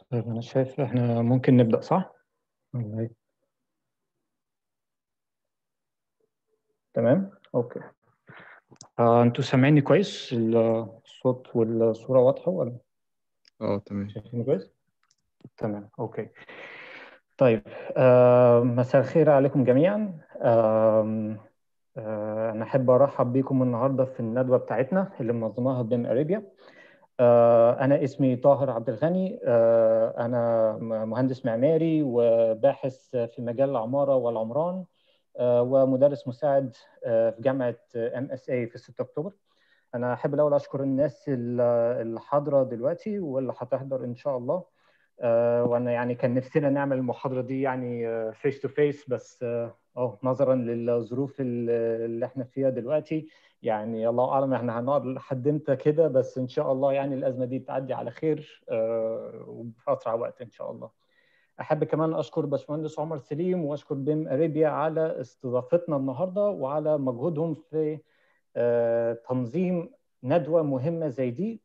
طيب أنا شايف إحنا ممكن نبدأ صح؟ ولا إيه؟ تمام؟ أوكي. آه، أنتوا سامعيني كويس؟ الصوت والصورة واضحة ولا اه تمام شايفيني كويس؟ تمام، أوكي. طيب آه، مساء الخير عليكم جميعا. آم، آه، أنا أحب أرحب بكم النهاردة في الندوة بتاعتنا اللي منظماها بيم أريبيا. آه، أنا اسمي طاهر عبد الغني آه، أنا م- مهندس معماري وباحث في مجال العمارة والعمران آه، ومدرس مساعد آه، في جامعة ام اس اي في 6 أكتوبر أنا أحب الأول أشكر الناس ال- اللي حاضرة دلوقتي واللي هتحضر إن شاء الله آه، وأنا يعني كان نفسنا نعمل المحاضرة دي يعني فيس تو فيس بس آه، أه نظرا للظروف ال- اللي احنا فيها دلوقتي يعني الله اعلم احنا هنقعد لحد امتى كده بس ان شاء الله يعني الازمه دي تعدي على خير آه، وفي اسرع وقت ان شاء الله. احب كمان اشكر باشمهندس عمر سليم واشكر بيم اريبيا على استضافتنا النهارده وعلى مجهودهم في آه، تنظيم ندوه مهمه زي دي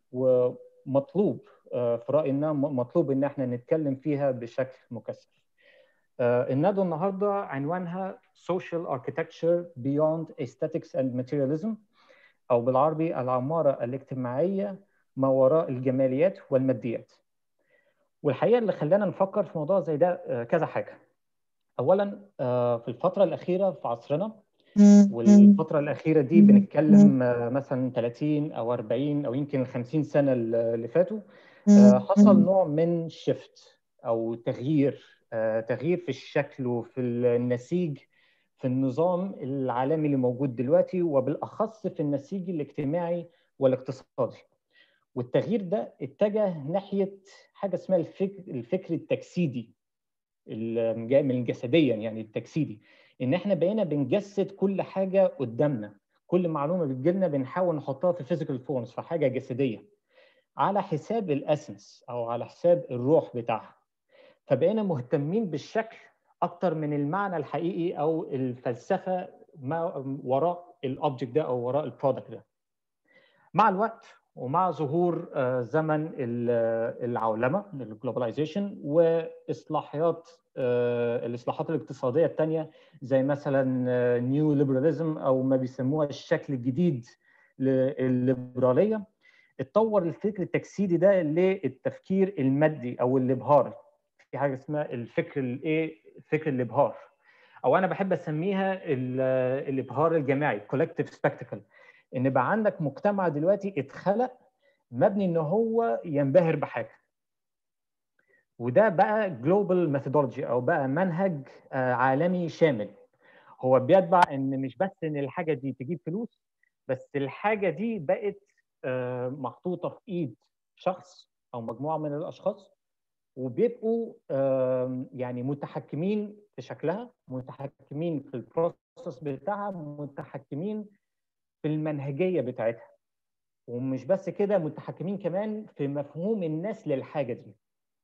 ومطلوب آه، في رايي انها م- مطلوب ان احنا نتكلم فيها بشكل مكثف. آه، الندوه النهارده عنوانها Social Architecture Beyond Aesthetics and Materialism أو بالعربي العمارة الاجتماعية ما وراء الجماليات والماديات. والحقيقة اللي خلانا نفكر في موضوع زي ده آه، كذا حاجة. أولاً آه، في الفترة الأخيرة في عصرنا والفترة الأخيرة دي بنتكلم آه، مثلا 30 أو 40 أو يمكن ال 50 سنة اللي فاتوا آه، حصل نوع من شيفت أو تغيير آه، تغيير في الشكل وفي النسيج في النظام العالمي اللي موجود دلوقتي وبالأخص في النسيج الاجتماعي والاقتصادي والتغيير ده اتجه ناحية حاجة اسمها الفكر, الفكر التجسيدي اللي جاي من جسديا يعني التجسيدي ان احنا بقينا بنجسد كل حاجة قدامنا كل معلومة بتجيلنا بنحاول نحطها في فيزيكال فورمز في حاجة جسدية على حساب الاسنس او على حساب الروح بتاعها فبقينا مهتمين بالشكل اكتر من المعنى الحقيقي او الفلسفه ما وراء الاوبجكت ده او وراء البرودكت ده مع الوقت ومع ظهور آه، زمن ال- آه، العولمه الجلوباليزيشن واصلاحيات آه، الاصلاحات الاقتصاديه الثانيه زي مثلا نيو ليبراليزم او ما بيسموها الشكل الجديد للليبراليه اتطور الفكر التجسيدي ده للتفكير المادي او الابهار في حاجه اسمها الفكر الايه فكر الابهار او انا بحب اسميها ال- الابهار الجماعي collective spectacle ان بقى عندك مجتمع دلوقتي اتخلق مبني ان هو ينبهر بحاجه وده بقى جلوبال ميثودولوجي او بقى منهج آه، عالمي شامل هو بيتبع ان مش بس ان الحاجه دي تجيب فلوس بس الحاجه دي بقت آه، محطوطه في ايد شخص او مجموعه من الاشخاص وبيبقوا آم، يعني متحكمين في شكلها متحكمين في البروسيس بتاعها متحكمين في المنهجيه بتاعتها ومش بس كده متحكمين كمان في مفهوم الناس للحاجه دي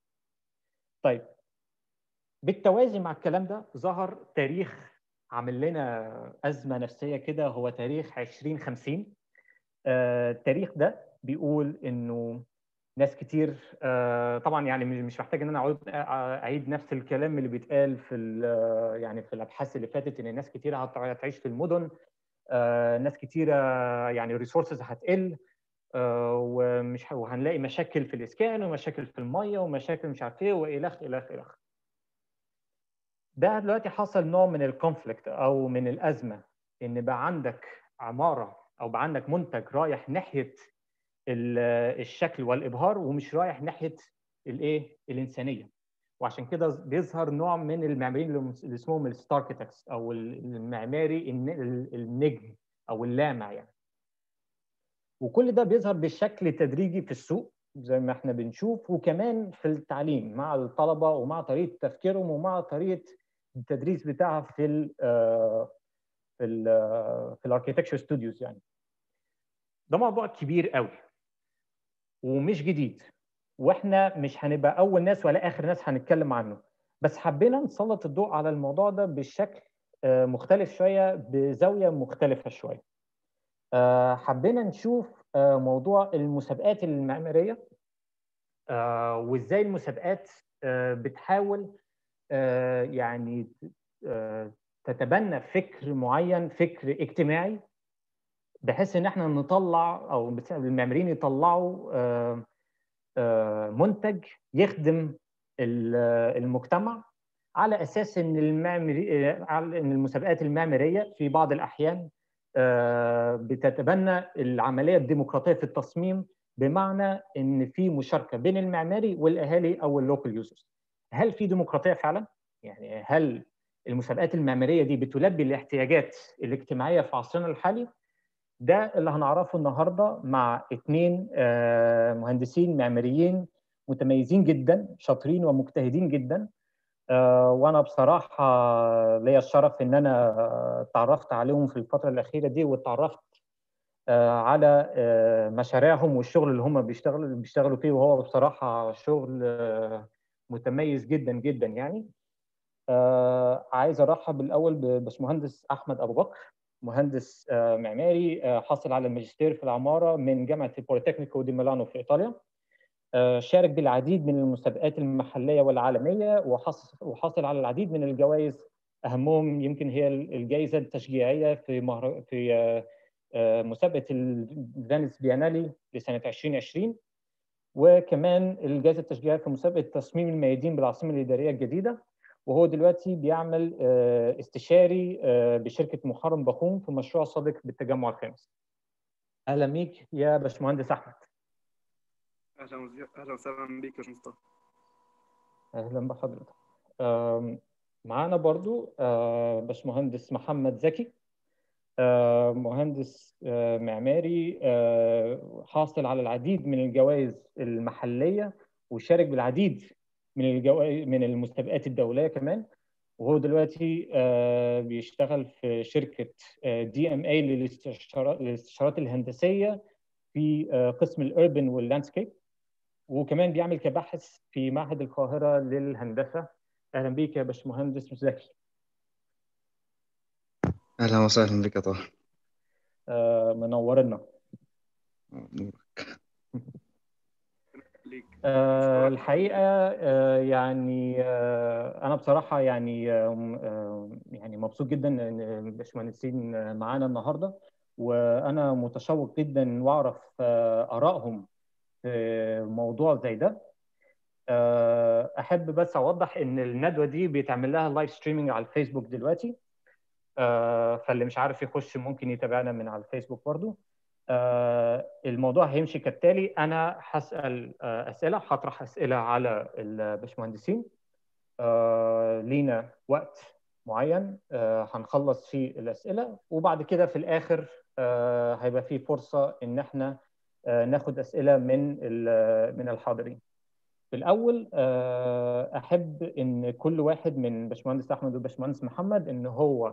طيب بالتوازي مع الكلام ده ظهر تاريخ عامل لنا ازمه نفسيه كده هو تاريخ 2050 آه، التاريخ ده بيقول انه ناس كتير آه، طبعا يعني مش مش محتاج ان انا اعيد اعيد نفس الكلام اللي بيتقال في ال- يعني في الابحاث اللي فاتت ان ناس كتير هت- هتعيش في المدن آه، ناس كتيره يعني الريسورسز هتقل آه، ومش ه- وهنلاقي مشاكل في الاسكان ومشاكل في الميه ومشاكل مش عارف ايه والخ الخ الخ ده دلوقتي حصل نوع من الكونفليكت او من الازمه ان بقى عندك عماره او بقى عندك منتج رايح ناحيه ال- الشكل والابهار ومش رايح ناحيه الايه الانسانيه وعشان كده بيظهر نوع من المعماريين اللي اسمهم الستاركتكس او المعماري الن- النجم او اللامع يعني وكل ده بيظهر بشكل تدريجي في السوق زي ما احنا بنشوف وكمان في التعليم مع الطلبه ومع طريقه تفكيرهم ومع طريقه التدريس بتاعها في ال في ال في الاركيتكتشر ستوديوز يعني ده موضوع كبير قوي ومش جديد واحنا مش هنبقى اول ناس ولا اخر ناس هنتكلم عنه بس حبينا نسلط الضوء على الموضوع ده بشكل آه، مختلف شويه بزاويه مختلفه شويه آه، حبينا نشوف آه، موضوع المسابقات المعماريه وازاي المسابقات بتحاول يعني تتبنى فكر معين فكر اجتماعي بحيث ان احنا نطلع او المعماريين يطلعوا منتج يخدم المجتمع على اساس ان المعمري ان المسابقات المعماريه في بعض الاحيان بتتبنى العمليه الديمقراطيه في التصميم بمعنى ان في مشاركه بين المعماري والاهالي او اللوكال يوزرز هل في ديمقراطيه فعلا يعني هل المسابقات المعماريه دي بتلبي الاحتياجات الاجتماعيه في عصرنا الحالي ده اللي هنعرفه النهارده مع اثنين مهندسين معماريين متميزين جدا شاطرين ومجتهدين جدا وانا بصراحه ليا الشرف ان انا تعرفت عليهم في الفتره الاخيره دي واتعرفت على مشاريعهم والشغل اللي هم بيشتغلوا بيشتغلوا فيه وهو بصراحه شغل متميز جدا جدا يعني عايز ارحب بالاول بباشمهندس احمد ابو بكر مهندس معماري حصل على الماجستير في العماره من جامعه البوليتكنيكو دي ميلانو في ايطاليا شارك بالعديد من المسابقات المحليه والعالميه وحصل وحصل على العديد من الجوائز اهمهم يمكن هي الجائزه التشجيعيه في مهر... في مسابقه الفينيس بيانالي لسنه 2020 وكمان الجائزه التشجيعيه في مسابقه تصميم الميادين بالعاصمه الاداريه الجديده وهو دلوقتي بيعمل استشاري بشركه محرم بخوم في مشروع صادق بالتجمع الخامس. اهلا بيك يا باشمهندس احمد. اهلا اهلا وسهلا بيك يا مصطفى. اهلا بحضرتك. معانا برضو باشمهندس محمد زكي مهندس معماري حاصل على العديد من الجوائز المحليه وشارك بالعديد من الجوائز من المسابقات الدوليه كمان وهو دلوقتي بيشتغل في شركه دي ام اي للاستشارات الهندسيه في قسم الاربن واللاندسكيب وكمان بيعمل كباحث في معهد القاهره للهندسه اهلا بيك يا باشمهندس زكي اهلا وسهلا بك يا طه منورنا آه الحقيقه آه يعني آه انا بصراحه يعني يعني مبسوط جدا ان الباشمهندسين معانا النهارده وانا متشوق جدا واعرف ارائهم في موضوع زي ده احب بس اوضح ان الندوه دي بيتعمل لها لايف ستريمنج على الفيسبوك دلوقتي فاللي مش عارف يخش ممكن يتابعنا من على الفيسبوك برضو آه الموضوع هيمشي كالتالي انا هسال آه اسئله هطرح اسئله على الباشمهندسين آه لينا وقت معين هنخلص فيه الاسئله وبعد كده في الاخر هيبقى في فرصه ان احنا ناخد اسئله من من الحاضرين في الاول احب ان كل واحد من باشمهندس احمد وباشمهندس محمد ان هو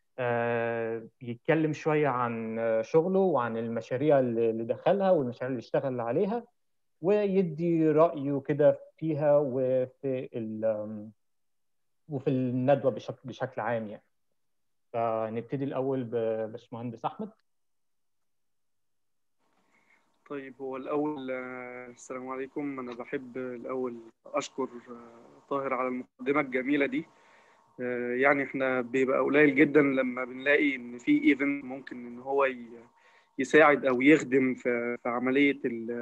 يتكلم شويه عن شغله وعن المشاريع اللي دخلها والمشاريع اللي اشتغل عليها ويدي رايه كده فيها وفي وفي الندوه بشكل بشكل عام يعني فنبتدي الاول بباشمهندس احمد طيب هو الاول السلام عليكم انا بحب الاول اشكر طاهر على المقدمه الجميله دي يعني احنا بيبقى قليل جدا لما بنلاقي ان في ايفنت ممكن ان هو يساعد او يخدم في عمليه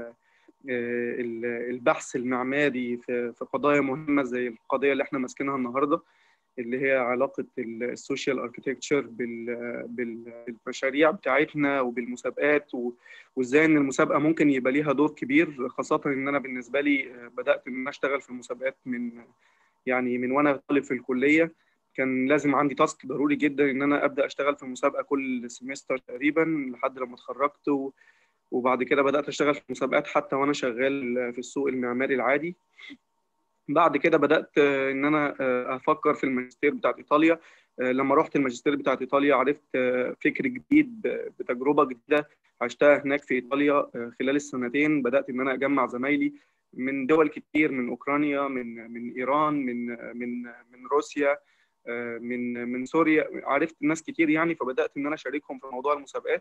البحث المعماري في قضايا مهمه زي القضيه اللي احنا ماسكينها النهارده اللي هي علاقه السوشيال اركتكتشر بالمشاريع بتاعتنا وبالمسابقات وازاي ان المسابقه ممكن يبقى ليها دور كبير خاصه ان انا بالنسبه لي بدات ان انا اشتغل في المسابقات من يعني من وانا طالب في الكليه كان لازم عندي تاسك ضروري جدا ان انا ابدا اشتغل في مسابقه كل سمستر تقريبا لحد لما اتخرجت وبعد كده بدات اشتغل في مسابقات حتى وانا شغال في السوق المعماري العادي بعد كده بدات ان انا افكر في الماجستير بتاعت ايطاليا لما رحت الماجستير بتاعت ايطاليا عرفت فكر جديد بتجربه جديده عشتها هناك في ايطاليا خلال السنتين بدات ان انا اجمع زمايلي من دول كتير من اوكرانيا من من ايران من من من روسيا من من سوريا عرفت ناس كتير يعني فبدات ان انا اشاركهم في موضوع المسابقات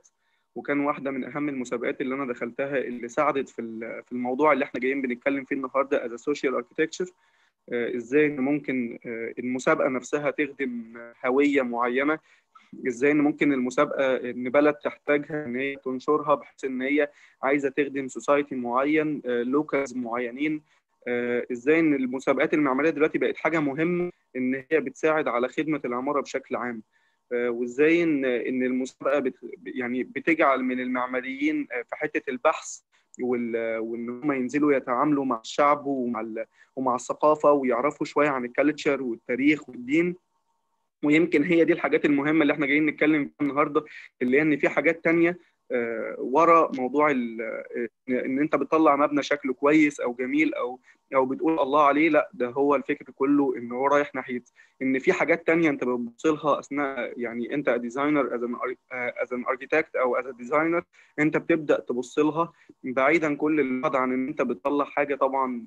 وكان واحده من اهم المسابقات اللي انا دخلتها اللي ساعدت في في الموضوع اللي احنا جايين بنتكلم فيه النهارده از سوشيال اركتكتشر ازاي ان ممكن المسابقه نفسها تخدم هويه معينه ازاي ان ممكن المسابقه ان بلد تحتاجها ان هي تنشرها بحيث ان هي عايزه تخدم سوسايتي معين لوكالز معينين ازاي ان المسابقات المعماريه دلوقتي بقت حاجه مهمه ان هي بتساعد على خدمه العماره بشكل عام وازاي ان ان المسابقه بت يعني بتجعل من المعماريين في حته البحث وان هم ينزلوا يتعاملوا مع الشعب ومع ومع الثقافه ويعرفوا شويه عن الكالتشر والتاريخ والدين ويمكن هي دي الحاجات المهمه اللي احنا جايين نتكلم فيها النهارده اللي هي ان في حاجات تانية ورا موضوع ان انت بتطلع مبنى شكله كويس او جميل او او بتقول الله عليه لا ده هو الفكر كله ان هو رايح ناحيه ان في حاجات تانية انت بتبص لها اثناء يعني انت ديزاينر از ان از ان اركيتكت او از ديزاينر انت بتبدا تبص لها بعيدا كل البعد عن ان انت بتطلع حاجه طبعا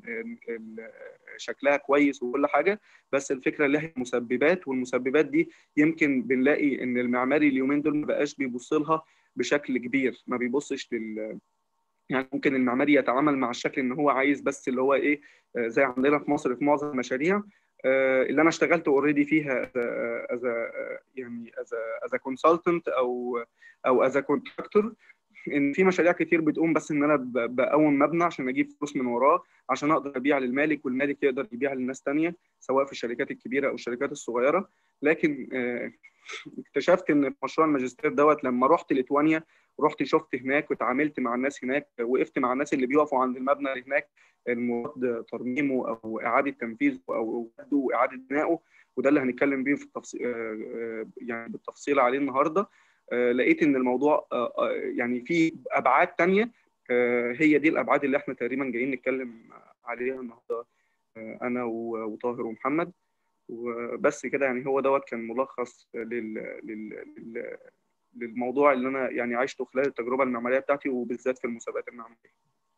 شكلها كويس وكل حاجه بس الفكره لها مسببات والمسببات دي يمكن بنلاقي ان المعماري اليومين دول ما بقاش بيبص لها بشكل كبير ما بيبصش لل يعني ممكن المعماري يتعامل مع الشكل ان هو عايز بس اللي هو ايه زي عندنا في مصر في معظم المشاريع اللي انا اشتغلت اوريدي فيها از يعني از از كونسلتنت او او از كونتراكتور ان في مشاريع كتير بتقوم بس ان انا بقوم مبنى عشان اجيب فلوس من وراه عشان اقدر ابيع للمالك والمالك يقدر يبيع للناس تانية سواء في الشركات الكبيره او الشركات الصغيره لكن اكتشفت ان في مشروع الماجستير دوت لما رحت ليتوانيا رحت شفت هناك وتعاملت مع الناس هناك وقفت مع الناس اللي بيقفوا عند المبنى اللي هناك المراد ترميمه او اعاده تنفيذه او اعاده بنائه وده اللي هنتكلم بيه في التفصيل يعني بالتفصيل عليه النهارده لقيت ان الموضوع يعني في ابعاد تانية هي دي الابعاد اللي احنا تقريبا جايين نتكلم عليها النهارده انا وطاهر ومحمد وبس كده يعني هو دوت كان ملخص لل... لل... لل... للموضوع اللي انا يعني عشته خلال التجربه المعماريه بتاعتي وبالذات في المسابقات المعماريه.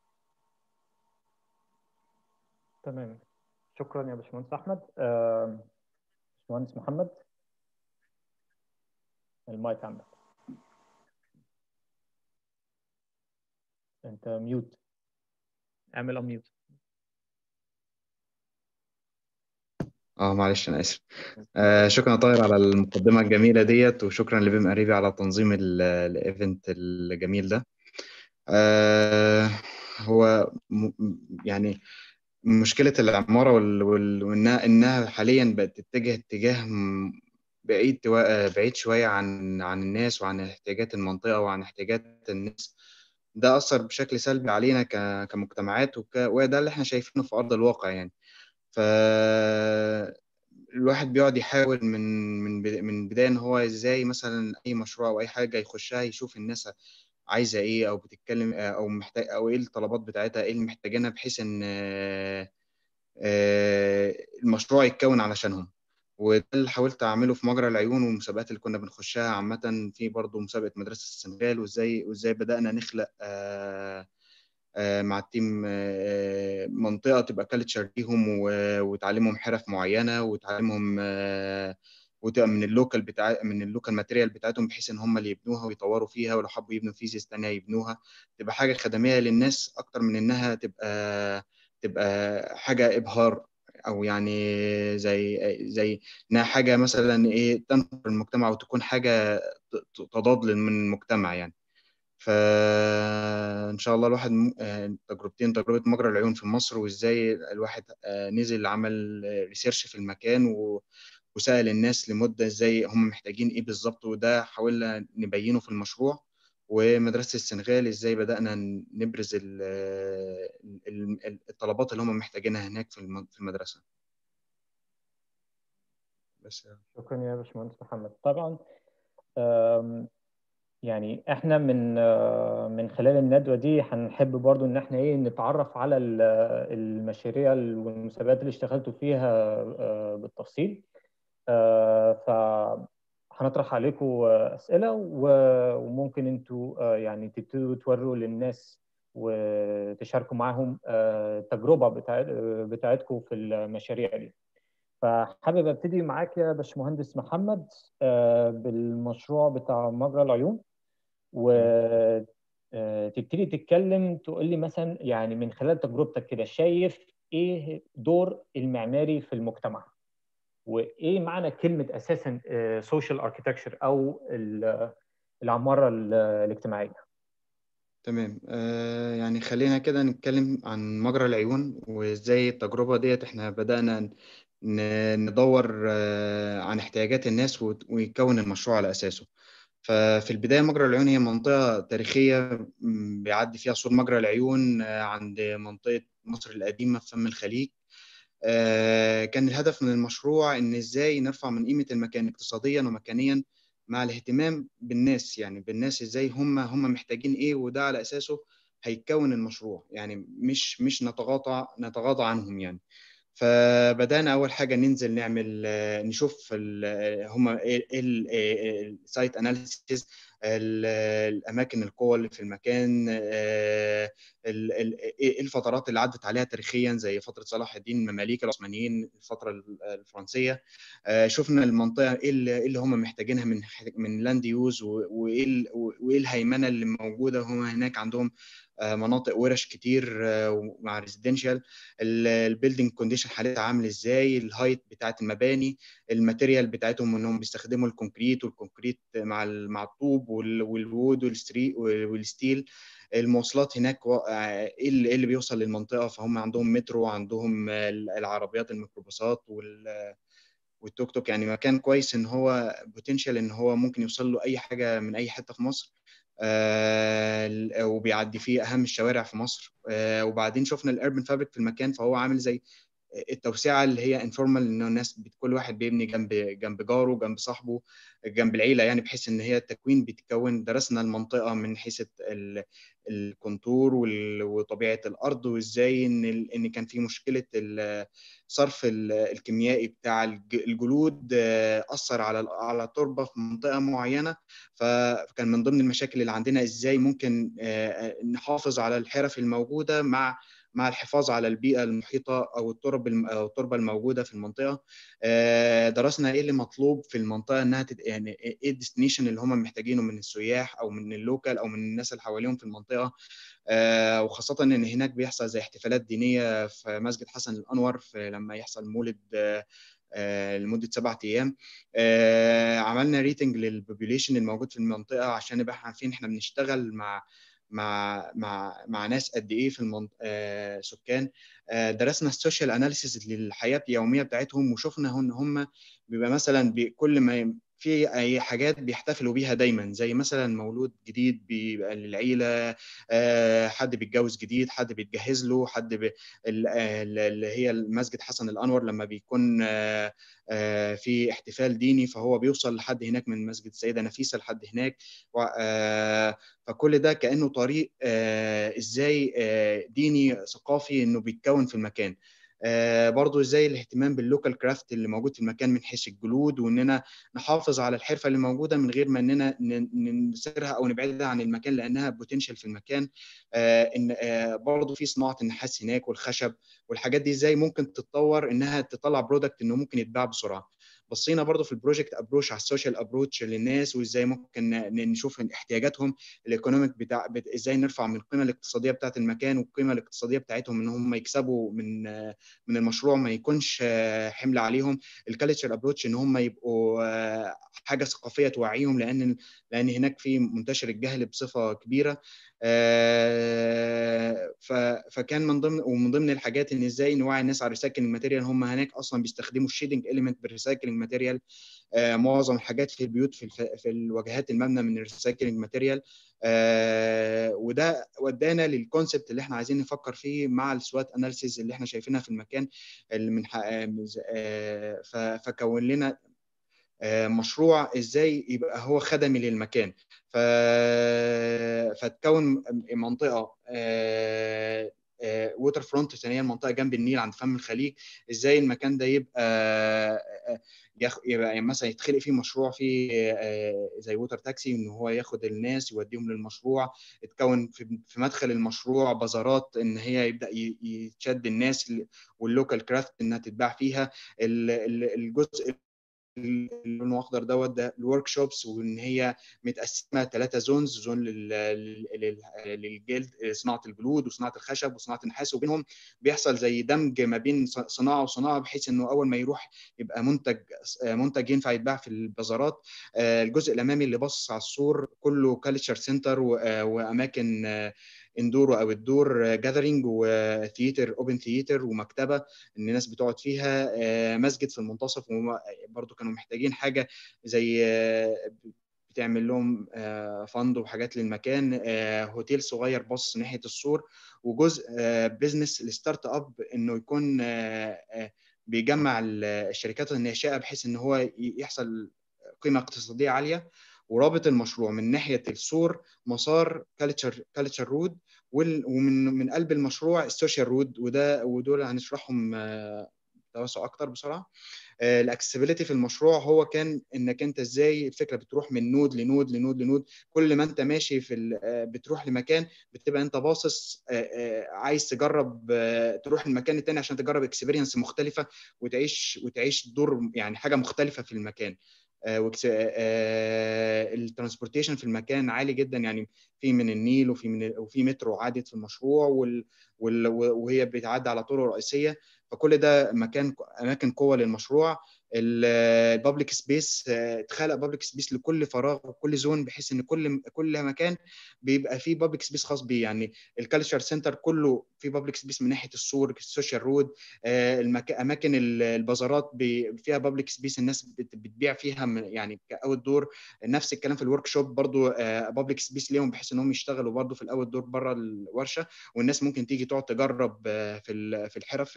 تمام شكرا يا باشمهندس احمد باشمهندس محمد المايك عندك انت ميوت اعمل ميوت اه معلش انا اسف آه شكرا يا طاهر على المقدمه الجميله ديت وشكرا لبيم قريبي على تنظيم الايفنت الجميل ده آه هو م يعني مشكله العماره وال... وال... وانها انها حاليا بقت تتجه اتجاه بعيد بعيد شويه عن عن الناس وعن احتياجات المنطقه وعن احتياجات الناس ده اثر بشكل سلبي علينا ك... كمجتمعات وك... وده اللي احنا شايفينه في ارض الواقع يعني ف الواحد بيقعد يحاول من من من بدايه ان هو ازاي مثلا اي مشروع او اي حاجه يخشها يشوف الناس عايزه ايه او بتتكلم او محتاج او ايه الطلبات بتاعتها ايه اللي محتاجينها بحيث ان المشروع يتكون علشانهم وده اللي حاولت اعمله في مجرى العيون والمسابقات اللي كنا بنخشها عامه في برضه مسابقه مدرسه السنغال وازاي وازاي بدانا نخلق مع التيم منطقه تبقى كالتشر ليهم وتعلمهم حرف معينه وتعلمهم وتبقى من اللوكال بتاع من اللوكال ماتيريال بتاعتهم بحيث ان هم اللي يبنوها ويطوروا فيها ولو حبوا يبنوا فيزيس تانية يبنوها تبقى حاجه خدميه للناس اكتر من انها تبقى تبقى حاجه ابهار او يعني زي زي انها حاجه مثلا ايه تنفر المجتمع وتكون حاجه تضاد من المجتمع يعني فان شاء الله الواحد تجربتين تجربه مجرى العيون في مصر وازاي الواحد نزل عمل ريسيرش في المكان و وسأل الناس لمدة ازاي هم محتاجين ايه بالظبط وده حاولنا نبينه في المشروع ومدرسة السنغال ازاي بدأنا نبرز الطلبات اللي هم محتاجينها هناك في المدرسة بس شكرا يا باشمهندس محمد طبعا يعني احنا من من خلال الندوه دي هنحب برضو ان احنا ايه نتعرف على المشاريع والمسابقات اللي اشتغلتوا فيها بالتفصيل فهنطرح عليكم اسئله وممكن انتوا يعني تبتدوا توروا للناس وتشاركوا معاهم التجربه بتاعتكم في المشاريع دي فحابب ابتدي معاك يا باشمهندس محمد بالمشروع بتاع مجرى العيون وتبتدي تتكلم تقول لي مثلا يعني من خلال تجربتك كده شايف ايه دور المعماري في المجتمع وايه معنى كلمه اساسا سوشيال اركيتكتشر او العماره الاجتماعيه تمام آه يعني خلينا كده نتكلم عن مجرى العيون وازاي التجربة ديت احنا بدأنا ندور آه عن احتياجات الناس ويكون المشروع على أساسه ففي البداية مجرى العيون هي منطقة تاريخية بيعدي فيها سور مجرى العيون آه عند منطقة مصر القديمة في فم الخليج كان الهدف من المشروع إن إزاي نرفع من قيمة المكان اقتصاديا ومكانيا مع الاهتمام بالناس يعني بالناس ازاي هم هم محتاجين ايه وده على اساسه هيتكون المشروع يعني مش مش نتغاضى نتغاضى عنهم يعني فبدانا اول حاجه ننزل نعمل نشوف هم ايه السايت اناليسيز الاماكن القوى اللي في المكان ايه الفترات اللي عدت عليها تاريخيا زي فتره صلاح الدين المماليك العثمانيين الفتره الفرنسيه شفنا المنطقه ايه اللي هم محتاجينها من من لاند يوز وايه وايه الهيمنه اللي موجوده هم هناك عندهم مناطق ورش كتير مع ريزيدنشال البيلدينج كونديشن حالتها عامل ازاي الهايت بتاعت المباني الماتيريال بتاعتهم انهم بيستخدموا الكونكريت والكونكريت مع مع الطوب والوود والستيل المواصلات هناك ايه اللي, اللي بيوصل للمنطقه فهم عندهم مترو عندهم العربيات الميكروباصات وال والتوك توك يعني مكان كويس ان هو بوتنشال ان هو ممكن يوصل له اي حاجه من اي حته في مصر آه وبيعدي فيه اهم الشوارع في مصر آه وبعدين شفنا الاربن فابريك في المكان فهو عامل زي التوسعه اللي هي انفورمال ان الناس كل واحد بيبني جنب جنب جاره جنب صاحبه جنب العيله يعني بحيث ان هي التكوين بيتكون درسنا المنطقه من حيث الكونتور وطبيعه الارض وازاي ان ان كان في مشكله الصرف الكيميائي بتاع الجلود اثر على على التربه في منطقه معينه فكان من ضمن المشاكل اللي عندنا ازاي ممكن نحافظ على الحرف الموجوده مع مع الحفاظ على البيئه المحيطه او الترب او التربه الموجوده في المنطقه درسنا ايه اللي مطلوب في المنطقه انها تد... يعني ايه الديستنيشن اللي هم محتاجينه من السياح او من اللوكال او من الناس اللي حواليهم في المنطقه وخاصه ان هناك بيحصل زي احتفالات دينيه في مسجد حسن الانور في لما يحصل مولد لمده سبعة ايام عملنا ريتنج للبوبوليشن الموجود في المنطقه عشان نبقى عارفين احنا بنشتغل مع مع مع مع ناس قد ايه في المنط... آه سكان آه درسنا السوشيال اناليسيز للحياه اليوميه بتاعتهم وشفنا ان هم بيبقى مثلا كل ما في اي حاجات بيحتفلوا بيها دايما زي مثلا مولود جديد بيبقى للعيله آه حد بيتجوز جديد حد بيتجهز له حد بي... اللي هي المسجد حسن الانور لما بيكون آه آه في احتفال ديني فهو بيوصل لحد هناك من مسجد السيده نفيسه لحد هناك فكل ده كانه طريق ازاي ديني ثقافي انه بيتكون في المكان آه برضو ازاي الاهتمام باللوكال كرافت اللي موجود في المكان من حيث الجلود واننا نحافظ على الحرفه اللي موجوده من غير ما اننا ننسرها او نبعدها عن المكان لانها بوتنشال في المكان آه ان آه برضو في صناعه النحاس هناك والخشب والحاجات دي ازاي ممكن تتطور انها تطلع برودكت انه ممكن يتباع بسرعه بصينا برضو في البروجكت ابروش على السوشيال ابروتش للناس وازاي ممكن نشوف احتياجاتهم الايكونوميك بتاع ازاي نرفع من القيمه الاقتصاديه بتاعه المكان والقيمه الاقتصاديه بتاعتهم ان هم يكسبوا من من المشروع ما يكونش حمل عليهم الكالتشر ابروتش ان هم يبقوا حاجه ثقافيه توعيهم لان لان هناك في منتشر الجهل بصفه كبيره فكان من ضمن ومن ضمن الحاجات ان ازاي نوعي الناس على الريسايكلينج ماتيريال هم هناك اصلا بيستخدموا الشيدنج اليمنت بالريسايكلينج ماتيريال معظم الحاجات في البيوت في في الواجهات المبنى من الريسايكلينج ماتيريال وده ودانا للكونسبت اللي احنا عايزين نفكر فيه مع السوات اناليسيز اللي احنا شايفينها في المكان اللي من فكون لنا مشروع ازاي يبقى هو خدمي للمكان ف... فتكون منطقه ووتر فرونت ثانيا منطقه جنب النيل عند فم الخليج ازاي المكان ده يبقى يخ... يبقى يعني مثلا يتخلق فيه مشروع فيه زي ووتر تاكسي ان هو ياخد الناس يوديهم للمشروع يتكون في مدخل المشروع بازارات ان هي يبدا يتشد الناس واللوكال كرافت انها تتباع فيها الجزء اللون الاخضر دوت ده الورك شوبس وان هي متقسمه ثلاثه زونز زون للجلد صناعه الجلود وصناعه الخشب وصناعه النحاس وبينهم بيحصل زي دمج ما بين صناعه وصناعه بحيث انه اول ما يروح يبقى منتج منتج ينفع يتباع في البازارات الجزء الامامي اللي باصص على السور كله كالتشر سنتر واماكن اندور او الدور جاذرينج وثياتر اوبن ثياتر ومكتبه ان الناس بتقعد فيها مسجد في المنتصف وهم برضو كانوا محتاجين حاجه زي بتعمل لهم فند وحاجات للمكان هوتيل صغير باص ناحيه السور وجزء بزنس الستارت اب انه يكون بيجمع الشركات الناشئه بحيث ان هو يحصل قيمه اقتصاديه عاليه ورابط المشروع من ناحيه السور مسار كالتشر كالتشر رود ومن من قلب المشروع السوشيال رود وده ودول هنشرحهم توسع اكتر بسرعه الاكسسبيليتي في المشروع هو كان انك انت ازاي الفكره بتروح من نود لنود لنود لنود كل ما انت ماشي في بتروح لمكان بتبقى انت باصص عايز تجرب تروح المكان التاني عشان تجرب اكسبيرينس مختلفه وتعيش وتعيش دور يعني حاجه مختلفه في المكان الترانسبورتيشن في المكان عالي جدا يعني في من النيل وفي من وفي مترو عادت في المشروع وال وال وهي بتعدي على طرق رئيسيه فكل ده مكان اماكن قوه للمشروع البابليك سبيس اتخلق بابليك سبيس لكل فراغ وكل زون بحيث ان كل كل مكان بيبقى فيه بابليك سبيس خاص بيه يعني الكالتشر سنتر كله فيه بابليك سبيس من ناحيه السور السوشيال رود اماكن البازارات فيها بابليك سبيس الناس بتبيع فيها يعني كاوت دور نفس الكلام في الورك شوب برضو بابليك سبيس ليهم بحيث انهم يشتغلوا برضو في الاوت دور بره الورشه والناس ممكن تيجي تقعد تجرب في في الحرف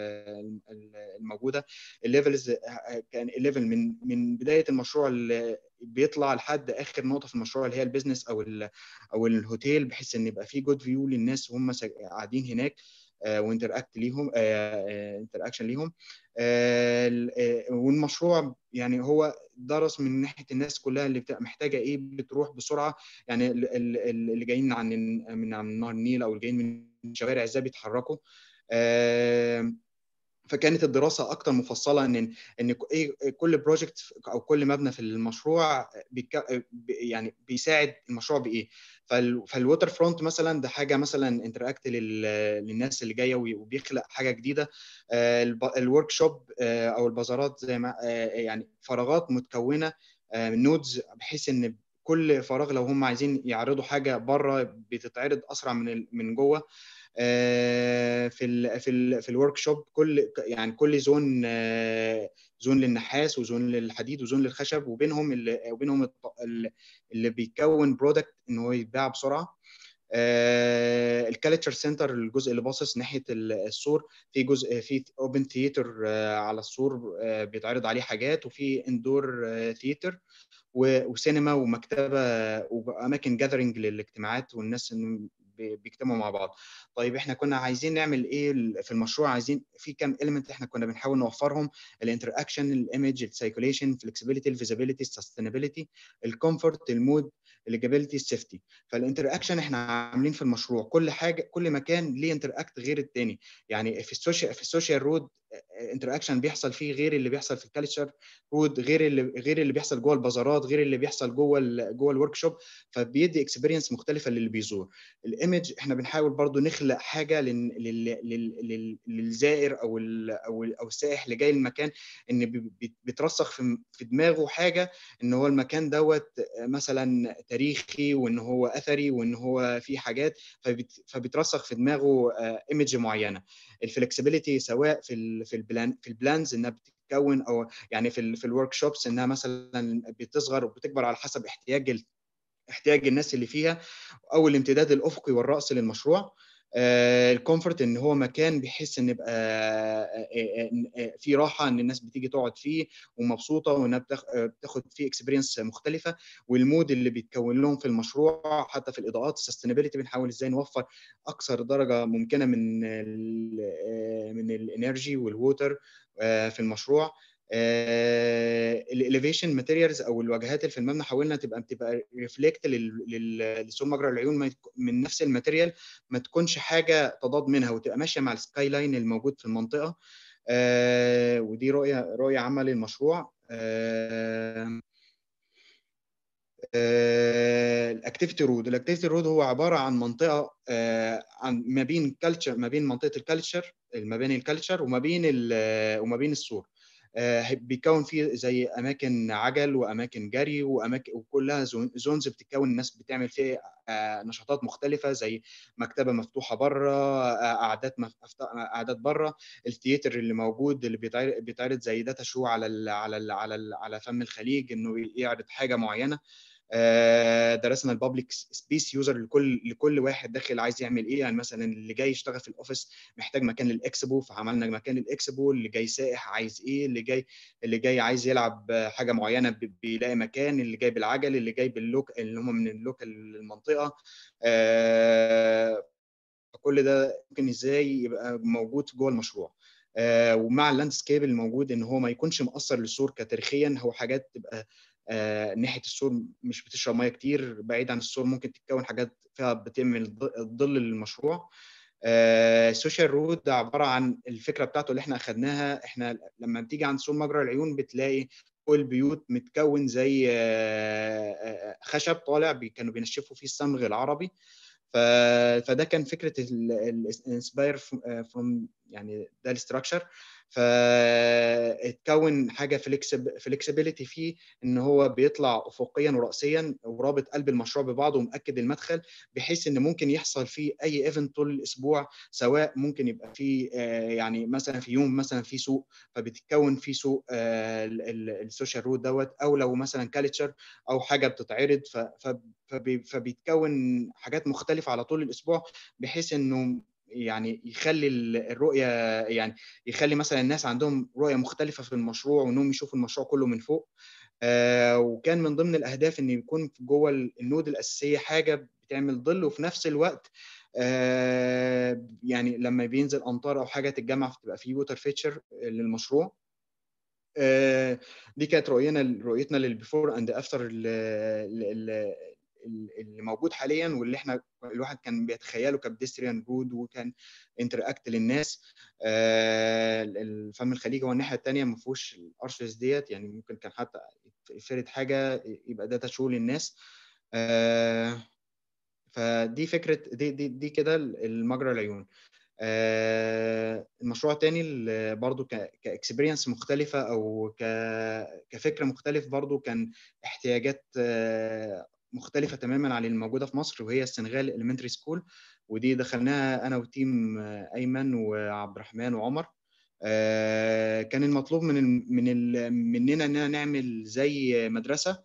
الموجوده الليفلز كان الليفل من من بدايه المشروع اللي بيطلع لحد اخر نقطه في المشروع اللي هي البيزنس او ال او الهوتيل بحيث ان يبقى في جود فيو للناس وهم قاعدين هناك وانتراكت ليهم انتراكشن ليهم والمشروع يعني هو درس من ناحيه الناس كلها اللي بتبقى محتاجه ايه بتروح بسرعه يعني اللي جايين عن من عن نهر النيل او اللي جايين من الشوارع ازاي بيتحركوا فكانت الدراسه اكتر مفصله ان ان كل بروجكت او كل مبنى في المشروع بيك يعني بيساعد المشروع بايه فالووتر فرونت مثلا ده حاجه مثلا انتراكت للناس اللي جايه وبيخلق حاجه جديده الورك شوب او البازارات زي ما يعني فراغات متكونه من نودز بحيث ان كل فراغ لو هم عايزين يعرضوا حاجه بره بتتعرض اسرع من من جوه في ال في ال في الورك شوب كل يعني كل زون زون للنحاس وزون للحديد وزون للخشب وبينهم اللي وبينهم اللي بيكون برودكت ان هو يتباع بسرعه الكالتشر سنتر الجزء اللي باصص ناحيه السور في جزء في اوبن ثياتر على السور بيتعرض عليه حاجات وفي اندور ثياتر وسينما ومكتبه واماكن جاذرنج للاجتماعات والناس بيجتمعوا مع بعض طيب احنا كنا عايزين نعمل ايه في المشروع عايزين في كام اليمنت احنا كنا بنحاول نوفرهم الانتر اكشن الايمج السايكوليشن فلكسبيليتي الفيزابيليتي السستينابيلتي الكومفورت المود الاجابيلتي السيفتي فالانتر اكشن احنا عاملين في المشروع كل حاجه كل مكان ليه انتر اكت غير الثاني يعني في السوشيال في السوشيال رود انتر اكشن بيحصل فيه غير اللي بيحصل في الكالتشر رود غير اللي غير اللي بيحصل جوه البازارات غير اللي بيحصل جوه ال جوه الورك شوب فبيدي اكسبيرينس مختلفه للي بيزور الايمج احنا بنحاول برضو نخلق حاجه لل... لل... لل... للزائر او ال... او ال... او السائح اللي جاي المكان ان بيترسخ في... في دماغه حاجه ان هو المكان دوت مثلا تاريخي وان هو اثري وان هو فيه حاجات فبت... فبيترسخ في دماغه ايمج معينه الفلكسبيليتي سواء في ال... في البلان في البلانز انها بتتكون او يعني في ال... في الورك شوبس انها مثلا بتصغر وبتكبر على حسب احتياج ال... احتياج الناس اللي فيها او الامتداد الافقي والراسي للمشروع الكومفورت ان هو مكان بيحس ان يبقى في راحه ان الناس بتيجي تقعد فيه ومبسوطه وانها بتاخد فيه اكسبيرينس مختلفه والمود اللي بيتكون لهم في المشروع حتى في الاضاءات السستينابيلتي بنحاول ازاي نوفر اكثر درجه ممكنه من ال من الانرجي والووتر في المشروع الاليفيشن ماتيريالز او الواجهات اللي في المبنى حاولنا تبقى بتبقى ريفلكت لسوم مجرى العيون من نفس الماتيريال ما تكونش حاجه تضاد منها وتبقى ماشيه مع السكاي لاين الموجود في المنطقه ودي رؤيه رؤيه عامه للمشروع الاكتيفيتي رود الاكتيفيتي رود هو عباره عن منطقه عن ما بين كلتشر ما بين منطقه الكلتشر ما بين الكلتشر وما بين وما بين السور بيكون فيه زي اماكن عجل واماكن جري واماكن وكلها زونز بتتكون الناس بتعمل فيها نشاطات مختلفه زي مكتبه مفتوحه بره قعدات قعدات بره الثياتر اللي موجود اللي بيتعرض زي داتا شو على ال على ال على ال على فم الخليج انه يعرض حاجه معينه درسنا البابليك سبيس يوزر لكل لكل واحد داخل عايز يعمل ايه يعني مثلا اللي جاي يشتغل في الاوفيس محتاج مكان للاكسبو فعملنا مكان للاكسبو اللي جاي سائح عايز ايه اللي جاي اللي جاي عايز يلعب حاجه معينه بيلاقي مكان اللي جاي بالعجل اللي جاي باللوك اللي هم من اللوكال المنطقه كل ده ممكن ازاي يبقى موجود جوه المشروع آه ومع اللاندسكيب الموجود ان هو ما يكونش مؤثر للسور كتاريخيا هو حاجات تبقى آه ناحيه السور مش بتشرب ميه كتير بعيد عن السور ممكن تتكون حاجات فيها بتعمل ظل للمشروع السوشيال رود ده عباره عن الفكره بتاعته اللي احنا اخذناها احنا لما بتيجي عند سور مجرى العيون بتلاقي كل البيوت متكون زي آه خشب طالع كانوا بينشفوا فيه الصمغ العربي فده كان فكره الانسباير فروم يعني ده الاستراكشر فاتكون حاجه فليكسبيليتي فيه ان هو بيطلع افقيا وراسيا ورابط قلب المشروع ببعضه ومأكد المدخل بحيث ان ممكن يحصل فيه اي ايفنت طول الاسبوع سواء ممكن يبقى فيه يعني مثلا في يوم مثلا في سوق فبتتكون في سوق السوشيال رود دوت او لو مثلا كالتشر او حاجه بتتعرض فبيتكون حاجات مختلفه على طول الاسبوع بحيث انه يعني يخلي الرؤيه يعني يخلي مثلا الناس عندهم رؤيه مختلفه في المشروع وانهم يشوفوا المشروع كله من فوق آه وكان من ضمن الاهداف ان يكون جوه النود الاساسيه حاجه بتعمل ظل وفي نفس الوقت آه يعني لما بينزل امطار او حاجه تتجمع فتبقى في ووتر فيتشر للمشروع آه دي كانت رؤيتنا رؤيتنا للبيفور اند افتر اللي موجود حاليا واللي احنا الواحد كان بيتخيله كبديستريان رود وكان انتر اكت للناس آه الفم الخليجي هو الناحيه الثانيه ما فيهوش الارشز ديت يعني ممكن كان حتى يفرد حاجه يبقى داتا شو للناس آه فدي فكره دي دي, دي كده المجرى العيون آه المشروع الثاني برضو كاكسبيرينس مختلفه او كفكره مختلف برضو كان احتياجات آه مختلفة تماما عن الموجودة في مصر وهي السنغال إليمنتري سكول ودي دخلناها أنا وتيم أيمن وعبد الرحمن وعمر كان المطلوب من ال من ال مننا إننا نعمل زي مدرسة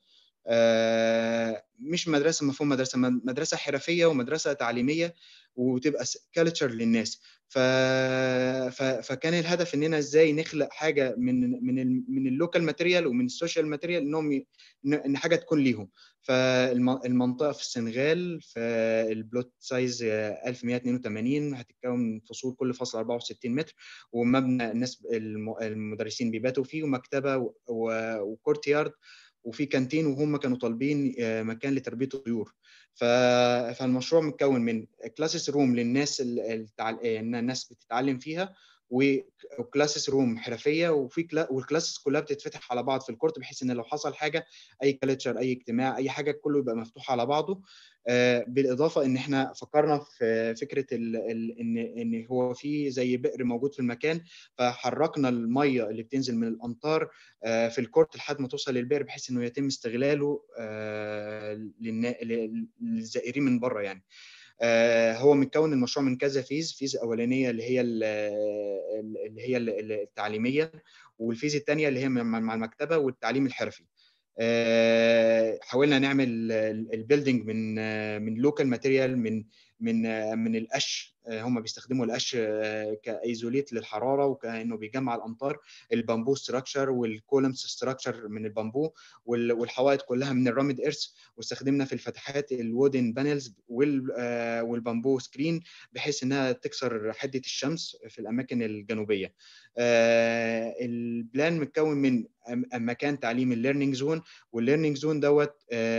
مش مدرسة مفهوم مدرسة مدرسة حرفية ومدرسة تعليمية وتبقى كالتشر للناس ف... ف... فكان الهدف اننا ازاي نخلق حاجه من من ال... من اللوكال ماتيريال ومن السوشيال ماتيريال انهم ي... ان حاجه تكون ليهم فالمنطقه في السنغال في البلوت سايز 1182 هتتكون فصول كل فصل 64 متر ومبنى الناس المدرسين بيباتوا فيه ومكتبه و... وكورت يارد وفي كانتين وهم كانوا طالبين مكان لتربيه الطيور فالمشروع متكون من كلاسز روم للناس التعل... الناس بتتعلم فيها وكلاسز روم حرفيه وفي كلا... والكلاسز كلها بتتفتح على بعض في الكورت بحيث ان لو حصل حاجه اي كالتشر اي اجتماع اي حاجه كله يبقى مفتوح على بعضه آه بالاضافه ان احنا فكرنا في فكره ال... ال... ان ان هو في زي بئر موجود في المكان فحركنا الميه اللي بتنزل من الامطار آه في الكورت لحد ما توصل للبئر بحيث انه يتم استغلاله آه للنا... للزائرين من بره يعني آه هو متكون المشروع من كذا فيز فيز اولانيه اللي هي اللي هي التعليميه والفيز الثانيه اللي هي مع المكتبه والتعليم الحرفي آه حاولنا نعمل البيلدينج من من لوكال ماتيريال من من من القش هم بيستخدموا القش كايزوليت للحراره وكانه بيجمع الامطار البامبو ستراكشر والكولمز ستراكشر من البامبو والحوائط كلها من الرامد ايرث واستخدمنا في الفتحات الوودن بانلز والبامبو سكرين بحيث انها تكسر حده الشمس في الاماكن الجنوبيه البلان متكون من مكان تعليم الليرنينج زون والليرنينج زون دوت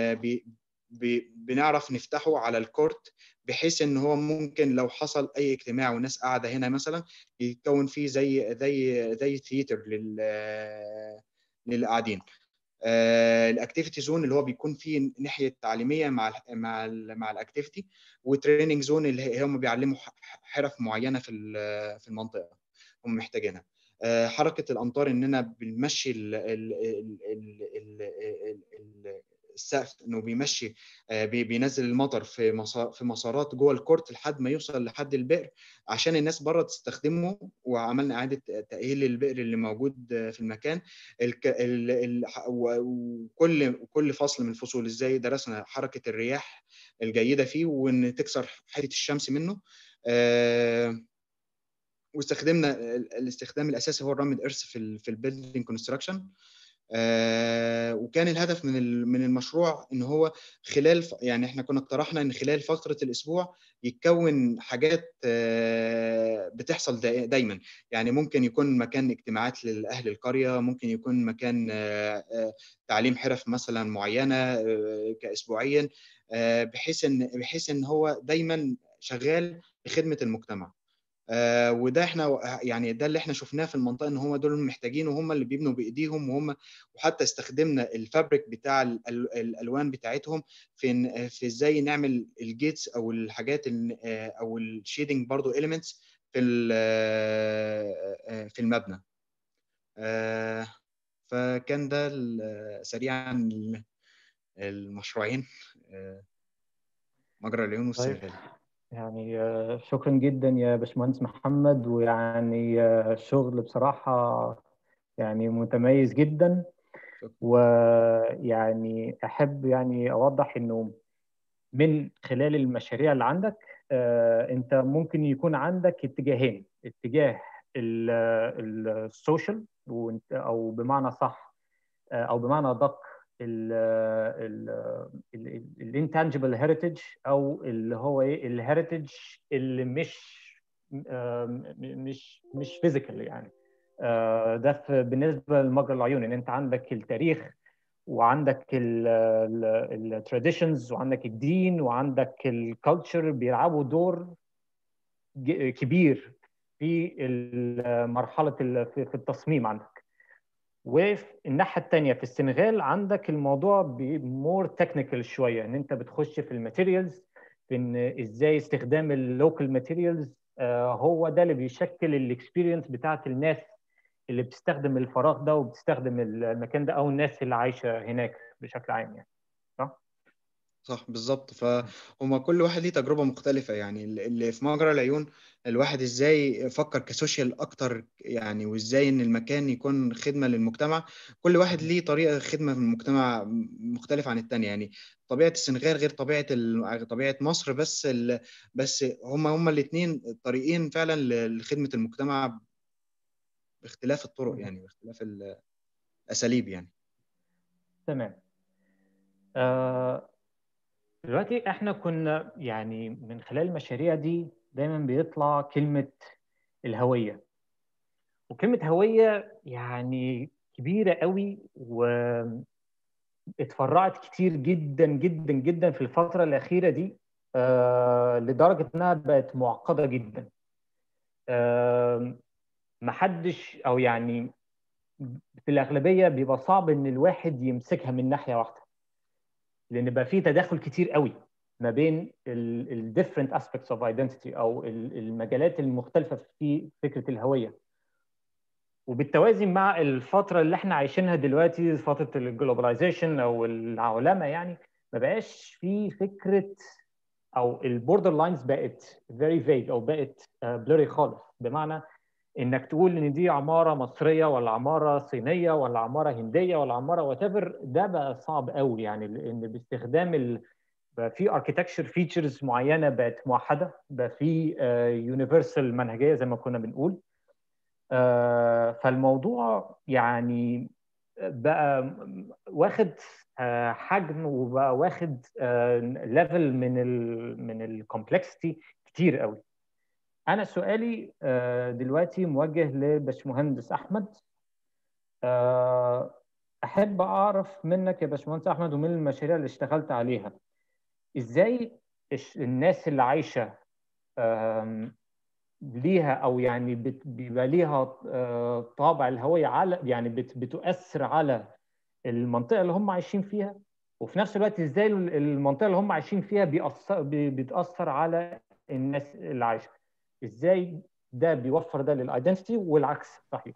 بنعرف نفتحه على الكورت بحيث ان هو ممكن لو حصل اي اجتماع والناس قاعده هنا مثلا يتكون فيه زي زي زي ثياتر لل للي قاعدين الاكتيفيتي زون اللي هو بيكون فيه ناحيه تعليميه مع ال مع ال مع الاكتيفيتي وتريننج زون اللي هم بيعلموا حرف معينه في في المنطقه هم محتاجينها حركه الامطار اننا بنمشي ال ال ال ال ال السقف انه بيمشي بينزل المطر في مسار في مسارات جوه الكورت لحد ما يوصل لحد البئر عشان الناس بره تستخدمه وعملنا اعاده تاهيل للبئر اللي موجود في المكان الك... ال... ال... وكل كل فصل من الفصول ازاي درسنا حركه الرياح الجيده فيه وان تكسر حده الشمس منه آه... واستخدمنا الاستخدام الاساسي هو الرمد ارث في ال... في البيلدينج كونستراكشن آه وكان الهدف من من المشروع ان هو خلال يعني احنا كنا اقترحنا ان خلال فتره الاسبوع يتكون حاجات آه بتحصل دايما يعني ممكن يكون مكان اجتماعات لاهل القريه ممكن يكون مكان آه تعليم حرف مثلا معينه كاسبوعيا بحيث ان بحيث ان هو دايما شغال لخدمه المجتمع آه وده احنا يعني ده اللي احنا شفناه في المنطقه ان هم دول محتاجين وهم اللي بيبنوا بايديهم وهم وحتى استخدمنا الفابريك بتاع الالوان بتاعتهم في في ازاي نعمل الجيتس او الحاجات او الشيدنج برضو اليمنتس في في المبنى آه فكان ده سريعا المشروعين مجرى العيون والسنغال يعني شكرا جدا يا باشمهندس محمد ويعني شغل بصراحة يعني متميز جدا ويعني أحب يعني أوضح إنه من خلال المشاريع اللي عندك أنت ممكن يكون عندك اتجاهين اتجاه السوشيال أو بمعنى صح أو بمعنى أدق الانتانجبل هيريتج او اللي هو ايه الهيريتج اللي مش مش مش فيزيكال يعني ده بالنسبه لمجرى العيون ان انت عندك التاريخ وعندك التراديشنز وعندك الدين وعندك الكالتشر بيلعبوا دور كبير في مرحله في التصميم عندك وفي الناحيه الثانيه في السنغال عندك الموضوع مور تكنيكال شويه ان انت بتخش في الماتيريالز في ان ازاي استخدام اللوكال ماتيريالز هو ده اللي بيشكل الاكسبيرينس بتاعت الناس اللي بتستخدم الفراغ ده وبتستخدم المكان ده او الناس اللي عايشه هناك بشكل عام يعني صح؟ صح بالظبط فهم كل واحد ليه تجربه مختلفه يعني اللي في مجرى العيون الواحد ازاي فكر كسوشيال اكتر يعني وازاي ان المكان يكون خدمه للمجتمع كل واحد ليه طريقه خدمه في المجتمع مختلفه عن الثانيه يعني طبيعه السنغال غير طبيعه ال... طبيعه مصر بس ال... بس هم هم الاثنين طريقين فعلا لخدمه المجتمع باختلاف الطرق يعني باختلاف الاساليب يعني تمام آه دلوقتي احنا كنا يعني من خلال المشاريع دي دايما بيطلع كلمة الهوية وكلمة هوية يعني كبيرة قوي واتفرعت كتير جدا جدا جدا في الفترة الأخيرة دي آه لدرجة إنها بقت معقدة جدا آه محدش أو يعني في الأغلبية بيبقى صعب إن الواحد يمسكها من ناحية واحدة لان بقى في تداخل كتير قوي ما بين ال different aspects of identity او المجالات المختلفه في فكره الهويه وبالتوازي مع الفتره اللي احنا عايشينها دلوقتي فتره الجلوباليزيشن او العولمه يعني ما بقاش في فكره او البوردر لاينز بقت very vague او بقت blurry خالص بمعنى انك تقول ان دي عماره مصريه ولا عماره صينيه ولا عماره هنديه ولا عماره وات ده بقى صعب قوي يعني لان باستخدام ال... بقى في اركيتكتشر فيتشرز معينه بقت موحده بقى في يونيفرسال منهجيه زي ما كنا بنقول فالموضوع يعني بقى واخد حجم وبقى واخد ليفل من ال من الكومبلكسيتي كتير قوي انا سؤالي دلوقتي موجه لباشمهندس احمد احب اعرف منك يا باشمهندس احمد ومن المشاريع اللي اشتغلت عليها ازاي الناس اللي عايشه ليها او يعني بيبقى ليها طابع الهويه على يعني بتؤثر على المنطقه اللي هم عايشين فيها وفي نفس الوقت ازاي المنطقه اللي هم عايشين فيها بيأثر بتاثر على الناس اللي عايشه ازاي ده بيوفر ده للايدنتيتي والعكس صحيح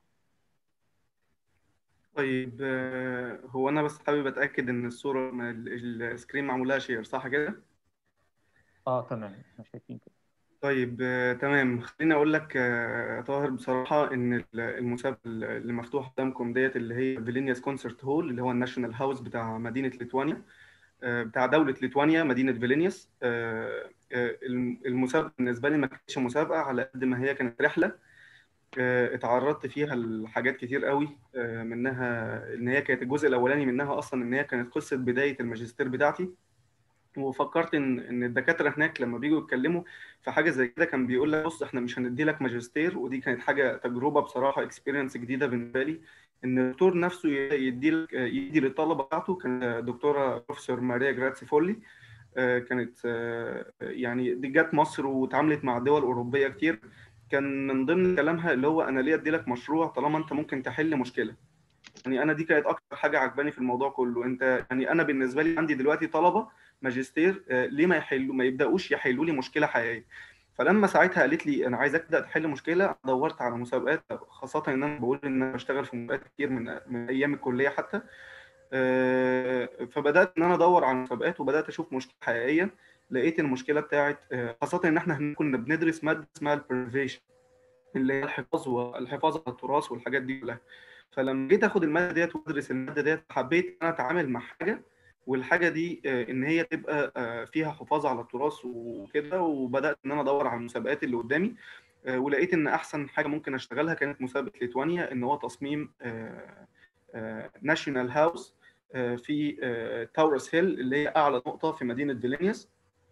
طيب هو انا بس حابب اتاكد ان الصوره السكرين معمول لها شير صح كده اه تمام احنا شايفين كده طيب تمام خليني اقول لك طاهر بصراحه ان المسابقه اللي مفتوحه قدامكم ديت اللي هي فيلينياس كونسرت هول اللي هو الناشونال هاوس بتاع مدينه ليتوانيا بتاع دوله ليتوانيا مدينه فيلينياس المسابقه بالنسبه لي ما كانتش مسابقه على قد ما هي كانت رحله اتعرضت فيها لحاجات كتير قوي منها ان هي كانت الجزء الاولاني منها اصلا ان هي كانت قصه بدايه الماجستير بتاعتي وفكرت ان ان الدكاتره هناك لما بيجوا يتكلموا في حاجه زي كده كان بيقول لك بص احنا مش هندي لك ماجستير ودي كانت حاجه تجربه بصراحه اكسبيرينس جديده بالنسبه لي ان الدكتور نفسه يدي لك يدي للطلبه بتاعته كان دكتوره بروفيسور ماريا جراتسي فولي كانت يعني دي جت مصر واتعاملت مع دول اوروبيه كتير كان من ضمن كلامها اللي هو انا ليه ادي لك مشروع طالما انت ممكن تحل مشكله يعني انا دي كانت اكتر حاجه عجباني في الموضوع كله انت يعني انا بالنسبه لي عندي دلوقتي طلبه ماجستير ليه ما يحلوا ما يبداوش يحلوا لي مشكله حقيقيه فلما ساعتها قالت لي انا عايزك تبدا تحل مشكله دورت على مسابقات خاصه ان انا بقول ان انا بشتغل في مسابقات كتير من من ايام الكليه حتى فبدات ان انا ادور على مسابقات وبدات اشوف مشكله حقيقيه لقيت المشكله بتاعت خاصه ان احنا كنا بندرس ماده اسمها البريفيشن اللي هي الحفاظ والحفاظ على التراث والحاجات دي كلها فلما جيت اخد الماده ديت وادرس الماده ديت حبيت ان انا اتعامل مع حاجه والحاجه دي ان هي تبقى فيها حفاظ على التراث وكده وبدات ان انا ادور على المسابقات اللي قدامي ولقيت ان احسن حاجه ممكن اشتغلها كانت مسابقه ليتوانيا ان هو تصميم ناشونال هاوس في تاورس هيل اللي هي اعلى نقطه في مدينه فيلينيوس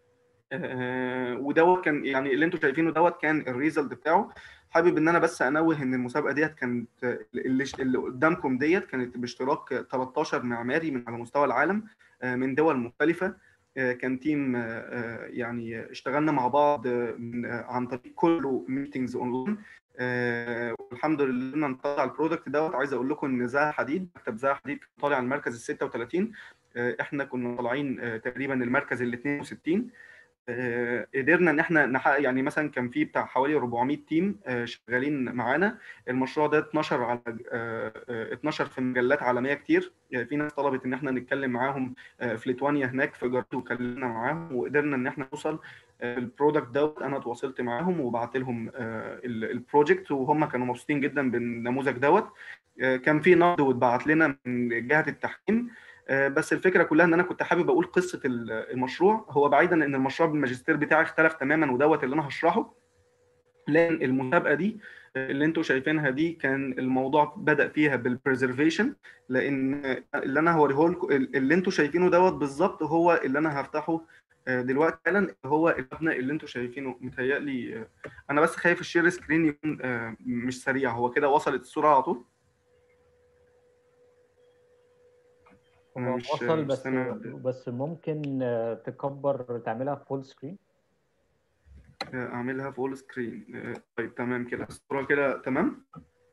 ودوت كان يعني اللي انتم شايفينه دوت كان الريزلت بتاعه حابب ان انا بس انوه ان المسابقه ديت كانت اللي, اللي قدامكم ديت كانت باشتراك 13 معماري من على مستوى العالم من دول مختلفه كان تيم يعني اشتغلنا مع بعض عن طريق كله ميتنجز اونلاين والحمد لله نطلع البرودكت دوت عايز اقول لكم ان زها حديد مكتب زها حديد طالع المركز ال 36 احنا كنا طالعين تقريبا المركز ال 62 قدرنا ان احنا نحقق يعني مثلا كان في بتاع حوالي 400 تيم شغالين معانا المشروع ده اتنشر على اتنشر في مجلات عالميه كتير في ناس طلبت ان احنا نتكلم معاهم في ليتوانيا هناك في جارت وكلمنا معاهم وقدرنا ان احنا نوصل البرودكت دوت انا تواصلت معاهم وبعت لهم البروجكت وهم كانوا مبسوطين جدا بالنموذج دوت كان في نقد واتبعت لنا من جهه التحكيم بس الفكره كلها ان انا كنت حابب اقول قصه المشروع هو بعيدا ان المشروع بالماجستير بتاعي اختلف تماما ودوت اللي انا هشرحه لان المسابقه دي اللي انتم شايفينها دي كان الموضوع بدا فيها بالبريزرفيشن لان اللي انا هوريه لكم اللي انتم شايفينه دوت بالظبط هو اللي انا هفتحه دلوقتي حالا هو المبنى اللي انتم شايفينه متهيألي انا بس خايف الشير سكرين يكون مش سريع هو كده وصلت الصوره على طول وصل بس بس ممكن تكبر تعملها فول سكرين اعملها فول سكرين طيب تمام كده الصوره كده تمام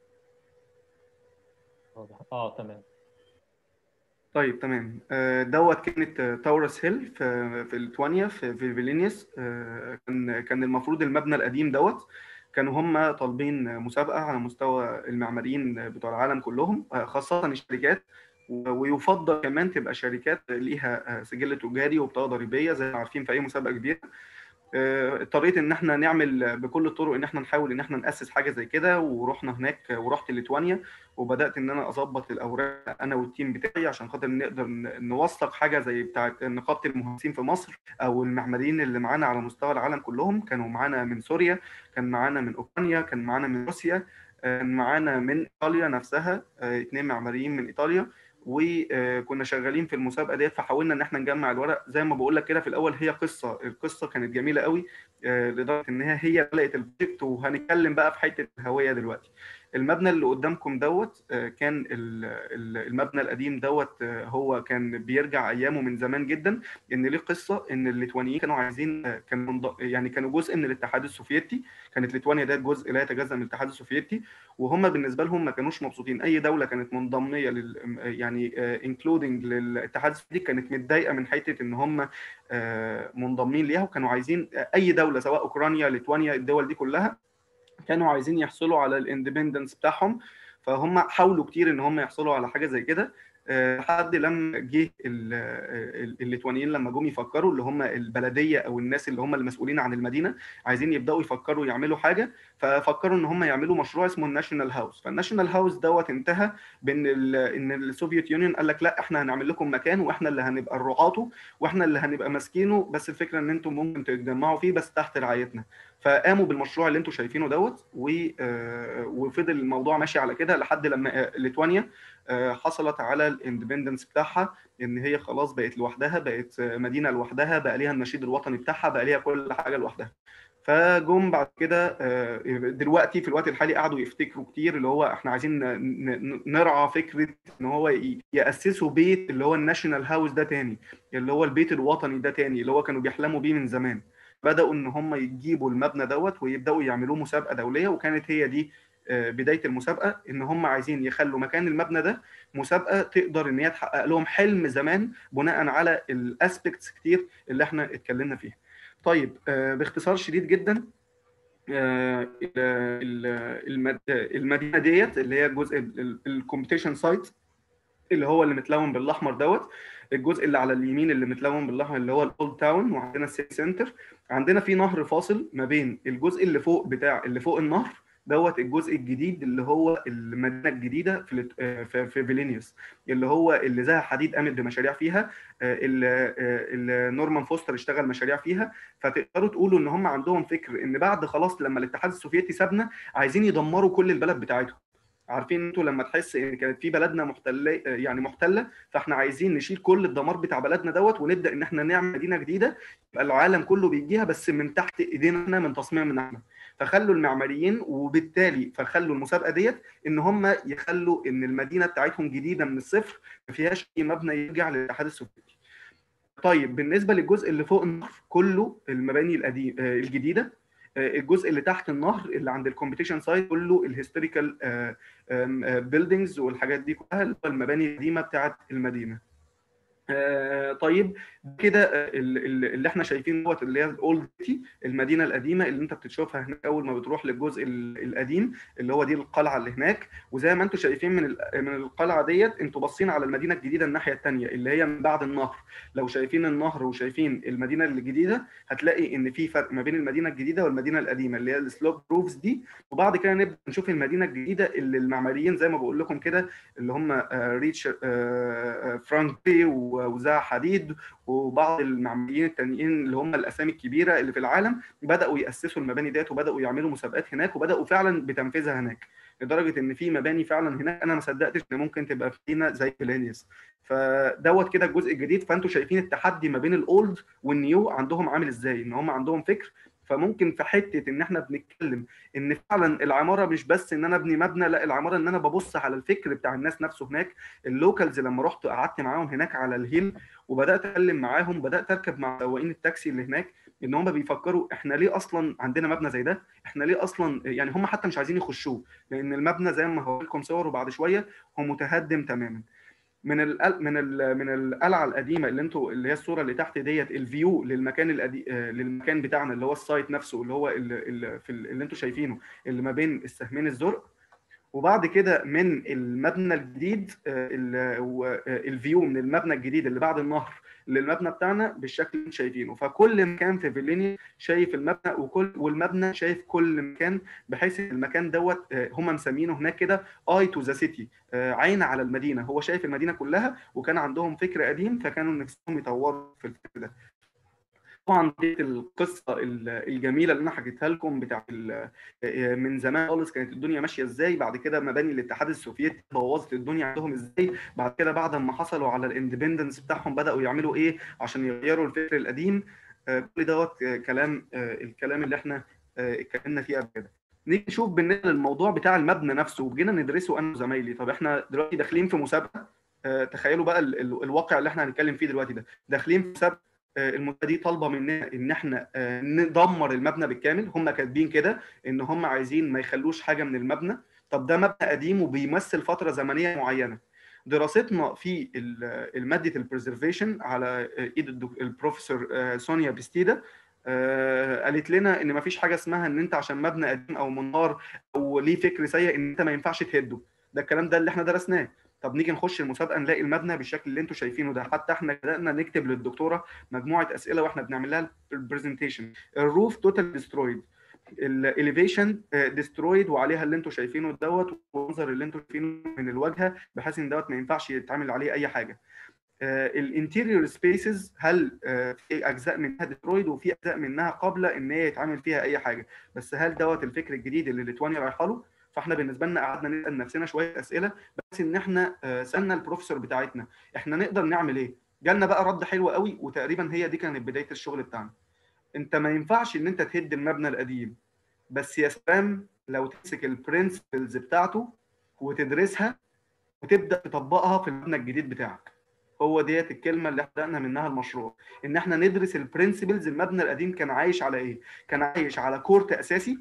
اه تمام طيب تمام دوت كانت تاورس هيل في في ليتوانيا في في فيلينيوس كان كان المفروض المبنى القديم دوت كانوا هم طالبين مسابقه على مستوى المعماريين بتوع العالم كلهم خاصه الشركات ويفضل كمان تبقى شركات ليها سجل تجاري وبطاقه ضريبيه زي ما عارفين في اي مسابقه كبيره اضطريت ان احنا نعمل بكل الطرق ان احنا نحاول ان احنا ناسس حاجه زي كده ورحنا هناك ورحت ليتوانيا وبدات ان انا اظبط الاوراق انا والتيم بتاعي عشان خاطر نقدر نوثق حاجه زي بتاعه نقابه المهندسين في مصر او المعماريين اللي معانا على مستوى العالم كلهم كانوا معانا من سوريا كان معانا من اوكرانيا كان معانا من روسيا كان معانا من ايطاليا نفسها اثنين معماريين من ايطاليا وكنا شغالين في المسابقه ديت فحاولنا ان احنا نجمع الورق زي ما بقول لك كده في الاول هي قصه القصه كانت جميله قوي لدرجه ان هي هي بدات البروجكت وهنتكلم بقى في حته الهويه دلوقتي المبنى اللي قدامكم دوت كان المبنى القديم دوت هو كان بيرجع ايامه من زمان جدا ان ليه قصه ان الليتوانيين كانوا عايزين كانوا يعني كانوا جزء من الاتحاد السوفيتي كانت ليتوانيا ده جزء لا يتجزا من الاتحاد السوفيتي وهم بالنسبه لهم ما كانوش مبسوطين اي دوله كانت منضميه لل يعني انكلودنج للاتحاد السوفيتي كانت متضايقه من حته ان هم منضمين ليها وكانوا عايزين اي دوله سواء اوكرانيا ليتوانيا الدول دي كلها كانوا عايزين يحصلوا على الاندبندنس بتاعهم فهم حاولوا كتير ان هم يحصلوا على حاجه زي كده لحد لما جه الليتوانيين لما جم يفكروا اللي هم البلديه او الناس اللي هم المسؤولين عن المدينه عايزين يبداوا يفكروا يعملوا حاجه ففكروا ان هم يعملوا مشروع اسمه الناشونال هاوس فالناشونال هاوس دوت انتهى بان ان السوفيت يونيون قال لك لا احنا هنعمل لكم مكان واحنا اللي هنبقى رعاته واحنا اللي هنبقى ماسكينه بس الفكره ان انتم ممكن تتجمعوا فيه بس تحت رعايتنا فقاموا بالمشروع اللي انتم شايفينه دوت وفضل الموضوع ماشي على كده لحد لما ليتوانيا حصلت على الاندبندنس بتاعها ان هي خلاص بقت لوحدها بقت مدينه لوحدها بقى ليها النشيد الوطني بتاعها بقى ليها كل حاجه لوحدها فجم بعد كده دلوقتي في الوقت الحالي قعدوا يفتكروا كتير اللي هو احنا عايزين نرعى فكره ان هو ياسسوا بيت اللي هو الناشونال هاوس ده تاني اللي هو البيت الوطني ده تاني اللي هو كانوا بيحلموا بيه من زمان بداوا ان هم يجيبوا المبنى دوت ويبداوا يعملوه مسابقه دوليه وكانت هي دي بدايه المسابقه ان هم عايزين يخلوا مكان المبنى ده مسابقه تقدر ان هي تحقق لهم حلم زمان بناء على الاسبكتس كتير اللي احنا اتكلمنا فيها. طيب باختصار شديد جدا المدينه ديت اللي هي جزء الكومبيتيشن سايت اللي هو اللي متلون بالاحمر دوت الجزء اللي على اليمين اللي متلون بالاحمر اللي هو الاولد تاون وعندنا السيتي سنتر عندنا في نهر فاصل ما بين الجزء اللي فوق بتاع اللي فوق النهر دوت الجزء الجديد اللي هو المدينه الجديده في في, في فيلينيوس اللي هو اللي زها حديد قامت بمشاريع فيها اللي, اللي نورمان فوستر اشتغل مشاريع فيها فتقدروا تقولوا ان هم عندهم فكر ان بعد خلاص لما الاتحاد السوفيتي سابنا عايزين يدمروا كل البلد بتاعتهم عارفين انتوا لما تحس ان كانت في بلدنا محتله يعني محتله فاحنا عايزين نشيل كل الدمار بتاع بلدنا دوت ونبدا ان احنا نعمل مدينه جديده يبقى العالم كله بيجيها بس من تحت ايدينا احنا من تصميمنا احنا فخلوا المعماريين وبالتالي فخلوا المسابقه ديت ان هم يخلوا ان المدينه بتاعتهم جديده من الصفر ما فيهاش اي مبنى يرجع للاتحاد السوفيتي. طيب بالنسبه للجزء اللي فوق النهر كله المباني القديم الجديده الجزء اللي تحت النهر اللي عند الكومبيتيشن سايت كله الهيستوريكال بيلدينجز والحاجات دي كلها اللي هو المباني القديمه بتاعت المدينه. آه طيب كده اللي احنا شايفينه دوت اللي هي الاولد سيتي المدينه القديمه اللي انت بتشوفها هناك اول ما بتروح للجزء القديم اللي هو دي القلعه اللي هناك وزي ما انتم شايفين من من القلعه ديت انتوا باصين على المدينه الجديده الناحيه الثانيه اللي هي من بعد النهر لو شايفين النهر وشايفين المدينه الجديده هتلاقي ان في فرق ما بين المدينه الجديده والمدينه القديمه اللي هي السلوب روفز دي وبعد كده نبدا نشوف المدينه الجديده اللي المعماريين زي ما بقول لكم كده اللي هم ريتش فرانك بي وزاع حديد وبعض المعماريين التانيين اللي هم الاسامي الكبيره اللي في العالم بداوا ياسسوا المباني ديت وبداوا يعملوا مسابقات هناك وبداوا فعلا بتنفيذها هناك لدرجه ان في مباني فعلا هناك انا ما صدقتش ان ممكن تبقى في مدينه زي فيلينيوس فدوت كده الجزء الجديد فانتوا شايفين التحدي ما بين الاولد والنيو عندهم عامل ازاي ان هم عندهم فكر فممكن في حته ان احنا بنتكلم ان فعلا العماره مش بس ان انا ابني مبنى لا العماره ان انا ببص على الفكر بتاع الناس نفسه هناك اللوكالز لما رحت قعدت معاهم هناك على الهيل وبدات اتكلم معاهم بدات اركب مع سواقين التاكسي اللي هناك ان هم بيفكروا احنا ليه اصلا عندنا مبنى زي ده احنا ليه اصلا يعني هم حتى مش عايزين يخشوه لان المبنى زي ما هقول لكم صوره بعد شويه هو متهدم تماما من ال من ال من القلعه القديمه اللي انتوا اللي هي الصوره اللي تحت ديت الفيو للمكان القدي... للمكان بتاعنا اللي هو السايت نفسه اللي هو اللي, في اللي انتوا شايفينه اللي ما بين السهمين الزرق وبعد كده من المبنى الجديد الفيو من المبنى الجديد اللي بعد النهر للمبنى بتاعنا بالشكل اللي انتم شايفينه فكل مكان في فيلينيا شايف المبنى وكل والمبنى شايف كل مكان بحيث المكان دوت هم مسمينه هناك كده اي تو ذا سيتي عين على المدينه هو شايف المدينه كلها وكان عندهم فكر قديم فكانوا نفسهم يطوروا في الفكر ده طبعا دي القصه الجميله اللي انا حكيتها لكم بتاع من زمان خالص كانت الدنيا ماشيه ازاي بعد كده مباني الاتحاد السوفيتي بوظت الدنيا عندهم ازاي بعد كده بعد ما حصلوا على الاندبندنس بتاعهم بداوا يعملوا ايه عشان يغيروا الفكر القديم كل دوت كلام الكلام اللي احنا اتكلمنا فيه قبل كده نيجي نشوف بالنسبه للموضوع بتاع المبنى نفسه وجينا ندرسه انا وزمايلي طب احنا دلوقتي داخلين في مسابقه آه، تخيلوا بقى ال- ال- الواقع اللي احنا هنتكلم فيه دلوقتي ده داخلين في مسابقه آه، المسابقه دي طالبه مننا ان احنا آه، ندمر المبنى بالكامل هم كاتبين كده ان هم عايزين ما يخلوش حاجه من المبنى طب ده مبنى قديم وبيمثل فتره زمنيه معينه دراستنا في ال- الماده البريزرفيشن على ايد الدك- البروفيسور آه، سونيا بستيدا آه، قالت لنا ان ما فيش حاجه اسمها ان انت عشان مبنى قديم او منار او ليه فكر سيء ان انت ما ينفعش تهده ده الكلام ده اللي احنا درسناه طب نيجي نخش المسابقه نلاقي المبنى بالشكل اللي انتم شايفينه ده حتى احنا بدانا نكتب للدكتوره مجموعه اسئله واحنا بنعمل لها البرزنتيشن الروف توتال ديسترويد الاليفيشن ديسترويد وعليها اللي انتم شايفينه دوت والمنظر اللي انتم شايفينه من الواجهه بحيث ان دوت ما ينفعش يتعمل عليه اي حاجه الانتيريور سبيسز هل آه، في اجزاء منها ديسترويد وفي اجزاء منها قابله ان هي يتعمل فيها اي حاجه بس هل دوت الفكر الجديد اللي ليتوانيا رايحه له فاحنا بالنسبه لنا قعدنا نسال نفسنا شويه اسئله بس ان احنا آه، سالنا البروفيسور بتاعتنا احنا نقدر نعمل ايه جالنا بقى رد حلو قوي وتقريبا هي دي كانت بدايه الشغل بتاعنا انت ما ينفعش ان انت تهد المبنى القديم بس يا سلام لو تمسك البرنسبلز بتاعته وتدرسها وتبدا تطبقها في المبنى الجديد بتاعك هو ديت الكلمه اللي بدانا منها المشروع ان احنا ندرس البرنسبلز المبنى القديم كان عايش على ايه كان عايش على كورت اساسي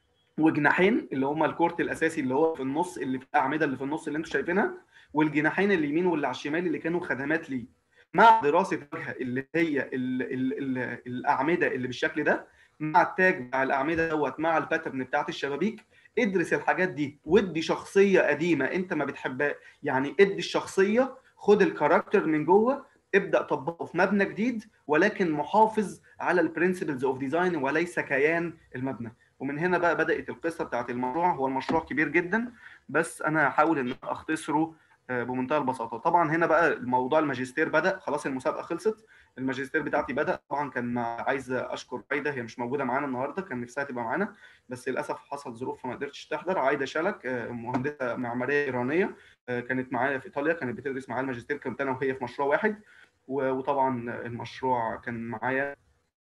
وجناحين اللي هما الكورت الاساسي اللي هو في النص اللي في الاعمده اللي في النص اللي انتم شايفينها والجناحين اليمين واللي على الشمال اللي كانوا خدمات ليه مع دراسه الواجهه اللي هي ال ال ال الاعمده اللي بالشكل ده مع التاج بتاع الاعمده دوت مع الباترن بتاعت الشبابيك ادرس الحاجات دي وادي شخصيه قديمه انت ما بتحبها يعني ادي الشخصيه خد الكاركتر من جوه ابدا طبقه في مبنى جديد ولكن محافظ على البرنسبلز اوف ديزاين وليس كيان المبنى ومن هنا بقى بدات القصه بتاعت المشروع هو المشروع كبير جدا بس انا هحاول ان أنا اختصره آه، بمنتهى البساطه طبعا هنا بقى موضوع الماجستير بدا خلاص المسابقه خلصت الماجستير بتاعتي بدا طبعا كان مع- عايز اشكر عايده هي مش موجوده معانا النهارده كان نفسها تبقى معانا بس للاسف حصل ظروف فما قدرتش تحضر عايده شلك آه، مهندسه معماريه ايرانيه آه، كانت معايا في ايطاليا كانت بتدرس معايا الماجستير كنت انا وهي في مشروع واحد و- وطبعا المشروع كان معايا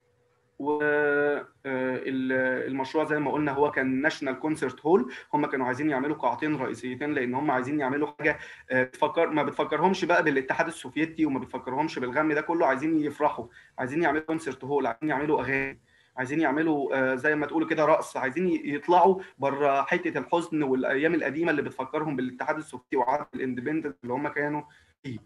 والمشروع زي ما قلنا هو كان ناشونال كونسرت هول هم كانوا عايزين يعملوا قاعتين رئيسيتين لان هم عايزين يعملوا حاجه آه، بتفكر ما بتفكرهمش بقى بالاتحاد السوفيتي وما بتفكرهمش بالغم ده كله عايزين يفرحوا عايزين يعملوا كونسرت هول عايزين يعملوا اغاني عايزين يعملوا آه، زي ما تقولوا كده رقص عايزين ي- يطلعوا بره حته الحزن والايام القديمه اللي بتفكرهم بالاتحاد السوفيتي وعهد الاندبندنت اللي هم كانوا فيه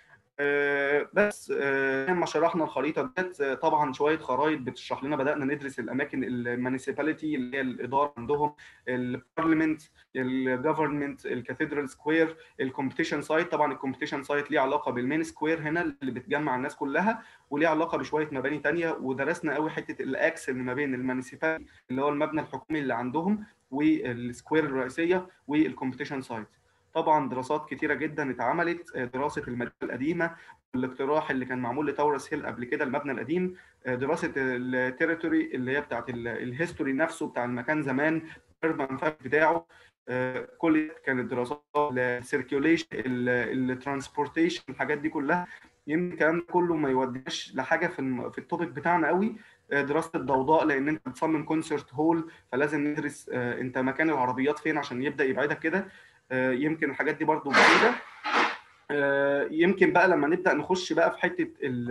آه، بس آه، لما شرحنا الخريطه ديت آه، طبعا شويه خرائط بتشرح لنا بدانا ندرس الاماكن المانيسيباليتي اللي هي الاداره عندهم البارلمنت الجفرمنت الكاثيدرال سكوير الكومبيتيشن سايت طبعا الكومبيتيشن سايت ليه علاقه بالمين سكوير هنا اللي بتجمع الناس كلها وليه علاقه بشويه مباني تانية ودرسنا قوي حته الاكس اللي ما بين المانيسيباليتي اللي هو المبنى الحكومي اللي عندهم والسكوير الرئيسيه والكومبيتيشن سايت طبعا دراسات كتيره جدا اتعملت آه، دراسه المدينه القديمه الاقتراح اللي كان معمول لتورس هيل قبل كده المبنى القديم آه، دراسه التريتوري اللي هي بتاعت ال- الهيستوري نفسه بتاع المكان زمان الاربن فاكت بتاعه آه، كل دي كانت دراسات السيركيوليشن الترانسبورتيشن الحاجات دي كلها يمكن الكلام ده كله ما يوديناش لحاجه في الم- في التوبيك بتاعنا قوي آه، دراسه الضوضاء لان انت بتصمم كونسرت هول فلازم ندرس آه، انت مكان العربيات فين عشان يبدا يبعدك كده آه، يمكن الحاجات دي برضو بعيده آه، يمكن بقى لما نبدا نخش بقى في حته ال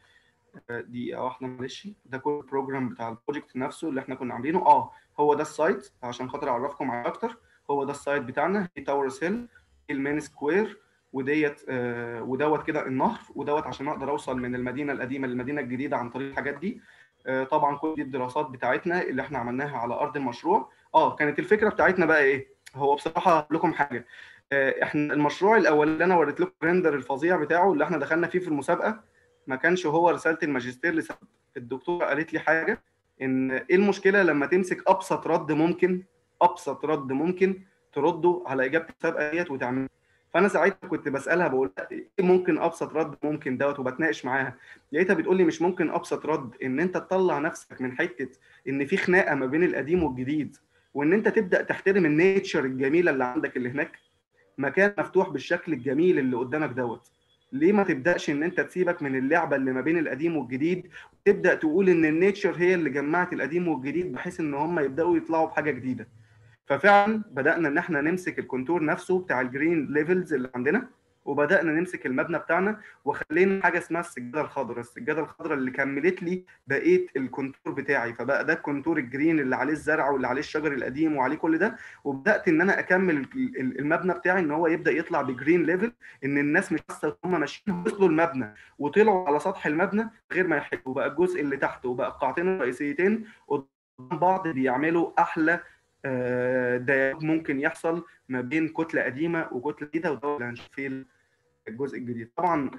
آه، دقيقه واحده معلش ده كل البروجرام بتاع البروجكت نفسه اللي احنا كنا عاملينه اه هو ده السايت عشان خاطر اعرفكم عليه اكتر هو ده السايت بتاعنا دي تاورس هيل المين سكوير وديت آه، ودوت كده النهر ودوت عشان اقدر اوصل من المدينه القديمه للمدينه الجديده عن طريق الحاجات دي آه، طبعا كل دي الدراسات بتاعتنا اللي احنا عملناها على ارض المشروع اه كانت الفكره بتاعتنا بقى ايه هو بصراحه أقول لكم حاجه آه، احنا المشروع الاول اللي انا وريت لكم الريندر الفظيع بتاعه اللي احنا دخلنا فيه في المسابقه ما كانش هو رساله الماجستير لسبب الدكتوره قالت لي حاجه ان ايه المشكله لما تمسك ابسط رد ممكن ابسط رد ممكن ترده على اجابه المسابقه ديت وتعمله فانا ساعتها كنت بسالها بقول لها ايه ممكن ابسط رد ممكن دوت وبتناقش معاها لقيتها بتقول لي مش ممكن ابسط رد ان انت تطلع نفسك من حته ان في خناقه ما بين القديم والجديد وان انت تبدا تحترم النيتشر الجميله اللي عندك اللي هناك مكان مفتوح بالشكل الجميل اللي قدامك دوت ليه ما تبداش ان انت تسيبك من اللعبه اللي ما بين القديم والجديد وتبدا تقول ان النيتشر هي اللي جمعت القديم والجديد بحيث ان هم يبداوا يطلعوا بحاجه جديده ففعلا بدانا ان احنا نمسك الكونتور نفسه بتاع الجرين ليفلز اللي عندنا وبدانا نمسك المبنى بتاعنا وخلينا حاجه اسمها السجاده الخضراء السجاده الخضراء اللي كملت لي بقيه الكونتور بتاعي فبقى ده الكونتور الجرين اللي عليه الزرع واللي عليه الشجر القديم وعليه كل ده وبدات ان انا اكمل المبنى بتاعي ان هو يبدا يطلع بجرين ليفل ان الناس مش حاسه هم ماشيين وصلوا المبنى وطلعوا على سطح المبنى غير ما يحبوا بقى الجزء اللي تحت وبقى القاعتين الرئيسيتين قدام بعض بيعملوا احلى ديالوج ممكن يحصل ما بين كتله قديمه وكتله جديده وده اللي هنشوف فيه الجزء الجديد طبعا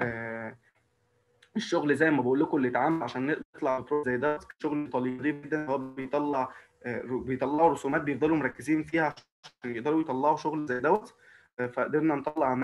الشغل زي ما بقول لكم اللي اتعمل عشان نطلع بروجكت زي ده شغل طويل جدا هو بيطلع بيطلعوا رسومات بيفضلوا مركزين فيها عشان يقدروا يطلعوا شغل زي دوت فقدرنا نطلع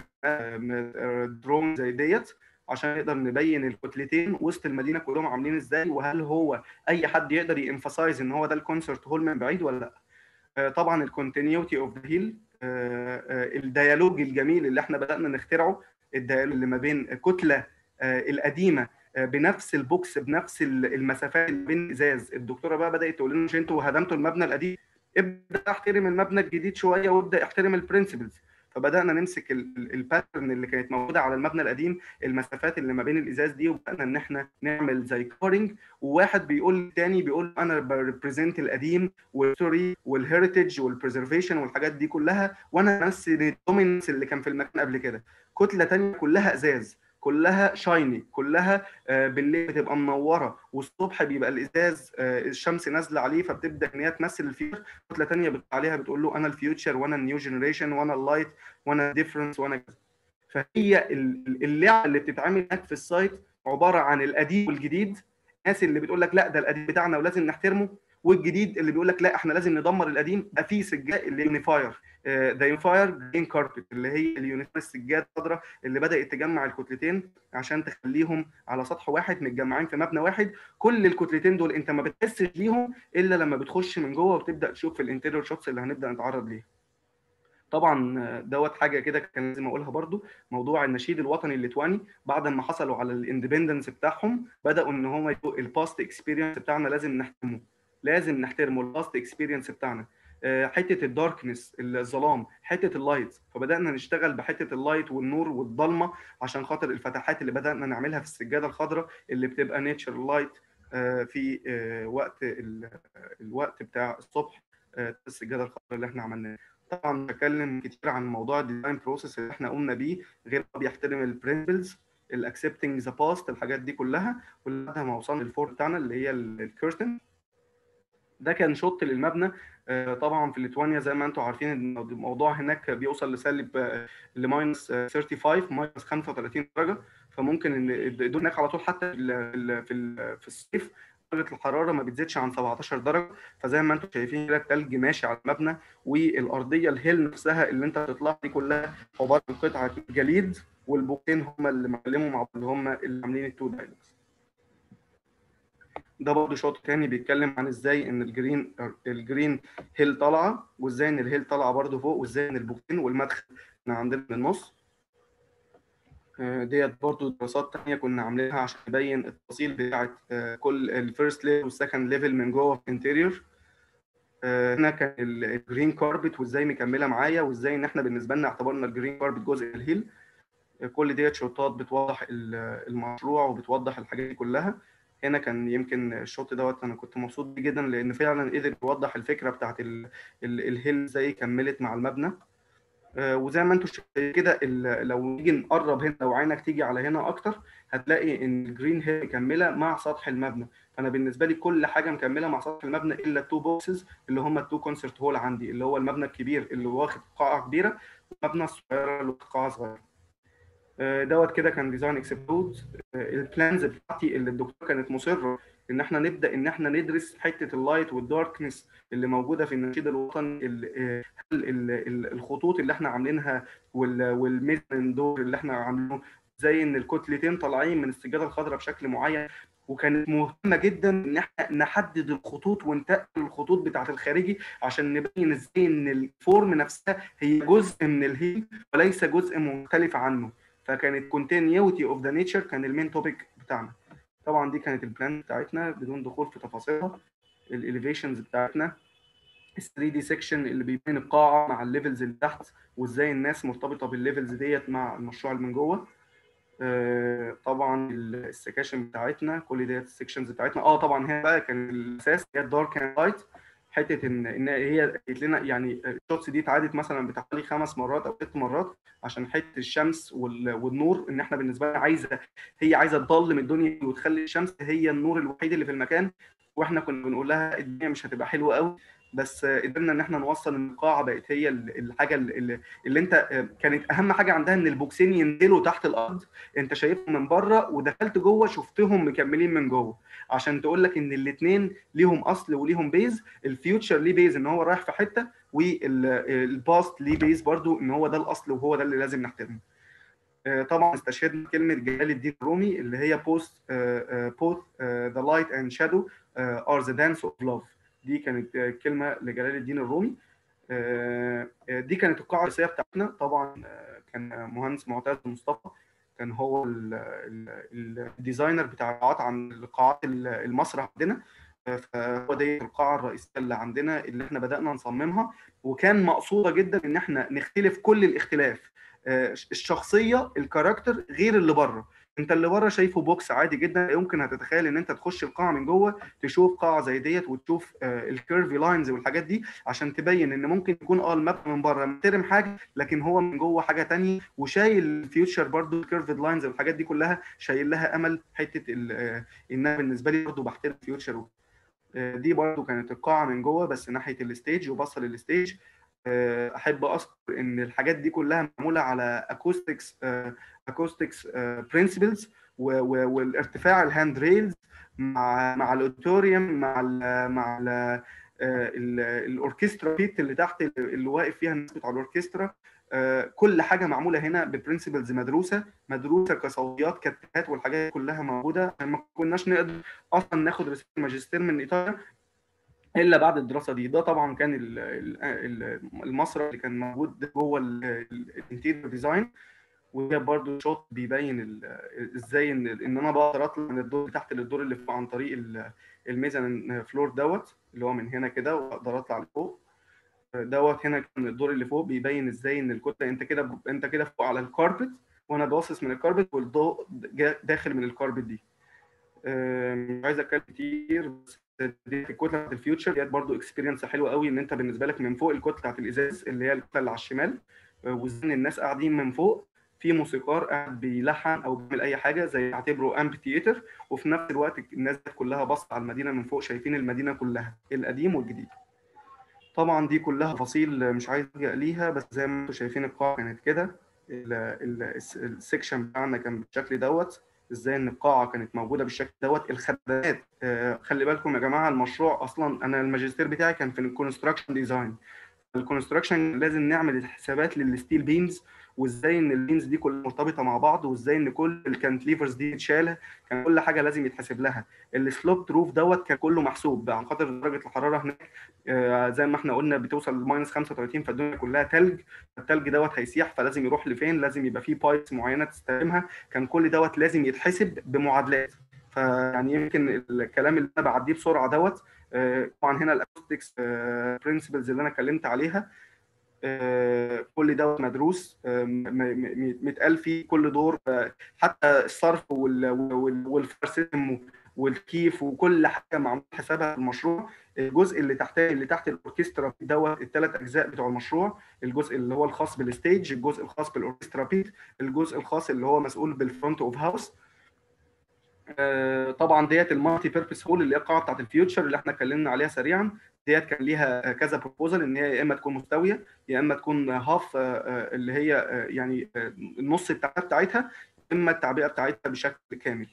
درون زي ديت عشان نقدر نبين الكتلتين وسط المدينه كلهم عاملين ازاي وهل هو اي حد يقدر ينفسايز ان هو ده الكونسرت هول من بعيد ولا لا طبعا الكونتينيوتي اوف ذا هيل الديالوج الجميل اللي احنا بدانا نخترعه الديالوج اللي ما بين الكتله القديمه بنفس البوكس بنفس المسافات اللي بين الازاز الدكتوره بقى بدات تقول لنا مش انتوا هدمتوا المبنى القديم ابدا احترم المبنى الجديد شويه وابدا احترم البرنسبلز فبدانا نمسك الباترن اللي كانت موجوده على المبنى القديم المسافات اللي ما بين الازاز دي وبدانا ان احنا نعمل زي كورنج وواحد بيقول للتاني بيقول انا بريبريزنت القديم والهيستوري والهيريتج والبريزرفيشن والحاجات دي كلها وانا بمثل الدوميننس اللي كان في المكان قبل كده كتله ثانيه كلها ازاز كلها شايني كلها بالليل بتبقى منوره والصبح بيبقى الازاز الشمس نازله عليه فبتبدا ان هي تمثل الفيوتشر كتله ثانيه بتقول عليها بتقول له انا الفيوتشر وانا النيو جنريشن وانا اللايت وانا الديفرنس وانا كذا فهي اللعبه اللي بتتعمل هناك في السايت عباره عن القديم والجديد الناس اللي بتقول لك لا ده القديم بتاعنا ولازم نحترمه والجديد اللي بيقول لك لا احنا لازم ندمر القديم في سجاد اليونيفاير ذا يونيفاير جرين كاربت اللي هي اليونيفاير السجاده الخضراء اللي بدات تجمع الكتلتين عشان تخليهم على سطح واحد متجمعين في مبنى واحد كل الكتلتين دول انت ما بتحسش بيهم الا لما بتخش من جوه وتبدا تشوف في الانتيريور شوتس اللي هنبدا نتعرض ليها طبعا دوت حاجه كده كان لازم اقولها برضو موضوع النشيد الوطني الليتواني بعد ما حصلوا على الاندبندنس بتاعهم بداوا ان هم الباست اكسبيرينس بتاعنا لازم نحترمه لازم نحترمه الباست اكسبيرينس بتاعنا حته الداركنس الظلام حته اللايت فبدانا نشتغل بحته اللايت والنور والضلمه عشان خاطر الفتحات اللي بدانا نعملها في السجاده الخضراء اللي بتبقى نيتشر لايت في وقت الوقت بتاع الصبح السجاده الخضراء اللي احنا عملناها طبعا بتكلم كتير عن موضوع الديزاين بروسيس اللي احنا قمنا بيه غير بيحترم البرنسبلز الاكسبتنج ذا باست الحاجات دي كلها ولحد ما وصلنا للفور بتاعنا اللي هي الكيرتن ده كان شوط للمبنى طبعا في ليتوانيا زي ما انتم عارفين الموضوع هناك بيوصل لسالب لماينس 35 ماينس 35 درجه فممكن الدول هناك على طول حتى في في الصيف درجه الحراره ما بتزيدش عن 17 درجه فزي ما انتم شايفين كده الثلج ماشي على المبنى والارضيه الهيل نفسها اللي انت بتطلع دي كلها عباره عن قطعه جليد والبوكين هم اللي معلموا مع اللي هم اللي عاملين التو دايلوجز ده برضه شوط تاني بيتكلم عن ازاي ان الجرين الجرين هيل طالعه وازاي ان الهيل طالعه برضه فوق وازاي ان البوكين والمدخل احنا عندنا من النص ديت برضه دراسات تانية كنا عاملينها عشان نبين التفاصيل بتاعت كل الفيرست ليفل والسكند ليفل من جوه في الانتيريور هنا كان الجرين كاربت وازاي مكمله معايا وازاي ان احنا بالنسبه لنا اعتبرنا الجرين كاربت جزء الهيل كل ديت شوطات بتوضح المشروع وبتوضح الحاجات دي كلها هنا كان يمكن الشوط دوت انا كنت مبسوط بيه جدا لان فعلا قدر يوضح الفكره بتاعت الهيل ازاي كملت مع المبنى وزي ما انتم شايفين كده لو نيجي نقرب هنا لو عينك تيجي على هنا اكتر هتلاقي ان الجرين هيل مكمله مع سطح المبنى فانا بالنسبه لي كل حاجه مكمله مع سطح المبنى الا التو بوكسز اللي هم التو كونسرت هول عندي اللي هو المبنى الكبير اللي واخد قاعه كبيره والمبنى الصغيره اللي واخد قاعه صغيره دوت كده كان ديزاين اكسبلود البلانز بتاعتي اللي الدكتور كانت مصره ان احنا نبدا ان احنا ندرس حته اللايت والداركنس اللي موجوده في النشيد الوطني الخطوط اللي احنا عاملينها والميزن دور اللي احنا عاملينه زي ان الكتلتين طالعين من السجاده الخضراء بشكل معين وكانت مهمه جدا ان احنا نحدد الخطوط وننتقل الخطوط بتاعه الخارجي عشان نبين ازاي ان الفورم نفسها هي جزء من الهيل وليس جزء مختلف عنه فكانت continuity اوف ذا نيتشر كان المين توبيك بتاعنا طبعا دي كانت البلان بتاعتنا بدون دخول في تفاصيلها الاليفيشنز بتاعتنا ال 3 دي سيكشن اللي بيبين القاعه مع الليفلز اللي تحت وازاي الناس مرتبطه بالليفلز ديت مع المشروع اللي من جوه آه، طبعا السكاشن بتاعتنا كل ديت السكشنز بتاعتنا اه طبعا هنا بقى كان الاساس هي الدارك اند لايت حته ان ان هي قالت لنا يعني الشوتس دي اتعادت مثلا بتاع حوالي خمس مرات او ست مرات عشان حته الشمس وال- والنور ان احنا بالنسبه لنا عايزه هي عايزه تضلم الدنيا وتخلي الشمس هي النور الوحيد اللي في المكان واحنا كنا بنقول لها الدنيا مش هتبقى حلوه قوي بس قدرنا ان احنا نوصل ان القاعه بقت هي ال- الحاجه اللي, اللي انت كانت اهم حاجه عندها ان البوكسين ينزلوا تحت الارض انت شايفهم من بره ودخلت جوه شفتهم مكملين من جوه عشان تقول لك ان الاثنين ليهم اصل وليهم بيز الفيوتشر ليه بيز ان هو رايح في حته والباست ليه بيز برضو ان هو ده الاصل وهو ده اللي لازم نحترمه آه، طبعا استشهدنا كلمه جلال الدين الرومي اللي هي بوست بوث ذا لايت اند شادو ار ذا دانس اوف لاف دي كانت آه، كلمه لجلال الدين الرومي آه، آه، دي كانت القاعه الرئيسيه بتاعتنا طبعا آه، كان مهندس معتز مصطفى كان هو ال- ال- ال- الديزاينر بتاع القاعات عن القاعات ال- المسرح عندنا آه، فهو دي القاعه الرئيسيه اللي عندنا اللي احنا بدانا نصممها وكان مقصوده جدا ان احنا نختلف كل الاختلاف آه، الشخصيه الكاركتر غير اللي بره انت اللي بره شايفه بوكس عادي جدا لا يمكن هتتخيل ان انت تخش القاعه من جوه تشوف قاعه زي ديت وتشوف الكيرفي لاينز والحاجات دي عشان تبين ان ممكن يكون اه المبنى من بره محترم حاجه لكن هو من جوه حاجه تانية وشايل الفيوتشر برضو الكيرفد لاينز والحاجات دي كلها شايل لها امل حته ال- آه، ان انا بالنسبه لي برضو بحترم الفيوتشر آه، دي برضو كانت القاعه من جوه بس ناحيه الستيج وبصل للستيج آه، احب اذكر ان الحاجات دي كلها معموله على اكوستكس اكوستكس برنسبلز والارتفاع الهاند ريلز مع مع الاوديتوريوم مع ال مع ال ال- الاوركسترا بيت اللي تحت اللي واقف فيها الناس بتوع الاوركسترا آه، كل حاجه معموله هنا ببرنسبلز مدروسه مدروسه كصوتيات كاتبات والحاجات دي كلها موجوده ما كناش نقدر اصلا ناخد رساله ماجستير من ايطاليا الا بعد الدراسه دي ده طبعا كان ال- ال- ال- المسرح اللي كان موجود جوه الانتيريور ديزاين وده برضو شوت بيبين ال- ازاي ان ان انا بقدر اطلع من الدور اللي تحت للدور اللي فوق عن طريق ال- الميزان فلور دوت اللي هو من هنا كده واقدر اطلع لفوق دوت هنا كان الدور اللي فوق بيبين ازاي ان الكتله انت كده انت كده فوق على الكاربت وانا باصص من الكاربت والضوء جا- داخل من الكاربت دي آه، مش عايز اتكلم كتير بس دي الكتله بتاعت الفيوتشر ديت برضو اكسبيرينس حلوه قوي ان انت بالنسبه لك من فوق الكتله بتاعت الازاز اللي هي الكتله اللي على الشمال آه، وازاي إن الناس قاعدين من فوق في موسيقار قاعد بيلحن او بيعمل اي حاجه زي اعتبره امب تياتر وفي نفس الوقت الناس دي كلها باصه على المدينه من فوق شايفين المدينه كلها القديم والجديد طبعا دي كلها تفاصيل مش عايز الجا ليها بس زي ما انتم شايفين القاعه كانت كده ال- ال- الس- السكشن بتاعنا كان بالشكل دوت ازاي ان القاعه كانت موجوده بالشكل دوت الخدمات آه، خلي بالكم يا جماعه المشروع اصلا انا الماجستير بتاعي كان في الكونستراكشن ديزاين الكونستراكشن لازم نعمل الحسابات للستيل بيمز وازاي ان البيمز دي كلها مرتبطه مع بعض وازاي ان كل الكانتليفرز دي تتشال كان كل حاجه لازم يتحسب لها السلوب روف دوت كان كله محسوب عن خاطر درجه الحراره هناك آه، زي ما احنا قلنا بتوصل لماينس 35 فالدنيا كلها تلج التلج دوت هيسيح فلازم يروح لفين لازم يبقى فيه بايبس معينه تستخدمها كان كل دوت لازم يتحسب بمعادلات فيعني يمكن الكلام اللي انا بعديه بسرعه دوت آه، طبعا هنا الاكوستكس برنسبلز اللي انا اتكلمت عليها آه، كل دوت مدروس آه، م- م- متقال فيه كل دور آه، حتى الصرف وال- وال- والفرسيزم والكيف وكل حاجه معمول حسابها في المشروع الجزء اللي تحت اللي تحت الاوركسترا دوت الثلاث اجزاء بتوع المشروع الجزء اللي هو الخاص بالستيج الجزء الخاص بالاوركسترا بيت الجزء الخاص اللي هو مسؤول بالفرونت اوف هاوس آه، طبعا ديت المالتي بيربس هول اللي هي القاعه بتاعت الفيوتشر اللي احنا اتكلمنا عليها سريعا ديت كان ليها كذا بروبوزل ان هي يا اما تكون مستويه يا اما تكون هاف اللي هي آه، يعني آه، النص التعبئه بتاعتها يا اما التعبئه بتاعتها بشكل كامل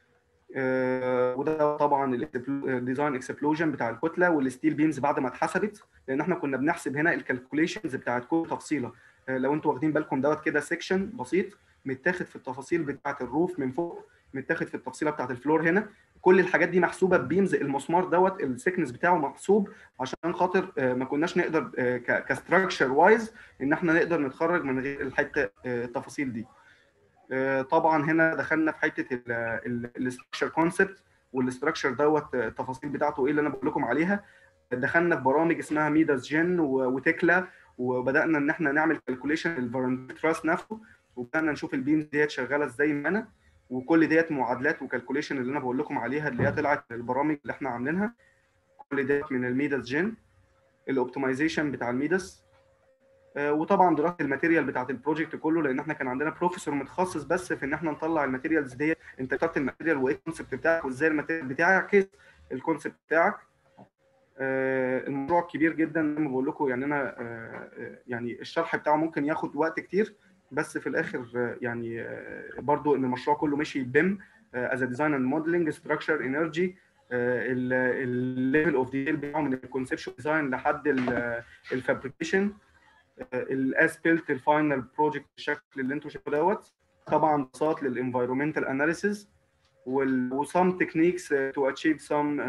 آه، وده طبعا الديزاين اكسبلوجن بتاع الكتله والستيل بيمز بعد ما اتحسبت لان احنا كنا بنحسب هنا الكالكوليشنز بتاعت كل تفصيله آه، لو انتوا واخدين بالكم دوت كده سيكشن بسيط متاخد في التفاصيل بتاعت الروف من فوق متاخد في التفصيله بتاعت الفلور هنا كل الحاجات دي محسوبه ببيمز المسمار دوت السكنس بتاعه محسوب عشان خاطر آه، ما كناش نقدر كستراكشر وايز ان احنا نقدر نتخرج من غير الحته آه، التفاصيل دي آه، طبعا هنا دخلنا في حته الاستراكشر كونسبت والاستراكشر دوت آه، التفاصيل بتاعته ايه اللي انا بقول لكم عليها دخلنا في برامج اسمها ميداس جن وتكلا وبدانا ان احنا نعمل كالكوليشن للفالنتير تراست نفسه وبدانا نشوف البيمز ديت شغاله ازاي معانا وكل ديت معادلات وكالكوليشن اللي انا بقول لكم عليها اللي هي طلعت من البرامج اللي احنا عاملينها كل ديت من الميداس جن الاوبتمايزيشن بتاع الميداس وطبعا دراسه الماتيريال بتاعت البروجكت كله لان احنا كان عندنا بروفيسور متخصص بس في ان احنا نطلع الماتيريالز ديت انت اخترت الماتيريال وايه الكونسيبت بتاعك وازاي الماتيريال بتاعك يعكس الكونسيبت بتاعك الموضوع كبير جدا زي ما بقول لكم يعني انا يعني الشرح بتاعه ممكن ياخد وقت كتير بس في الاخر يعني برضو ان المشروع كله مشي بيم از ديزاين اند موديلنج ستراكشر انرجي الليفل اوف ديتيل بتاعه من الكونسبشن ديزاين لحد الفابريكيشن الاس بيلت الفاينل بروجكت بالشكل اللي انتم شايفوه دوت طبعا دراسات للانفايرمنتال اناليسيز وسام تكنيكس تو اتشيف سام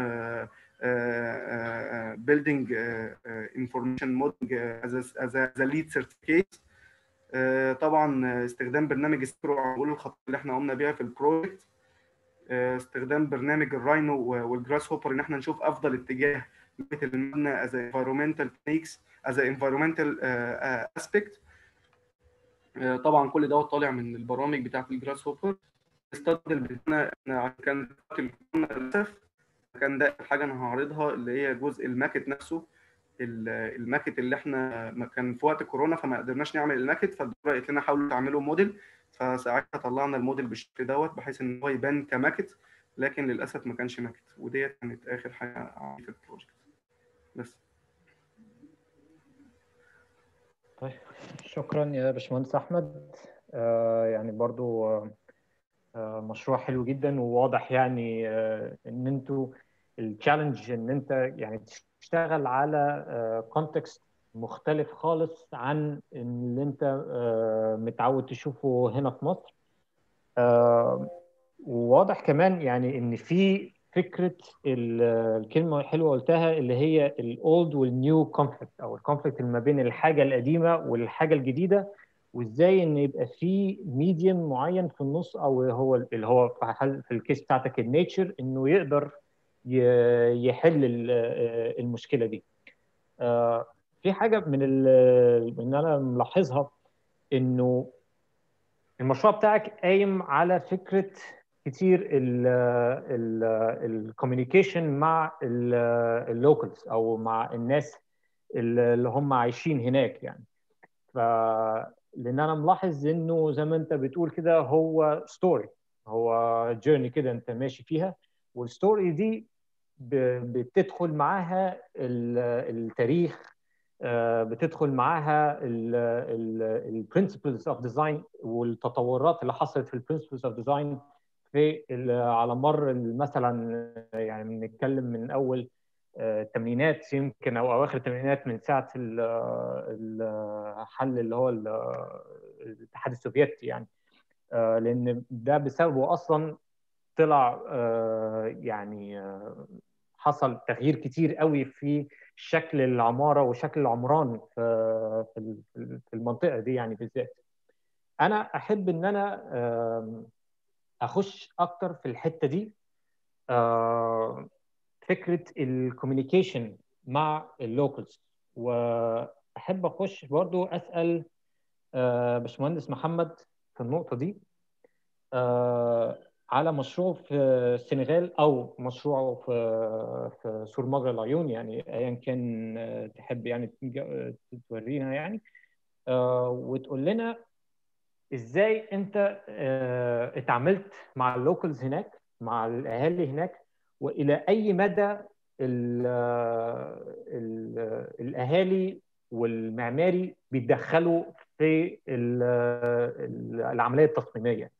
building information modeling as a, as a, as a lead certificate طبعا استخدام برنامج سترو بقول الخطوات اللي احنا قمنا بيها في البروجكت استخدام برنامج الراينو والجراس هوبر ان احنا نشوف افضل اتجاه المبنى as a environmental techniques as a environmental uh, aspect uh, طبعا كل دوت طالع من البرامج بتاعت الجراس هوبر استخدم بتاعنا كان للاسف كان ده حاجه انا هعرضها اللي هي جزء الماكت نفسه الماكت اللي احنا كان في وقت كورونا فما قدرناش نعمل الماكت فالدكتوره قالت لنا حاولوا تعملوا موديل فساعتها طلعنا الموديل بالشكل دوت بحيث ان هو يبان كماكت لكن للاسف ما كانش ماكت وديت كانت اخر حاجه في البروجكت بس طيب شكرا يا باشمهندس احمد آه يعني برضو آه مشروع حلو جدا وواضح يعني آه ان انتوا التشالنج ان انت يعني تشتغل على كونتكست مختلف خالص عن اللي انت متعود تشوفه هنا في مصر وواضح كمان يعني ان في فكره الكلمه الحلوه قلتها اللي هي الاولد والنيو كونفليكت او الكونفليكت ما بين الحاجه القديمه والحاجه الجديده وازاي ان يبقى في ميديم معين في النص او هو اللي هو في الكيس بتاعتك النيتشر انه يقدر يحل المشكله دي في حاجه من ان انا ملاحظها انه المشروع بتاعك قايم على فكره كتير الكوميونيكيشن مع اللوكالز او مع الناس اللي هم عايشين هناك يعني ف لان انا ملاحظ انه زي ما انت بتقول كده هو ستوري هو جيرني كده انت ماشي فيها والستوري دي بتدخل معاها التاريخ بتدخل معاها البرنسبلز اوف ديزاين والتطورات اللي حصلت في البرنسبلز اوف ديزاين في على مر مثلا يعني بنتكلم من اول الثمانينات يمكن او اواخر الثمانينات من ساعه الحل اللي هو الاتحاد السوفيتي يعني لان ده بسببه اصلا طلع يعني حصل تغيير كتير قوي في شكل العماره وشكل العمران في في المنطقه دي يعني بالذات انا احب ان انا اخش اكتر في الحته دي فكره الكوميونيكيشن مع اللوكلز واحب اخش برضو اسال باشمهندس محمد في النقطه دي على مشروع في السنغال او مشروع في في سور مجرى العيون يعني ايا كان تحب يعني تورينا يعني وتقول لنا ازاي انت اتعاملت مع اللوكلز هناك مع الاهالي هناك والى اي مدى ال ال الاهالي والمعماري بيتدخلوا في العمليه التصميميه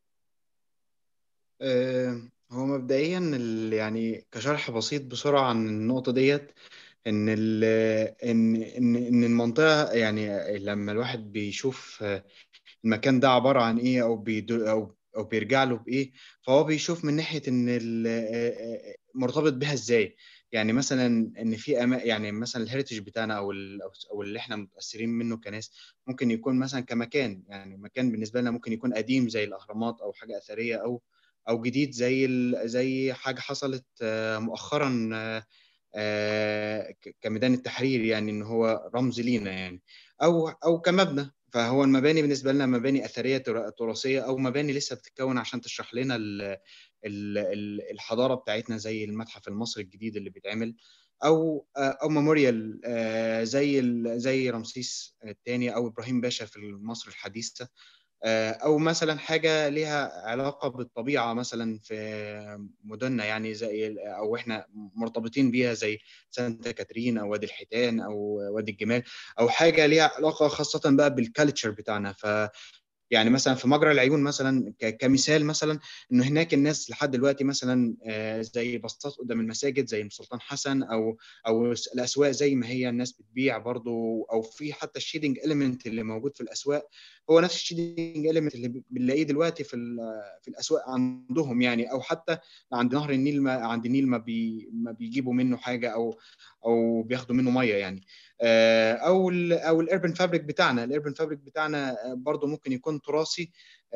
هو مبدئيا يعني كشرح بسيط بسرعه عن النقطه ديت ان ان ان ان المنطقه يعني لما الواحد بيشوف المكان ده عباره عن ايه او بيدو او او بيرجع له بايه فهو بيشوف من ناحيه ان مرتبط بها ازاي يعني مثلا ان في أما يعني مثلا الهيريتج بتاعنا او او اللي احنا متاثرين منه كناس ممكن يكون مثلا كمكان يعني مكان بالنسبه لنا ممكن يكون قديم زي الاهرامات او حاجه اثريه او او جديد زي زي حاجه حصلت مؤخرا كميدان التحرير يعني ان هو رمز لينا يعني او او كمبنى فهو المباني بالنسبه لنا مباني اثريه تراثيه او مباني لسه بتتكون عشان تشرح لنا الحضاره بتاعتنا زي المتحف المصري الجديد اللي بيتعمل او او ميموريال زي زي رمسيس الثاني او ابراهيم باشا في مصر الحديثه او مثلا حاجه ليها علاقه بالطبيعه مثلا في مدننا يعني زي او احنا مرتبطين بيها زي سانتا كاترين او وادي الحيتان او وادي الجمال او حاجه ليها علاقه خاصه بقى بالكالتشر بتاعنا ف يعني مثلا في مجرى العيون مثلا كمثال مثلا انه هناك الناس لحد دلوقتي مثلا زي بسطات قدام المساجد زي السلطان حسن او او الاسواق زي ما هي الناس بتبيع برضو او في حتى الشيدنج اليمنت اللي موجود في الاسواق هو نفس الشيدنج اليمنت اللي بنلاقيه دلوقتي في في الاسواق عندهم يعني او حتى عند نهر النيل ما عند النيل ما, بي ما بيجيبوا منه حاجه او او بياخدوا منه ميه يعني او ال او الاربن فابريك بتاعنا الاربن فابريك بتاعنا برضو ممكن يكون تراثي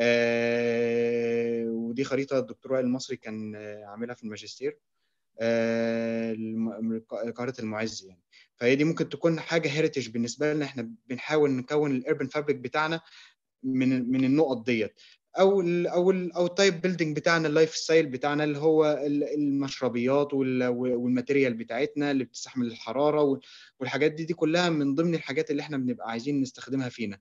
ودي خريطه الدكتور وائل المصري كان عاملها في الماجستير قاهره المعز يعني فهي دي ممكن تكون حاجه هيريتج بالنسبه لنا احنا بنحاول نكون الاربن فابريك بتاعنا من من النقط ديت او ال او ال او التايب بيلدينج بتاعنا اللايف ستايل بتاعنا اللي هو المشربيات والماتيريال بتاعتنا اللي بتستحمل الحراره والحاجات دي دي كلها من ضمن الحاجات اللي احنا بنبقى عايزين نستخدمها فينا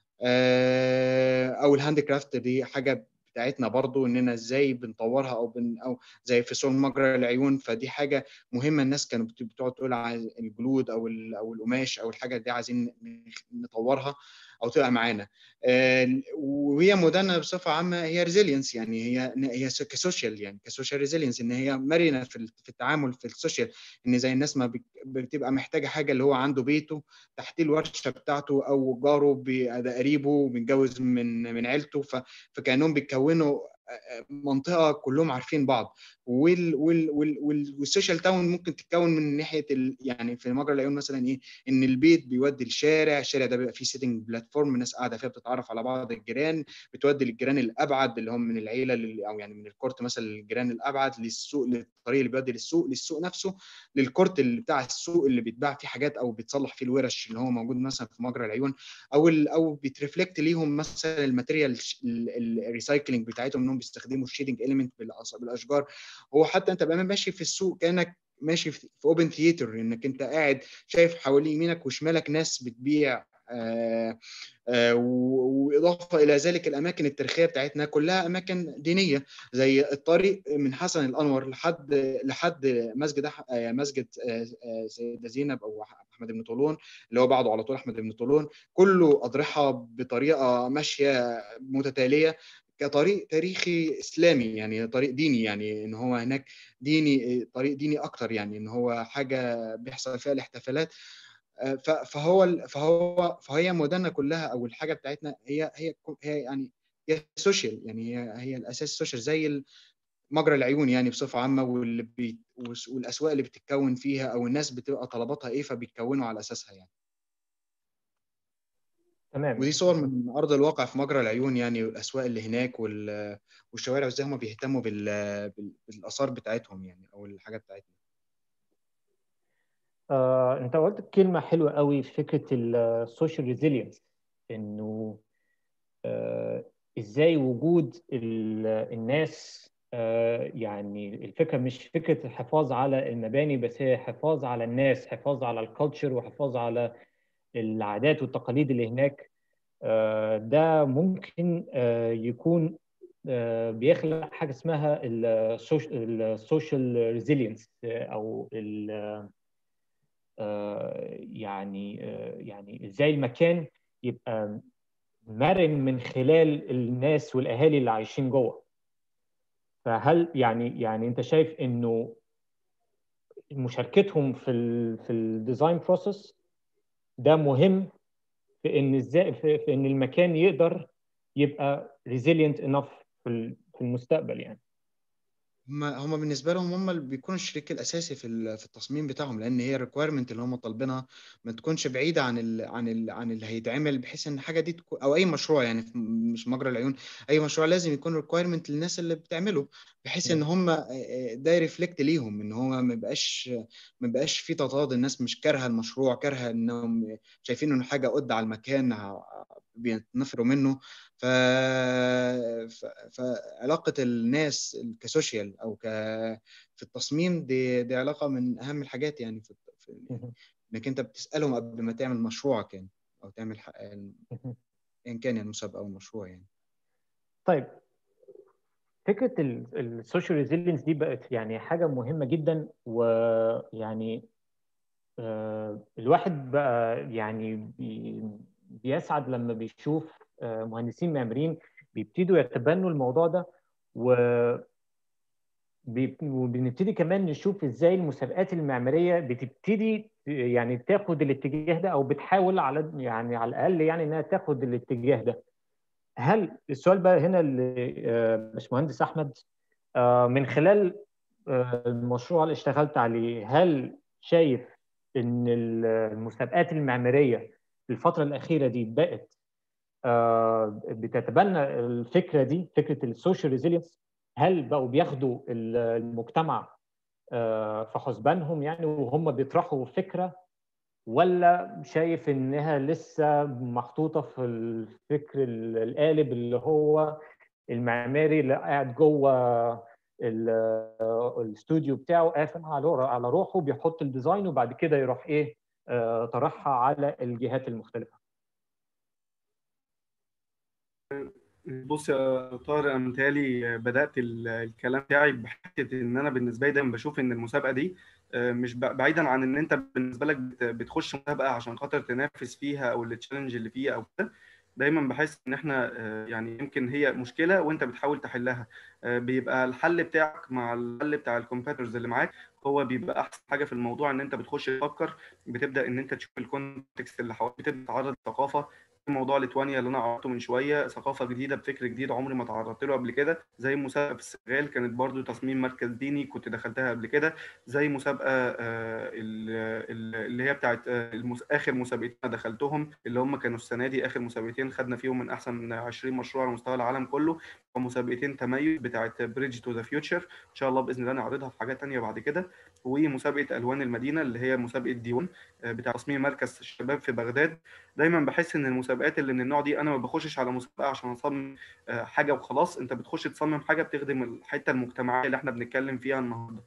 او الهاند كرافت دي حاجه بتاعتنا برضو اننا ازاي بنطورها او بن او زي في سول مجرى العيون فدي حاجه مهمه الناس كانت بتقعد تقول على الجلود او او القماش او الحاجه دي عايزين نطورها او تبقى معانا وهي مدنه بصفه عامه هي ريزيلينس يعني هي هي كسوشيال يعني كسوشيال ريزيلينس ان هي مرنه في في التعامل في السوشيال ان زي الناس ما بتبقى محتاجه حاجه اللي هو عنده بيته تحتيه الورشه بتاعته او جاره ده قريبه متجوز من من عيلته فكانهم بيكونوا منطقه كلهم عارفين بعض وال وال وال والسوشيال تاون ممكن تتكون من ناحيه ال يعني في مجرى العيون مثلا ايه ان البيت بيودي الشارع الشارع ده بيبقى فيه سيتنج بلاتفورم الناس قاعده فيها بتتعرف على بعض الجيران بتودي للجيران الابعد اللي هم من العيله او يعني من الكورت مثلا للجيران الابعد للسوق للطريق اللي بيودي للسوق للسوق نفسه للكورت اللي بتاع السوق اللي بيتباع فيه حاجات او بيتصلح فيه الورش اللي هو موجود مثلا في مجرى العيون او ال او بيترفلكت ليهم مثلا الماتيريال الريسايكلينج بتاعتهم انهم بيستخدموا الشيدنج اليمنت بالاشجار هو حتى انت بقى ماشي في السوق كانك ماشي في اوبن ثياتر انك انت قاعد شايف حوالين يمينك وشمالك ناس بتبيع آآ آآ واضافه الى ذلك الاماكن التاريخيه بتاعتنا كلها اماكن دينيه زي الطريق من حسن الانور لحد لحد مسجد مسجد سيده زينب او احمد بن طولون اللي هو بعده على طول احمد بن طولون كله اضرحه بطريقه ماشيه متتاليه كطريق تاريخي اسلامي يعني طريق ديني يعني ان هو هناك ديني طريق ديني اكتر يعني ان هو حاجه بيحصل فيها الاحتفالات فهو فهو فهي مدنة كلها او الحاجه بتاعتنا هي هي هي يعني هي سوشيال يعني هي هي الاساس سوشيال زي مجرى العيون يعني بصفه عامه واللي بي والاسواق اللي بتتكون فيها او الناس بتبقى طلباتها ايه فبيتكونوا على اساسها يعني تمام ودي صور من ارض الواقع في مجرى العيون يعني والاسواق اللي هناك والشوارع وازاي هم بيهتموا بالاثار بتاعتهم يعني او الحاجه بتاعتنا آه، انت قلت كلمه حلوه قوي في فكره السوشيال ريزيلينس انه آه، ازاي وجود الناس آه، يعني الفكره مش فكره الحفاظ على المباني بس هي حفاظ على الناس حفاظ على الكالتشر وحفاظ على العادات والتقاليد اللي هناك ده ممكن يكون بيخلق حاجه اسمها السوشيال ريزيلينس او يعني يعني ازاي المكان يبقى مرن من خلال الناس والاهالي اللي عايشين جوه فهل يعني يعني انت شايف انه مشاركتهم في ال في الديزاين بروسيس ده مهم في ان ازاي في, في ان المكان يقدر يبقى resilient enough في في المستقبل يعني هم هم بالنسبه لهم هم اللي بيكونوا الشريك الاساسي في في التصميم بتاعهم لان هي الريكويرمنت اللي هم طالبينها ما تكونش بعيده عن ال عن ال عن اللي هيتعمل بحيث ان الحاجه دي تكون او اي مشروع يعني مش مجرى العيون اي مشروع لازم يكون ريكويرمنت للناس اللي بتعمله بحيث ان هم ده يرفلكت ليهم ان هو ما يبقاش ما يبقاش في تضاد الناس مش كارهه المشروع كارهه انهم شايفين انه حاجه قد على المكان بيتنفروا منه ف... ف... فعلاقة الناس كسوشيال أو ك... في التصميم دي دي علاقة من أهم الحاجات يعني في, في... إنك أنت بتسألهم قبل ما تعمل مشروعك يعني أو تعمل حق... إن كان يعني المسابقة أو المشروع يعني طيب فكرة السوشيال ريزيلينس دي بقت يعني حاجة مهمة جدا ويعني آه الواحد بقى يعني بي بيسعد لما بيشوف مهندسين معماريين بيبتدوا يتبنوا الموضوع ده و وبنبتدي كمان نشوف ازاي المسابقات المعماريه بتبتدي يعني تاخد الاتجاه ده او بتحاول على يعني على الاقل يعني انها تاخد الاتجاه ده. هل السؤال بقى هنا لباشمهندس احمد من خلال المشروع اللي اشتغلت عليه هل شايف ان المسابقات المعماريه الفترة الأخيرة دي بقت بتتبنى الفكرة دي فكرة السوشيال ريزيلينس هل بقوا بياخدوا المجتمع في حسبانهم يعني وهم بيطرحوا فكرة ولا شايف انها لسه محطوطة في الفكر القالب اللي هو المعماري اللي قاعد جوه الاستوديو بتاعه قافل على روحه بيحط الديزاين وبعد كده يروح ايه طرحها على الجهات المختلفة بص يا طارق انا متهيألي بدات الكلام بتاعي بحته ان انا بالنسبه لي دايما بشوف ان المسابقه دي مش بعيدا عن ان انت بالنسبه لك بتخش مسابقه عشان خاطر تنافس فيها او التشالنج اللي فيها او كده دايما بحس ان احنا يعني يمكن هي مشكله وانت بتحاول تحلها بيبقى الحل بتاعك مع الحل بتاع الكومبيترز اللي معاك هو بيبقى احسن حاجه في الموضوع ان انت بتخش تفكر بتبدا ان انت تشوف الكونتكست اللي حواليك بتبدا تتعرض لثقافه موضوع ليتوانيا اللي انا عرضته من شويه ثقافه جديده بفكر جديد عمري ما تعرضت له قبل كده زي مسابقه في السنغال كانت برضو تصميم مركز ديني كنت دخلتها قبل كده زي مسابقه اللي هي بتاعت اخر مسابقتين دخلتهم اللي هم كانوا السنه دي اخر مسابقتين خدنا فيهم من احسن 20 مشروع على مستوى العالم كله ومسابقتين تميز بتاعت بريدج تو ذا فيوتشر ان شاء الله باذن الله نعرضها في حاجات ثانيه بعد كده ومسابقه الوان المدينه اللي هي مسابقه ديون بتاع تصميم مركز الشباب في بغداد دايما بحس ان المسابقات اللي من النوع دي انا ما بخشش على مسابقه عشان اصمم حاجه وخلاص انت بتخش تصمم حاجه بتخدم الحته المجتمعيه اللي احنا بنتكلم فيها النهارده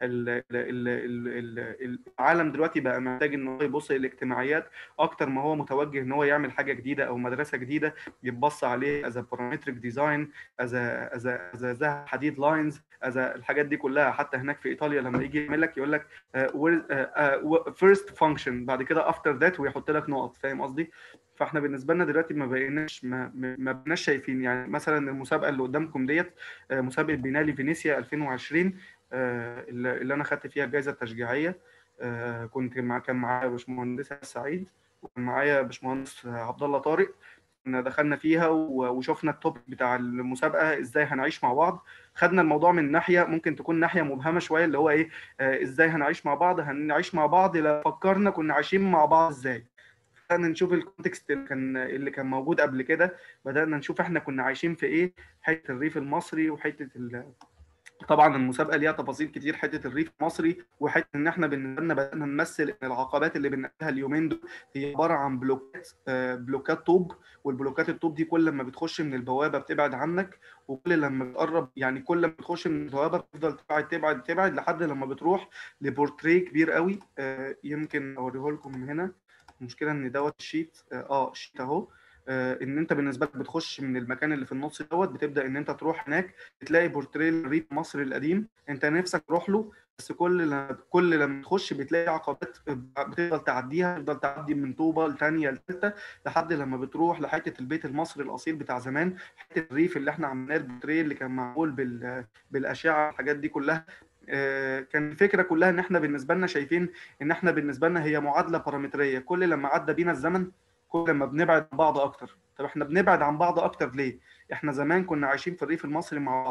العالم دلوقتي بقى محتاج ان هو يبص للاجتماعيات اكتر ما هو متوجه ان هو يعمل حاجه جديده او مدرسه جديده يتبص عليه از بارامتريك ديزاين از از از حديد لاينز از الحاجات دي كلها حتى هناك في ايطاليا لما يجي يعمل لك يقول لك فيرست فانكشن بعد كده افتر ذات ويحط لك نقط فاهم قصدي فاحنا بالنسبه لنا دلوقتي ما بقيناش ما, ما بقيناش شايفين يعني مثلا المسابقه اللي قدامكم ديت مسابقه بينالي فينيسيا 2020 اللي انا خدت فيها الجائزه التشجيعيه كنت مع كان معايا باشمهندس سعيد وكان معايا باشمهندس عبد الله طارق كنا دخلنا فيها وشفنا التوبيك بتاع المسابقه ازاي هنعيش مع بعض خدنا الموضوع من ناحيه ممكن تكون ناحيه مبهمه شويه اللي هو ايه ازاي هنعيش مع بعض هنعيش مع بعض لو فكرنا كنا عايشين مع بعض ازاي بدأنا نشوف الكونتكست اللي كان اللي كان موجود قبل كده بدأنا نشوف احنا كنا عايشين في ايه حته الريف المصري وحته طبعا المسابقه ليها تفاصيل كتير حته الريف المصري وحته ان احنا بالنسبه لنا بدانا نمثل ان العقبات اللي بنقابلها اليومين دول هي عباره عن بلوكات بلوكات طوب والبلوكات الطوب دي كل ما بتخش من البوابه بتبعد عنك وكل لما بتقرب يعني كل ما بتخش من البوابه بتفضل تبعد تبعد تبعد لحد لما بتروح لبورتريه كبير قوي يمكن اوريه لكم من هنا المشكله ان دوت الشيت اه الشيت اهو ان انت بالنسبه لك بتخش من المكان اللي في النص دوت بتبدا ان انت تروح هناك بتلاقي بورتريه الريف مصر القديم انت نفسك تروح له بس كل لما كل لما تخش بتلاقي عقبات بتفضل تعديها تفضل تعدي من طوبه لثانيه لثالثه لحد لما بتروح لحته البيت المصري الاصيل بتاع زمان حته الريف اللي احنا عملناه البورتريه اللي كان معمول بال بالاشعه الحاجات دي كلها كان الفكره كلها ان احنا بالنسبه لنا شايفين ان احنا بالنسبه لنا هي معادله بارامتريه كل لما عدى بينا الزمن كل ما بنبعد عن بعض اكتر طب احنا بنبعد عن بعض اكتر ليه احنا زمان كنا عايشين في الريف المصري مع بعض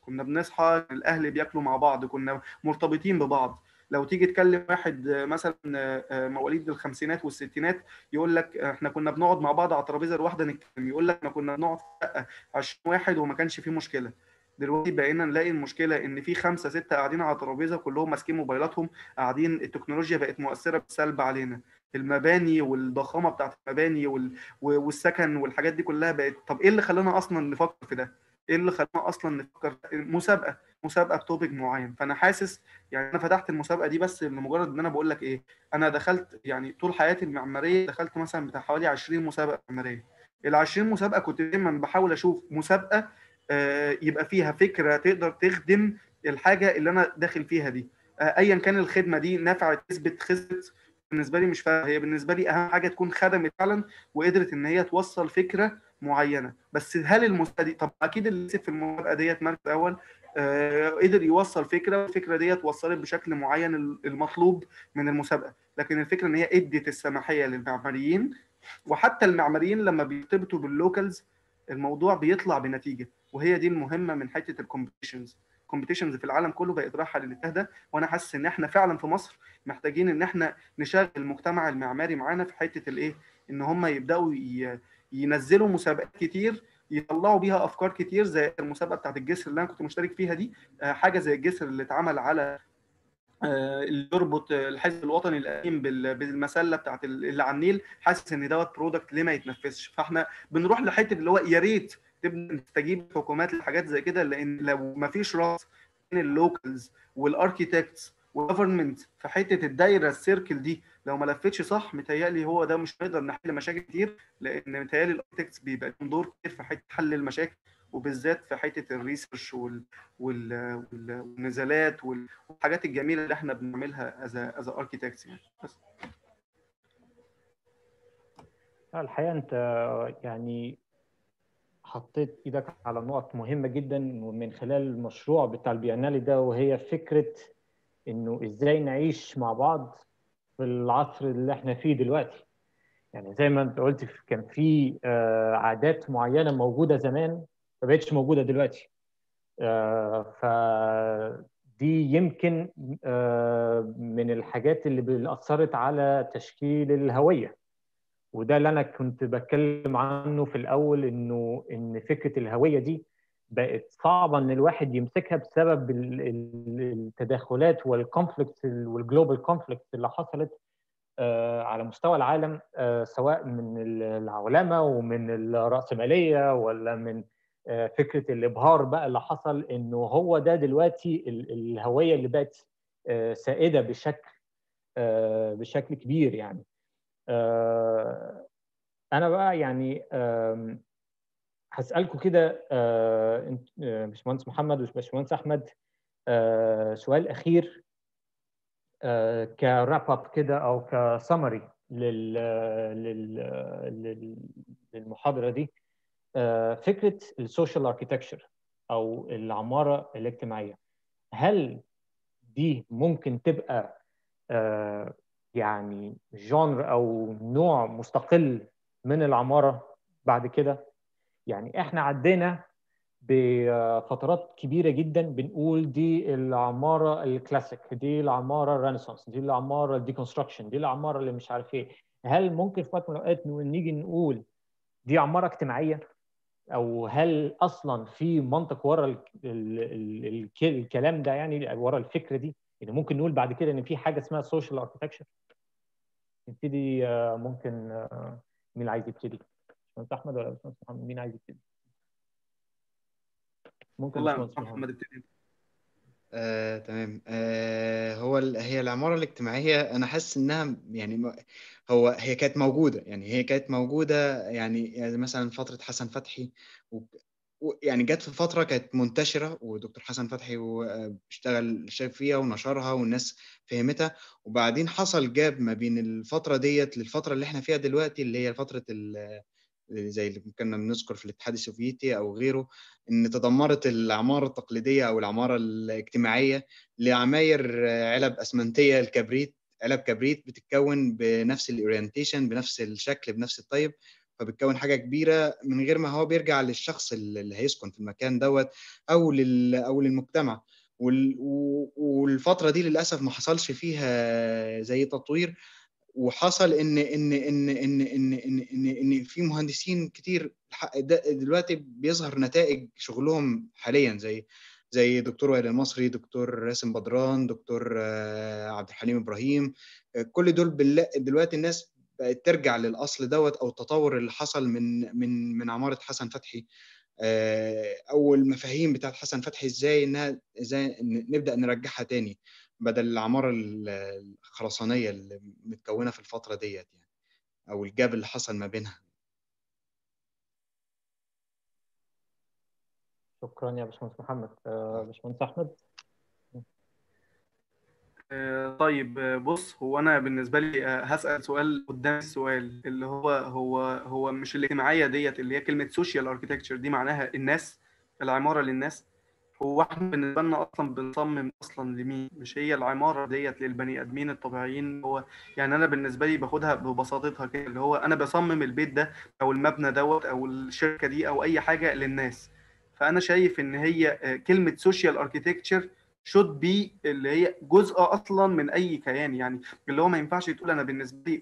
كنا بنصحى الاهل بياكلوا مع بعض كنا مرتبطين ببعض لو تيجي تكلم واحد مثلا مواليد الخمسينات والستينات يقول لك احنا كنا بنقعد مع بعض على ترابيزه الواحده نتكلم يقول لك احنا كنا بنقعد 20 واحد وما كانش فيه مشكله دلوقتي بقينا نلاقي المشكله ان في خمسه سته قاعدين على ترابيزه كلهم ماسكين موبايلاتهم قاعدين التكنولوجيا بقت مؤثره بالسلب علينا المباني والضخامه بتاعت المباني والسكن والحاجات دي كلها بقت طب ايه اللي خلانا اصلا نفكر في ده؟ ايه اللي خلانا اصلا نفكر مسابقه مسابقه بتوبيك معين فانا حاسس يعني انا فتحت المسابقه دي بس لمجرد ان انا بقول لك ايه انا دخلت يعني طول حياتي المعماريه دخلت مثلا بتاع حوالي 20 مسابقه معماريه ال 20 مسابقه كنت دايما بحاول اشوف مسابقه يبقى فيها فكره تقدر تخدم الحاجه اللي انا داخل فيها دي ايا كان الخدمه دي نفعت كسبت خسرت بالنسبه لي مش فارقه هي بالنسبه لي اهم حاجه تكون خدمت فعلا وقدرت ان هي توصل فكره معينه بس هل المسابقه دي طب اكيد اللي كسب في المسابقه ديت مركز اول آه قدر يوصل فكره والفكره ديت وصلت بشكل معين المطلوب من المسابقه لكن الفكره ان هي ادت السماحيه للمعماريين وحتى المعماريين لما بيرتبطوا باللوكالز الموضوع بيطلع بنتيجه وهي دي المهمه من حته الكومبيتيشنز الكومبيتيشنز في العالم كله بقت رايحه للاتجاه ده وانا حاسس ان احنا فعلا في مصر محتاجين ان احنا نشغل المجتمع المعماري معانا في حته الايه ان هم يبداوا ينزلوا مسابقات كتير يطلعوا بيها افكار كتير زي المسابقه بتاعت الجسر اللي انا كنت مشترك فيها دي حاجه زي الجسر اللي اتعمل على اللي يربط الحزب الوطني القديم بالمسله بتاعت اللي على النيل حاسس ان دوت برودكت ليه ما يتنفذش فاحنا بنروح لحته اللي هو يا ريت تبدا تستجيب الحكومات لحاجات زي كده لان لو ما فيش راس بين اللوكالز والاركيتكتس والجفرمنت في حته الدايره السيركل دي لو ما لفتش صح متهيألي هو ده مش هنقدر نحل مشاكل كتير لان متهيألي الاركتكتس بيبقى لهم دور كتير في حته حل المشاكل وبالذات في حته الريسيرش وال... وال... والنزالات والحاجات الجميله اللي احنا بنعملها از از اركيتكتس يعني بس الحقيقه انت يعني حطيت ايدك على نقط مهمه جدا من خلال المشروع بتاع البيانالي ده وهي فكره انه ازاي نعيش مع بعض في العصر اللي احنا فيه دلوقتي يعني زي ما انت قلت كان في عادات معينه موجوده زمان ما بقتش موجوده دلوقتي فدي يمكن من الحاجات اللي اثرت على تشكيل الهويه وده اللي انا كنت بتكلم عنه في الاول انه ان فكره الهويه دي بقت صعبه ان الواحد يمسكها بسبب التداخلات والكونفليكتس والجلوبال كونفليكتس اللي حصلت على مستوى العالم سواء من العولمه ومن الراسماليه ولا من فكره الابهار بقى اللي حصل انه هو ده دلوقتي الهويه اللي بقت سائده بشكل بشكل كبير يعني انا بقى يعني هسالكم كده باشمهندس محمد وباشمهندس احمد سؤال اخير كراب اب كده او كسمري لل للمحاضره دي فكره السوشيال اركيتكتشر او العماره الاجتماعيه هل دي ممكن تبقى يعني جانر او نوع مستقل من العماره بعد كده يعني احنا عدينا بفترات كبيره جدا بنقول دي العماره الكلاسيك دي العماره الرينيسانس دي العماره الديكونستراكشن دي العماره اللي مش عارف ايه هل ممكن في وقت من الاوقات نيجي نقول دي عماره اجتماعيه او هل اصلا في منطق ورا ال ال ال الكلام ده يعني ورا الفكره دي يعني ممكن نقول بعد كده ان في حاجه اسمها سوشيال اركتكتشر نبتدي ممكن مين اللي عايز يبتدي؟ باشمهندس احمد ولا باشمهندس محمد مين عايز يبتدي؟ ممكن والله محمد ابتدي آه، تمام آه، هو ال- هي العمارة الاجتماعية أنا حاسس إنها يعني م- هو هي كانت موجودة يعني هي كانت موجودة يعني يعني مثلا فترة حسن فتحي و- و- يعني جت في فترة كانت منتشرة ودكتور حسن فتحي و- آه، اشتغل شاف فيها ونشرها والناس فهمتها وبعدين حصل جاب ما بين الفترة ديت للفترة اللي احنا فيها دلوقتي اللي هي فترة ال- زي اللي كنا بنذكر في الاتحاد السوفيتي أو غيره إن تدمرت العمارة التقليدية أو العمارة الاجتماعية لعماير علب أسمنتية الكبريت علب كبريت بتتكون بنفس الأورينتيشن بنفس الشكل بنفس الطيب فبتكون حاجه كبيره من غير ما هو بيرجع للشخص اللي هيسكن في المكان دوت او لل او للمجتمع والفتره دي للاسف ما حصلش فيها زي تطوير وحصل ان ان ان ان ان ان ان, إن في مهندسين كتير دلوقتي بيظهر نتائج شغلهم حاليا زي زي دكتور وائل المصري دكتور راسم بدران دكتور عبد الحليم ابراهيم كل دول دلوقتي الناس بقت ترجع للاصل دوت او التطور اللي حصل من من من عماره حسن فتحي او المفاهيم بتاعت حسن فتحي ازاي انها ازاي نبدا نرجعها تاني بدل العماره الخرسانيه اللي متكونه في الفتره ديت يعني او الجاب اللي حصل ما بينها شكرا يا باشمهندس محمد باشمهندس احمد طيب بص هو انا بالنسبه لي هسال سؤال قدام السؤال اللي هو هو هو مش الاجتماعيه ديت اللي هي كلمه سوشيال اركتكتشر دي معناها الناس العماره للناس هو احنا بالنسبه لنا اصلا بنصمم اصلا لمين مش هي العماره ديت للبني ادمين الطبيعيين هو يعني انا بالنسبه لي باخدها ببساطتها كده اللي هو انا بصمم البيت ده او المبنى دوت او الشركه دي او اي حاجه للناس فانا شايف ان هي كلمه سوشيال اركتكتشر شود بي اللي هي جزء اصلا من اي كيان يعني اللي هو ما ينفعش تقول انا بالنسبه لي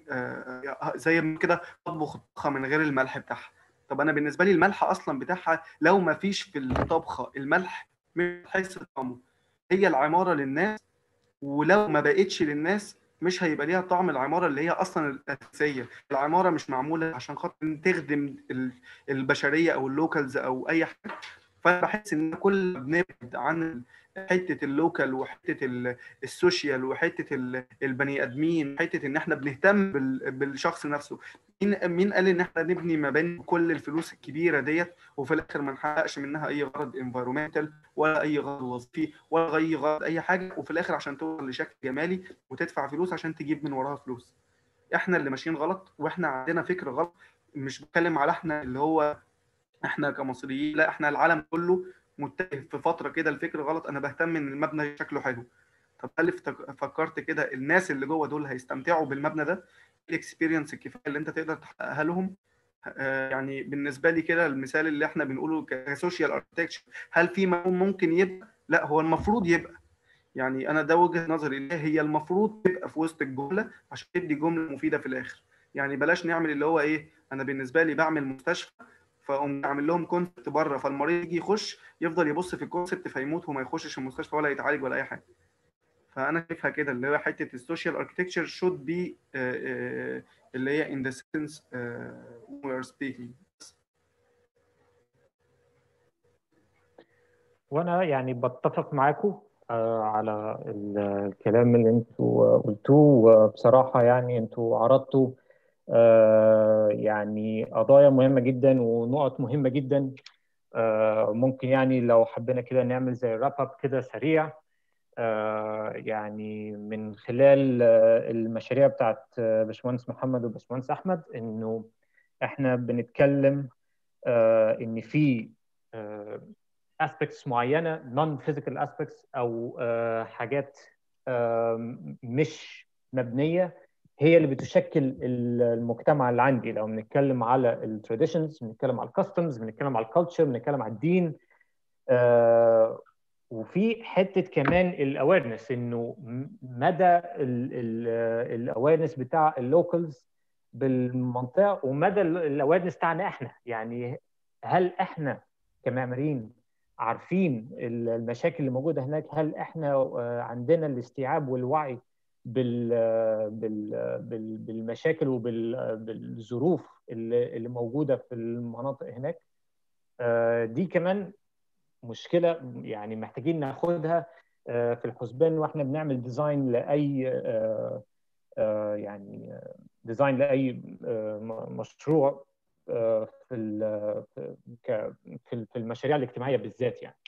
زي ما كده اطبخ طبخه من غير الملح بتاعها طب انا بالنسبه لي الملح اصلا بتاعها لو ما فيش في الطبخه الملح مش هيحس طعمه هي العماره للناس ولو ما بقتش للناس مش هيبقى ليها طعم العماره اللي هي اصلا الاساسيه العماره مش معموله عشان خاطر تخدم البشريه او اللوكالز او اي حاجه فانا بحس ان كل ما بنبعد عن حته اللوكال وحته السوشيال وحته البني ادمين حته ان احنا بنهتم بالشخص نفسه مين مين قال ان احنا نبني مباني بكل الفلوس الكبيره ديت وفي الاخر ما نحققش منها اي غرض انفيرومنتال ولا اي غرض وظيفي ولا اي غرض اي حاجه وفي الاخر عشان توصل لشكل جمالي وتدفع فلوس عشان تجيب من وراها فلوس احنا اللي ماشيين غلط واحنا عندنا فكر غلط مش بتكلم على احنا اللي هو احنا كمصريين لا احنا العالم كله متجه في فتره كده الفكر غلط انا بهتم ان المبنى شكله حلو طب هل فكرت كده الناس اللي جوه دول هيستمتعوا بالمبنى ده الاكسبيرينس الكفايه اللي انت تقدر تحققها لهم يعني بالنسبه لي كده المثال اللي احنا بنقوله كسوشيال اركتكتشر هل في ممكن يبقى لا هو المفروض يبقى يعني انا ده وجهه نظري هي المفروض تبقى في وسط الجمله عشان تدي جمله مفيده في الاخر يعني بلاش نعمل اللي هو ايه انا بالنسبه لي بعمل مستشفى فاقوم اعمل لهم كونسبت بره فالمريض يجي يخش يفضل يبص في الكونسبت فيموت وما يخشش المستشفى ولا يتعالج ولا اي حاجه فانا شايفها كده اللي هو حته السوشيال اركتكتشر شود بي اللي هي in the sense uh, we are speaking وانا يعني بتفق معاكم على الكلام اللي انتوا قلتوه وبصراحه يعني انتوا عرضتوا يعني قضايا مهمه جدا ونقط مهمه جدا ممكن يعني لو حبينا كده نعمل زي راب اب كده سريع يعني من خلال المشاريع بتاعت باشمهندس محمد وباشمهندس احمد انه احنا بنتكلم ان في aspects معينه non physical aspects او حاجات مش مبنيه هي اللي بتشكل المجتمع اللي عندي لو بنتكلم على التراديشنز بنتكلم على الكاستمز بنتكلم على الكالتشر بنتكلم على الدين آه وفي حته كمان الاويرنس انه مدى الاويرنس بتاع اللوكالز بالمنطقه ومدى الاويرنس بتاعنا احنا يعني هل احنا كمعماريين عارفين المشاكل اللي موجوده هناك هل احنا عندنا الاستيعاب والوعي بال بال بال بالمشاكل وبالظروف اللي, اللي موجوده في المناطق هناك دي كمان مشكله يعني محتاجين ناخدها في الحسبان واحنا بنعمل ديزاين لاي يعني ديزاين لاي مشروع في في المشاريع الاجتماعيه بالذات يعني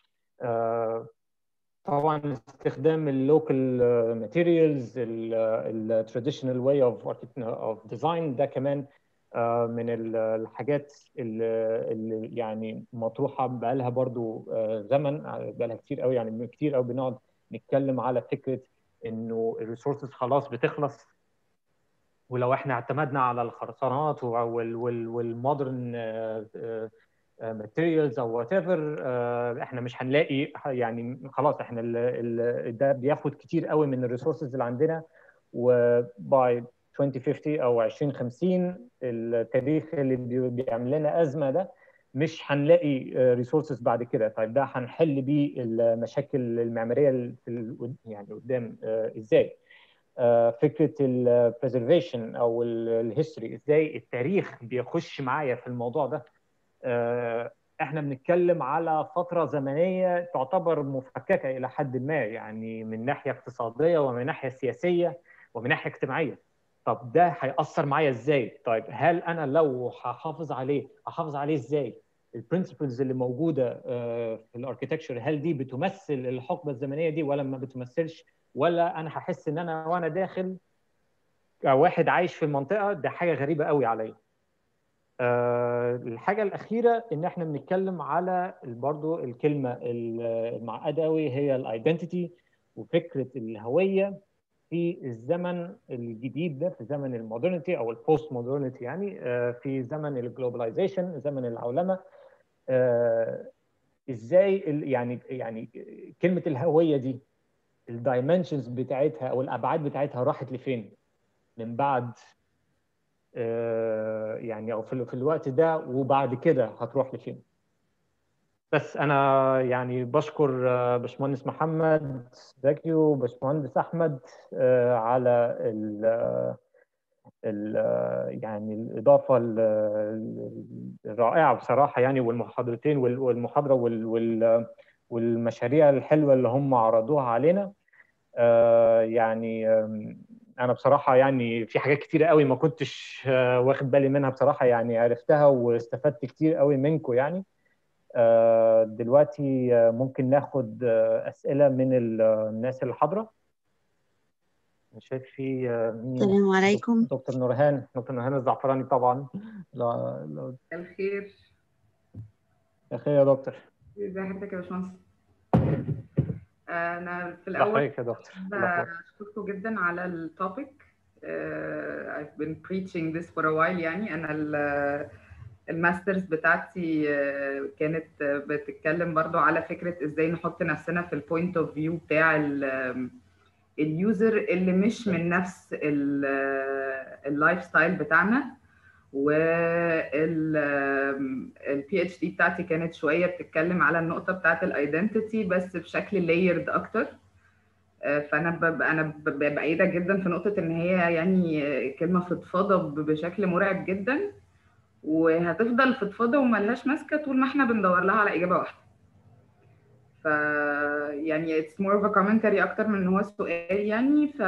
طبعا استخدام اللوكال ماتيريالز التراديشنال واي اوف اوف ديزاين ده كمان من الحاجات اللي يعني مطروحه بقى لها برضو زمن بقى لها كتير قوي يعني كتير قوي بنقعد نتكلم على فكره انه الريسورسز خلاص بتخلص ولو احنا اعتمدنا على الخرسانات والمودرن ماتيريالز او وات ايفر احنا مش هنلاقي يعني خلاص احنا ال ال ده بياخد كتير قوي من الريسورسز اللي عندنا وباي 2050 او 2050 التاريخ اللي بيعمل لنا ازمه ده مش هنلاقي ريسورسز بعد كده طيب ده هنحل بيه المشاكل المعماريه في يعني قدام ازاي فكره البريزرفيشن او الهيستوري ازاي التاريخ بيخش معايا في الموضوع ده احنا بنتكلم على فتره زمنيه تعتبر مفككه الى حد ما يعني من ناحيه اقتصاديه ومن ناحيه سياسيه ومن ناحيه اجتماعيه طب ده هيأثر معايا ازاي؟ طيب هل انا لو هحافظ عليه هحافظ عليه ازاي؟ البرنسبلز اللي موجوده في الاركتكتشر هل دي بتمثل الحقبه الزمنيه دي ولا ما بتمثلش؟ ولا انا هحس ان انا وانا داخل كواحد عايش في المنطقه ده حاجه غريبه قوي عليا. أه الحاجه الاخيره ان احنا بنتكلم على برضو الكلمه المعقده قوي هي الايدنتيتي وفكره الهويه في الزمن الجديد ده في زمن المودرنتي او البوست مودرنتي يعني أه في زمن الجلوبلايزيشن زمن العولمه أه ازاي يعني يعني كلمه الهويه دي الدايمنشنز بتاعتها او الابعاد بتاعتها راحت لفين من بعد يعني او في الوقت ده وبعد كده هتروح لفين بس انا يعني بشكر باشمهندس محمد زكي وباشمهندس احمد على ال ال يعني الاضافه الرائعه بصراحه يعني والمحاضرتين والمحاضره والمشاريع الحلوه اللي هم عرضوها علينا يعني انا بصراحه يعني في حاجات كتيره قوي ما كنتش واخد بالي منها بصراحه يعني عرفتها واستفدت كتير قوي منكم يعني دلوقتي ممكن ناخد اسئله من الناس اللي حاضره مش شايف في السلام عليكم دكتور نورهان دكتور نورهان الزعفراني طبعا لا لا الخير الخير يا دكتور ازي حضرتك يا باشمهندس انا في الاول يا دكتور بشكركم جدا على التوبيك uh, I've been preaching this for a while يعني انا الماسترز بتاعتي كانت بتتكلم برضو على فكرة ازاي نحط نفسنا في البوينت اوف فيو بتاع اليوزر اللي مش من نفس اللايف ستايل بتاعنا والبي اتش دي بتاعتي كانت شويه بتتكلم على النقطه بتاعت الايدنتيتي بس بشكل لايرد اكتر فانا ببقى انا بايدك جدا في نقطه ان هي يعني كلمه فضفاضه بشكل مرعب جدا وهتفضل فضفاضه وملهاش ماسكه طول ما احنا بندور لها على اجابه واحده ف يعني it's more of a commentary اكتر من ان هو سؤال يعني ف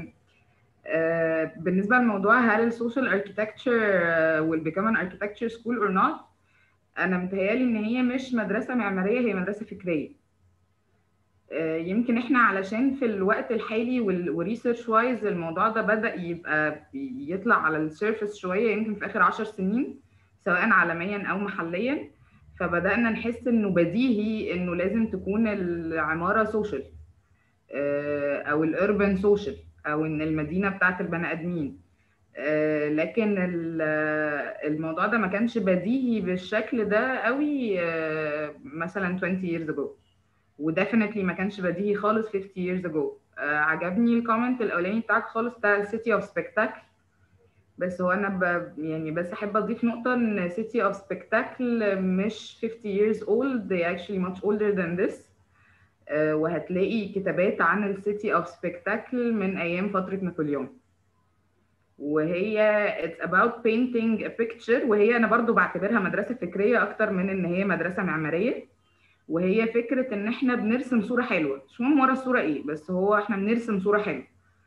Uh, بالنسبه لموضوع هل السوشيال اركيتكتشر will become an architecture school or not انا متهيالي ان هي مش مدرسه معماريه هي مدرسه فكريه uh, يمكن احنا علشان في الوقت الحالي والريسيرش وايز الموضوع ده بدا يبقى يطلع على السيرفس شويه يمكن في اخر عشر سنين سواء عالميا او محليا فبدانا نحس انه بديهي انه لازم تكون العماره سوشيال uh, او الاربن سوشيال او ان المدينه بتاعت البني ادمين آه لكن الموضوع ده ما كانش بديهي بالشكل ده قوي آه مثلا 20 years ago وديفنتلي ما كانش بديهي خالص 50 years ago آه عجبني الكومنت الاولاني بتاعك خالص بتاع السيتي اوف سبيكتاكل بس هو انا ب... يعني بس احب اضيف نقطه ان سيتي اوف سبيكتاكل مش 50 years old they actually much older than this وهتلاقي كتابات عن السيتي اوف سبيكتاكل من ايام فتره نابليون وهي it's about painting a picture وهي انا برضو بعتبرها مدرسه فكريه اكتر من ان هي مدرسه معماريه وهي فكره ان احنا بنرسم صوره حلوه مش مهم ورا الصوره ايه بس هو احنا بنرسم صوره حلوه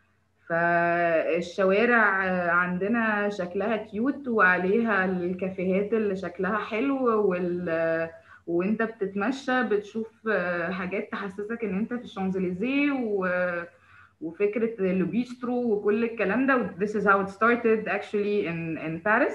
فالشوارع عندنا شكلها كيوت وعليها الكافيهات اللي شكلها حلو وال وانت بتتمشى بتشوف حاجات تحسسك ان انت في الشانزليزيه و... وفكره البيسترو وكل الكلام ده this is how it started actually in in Paris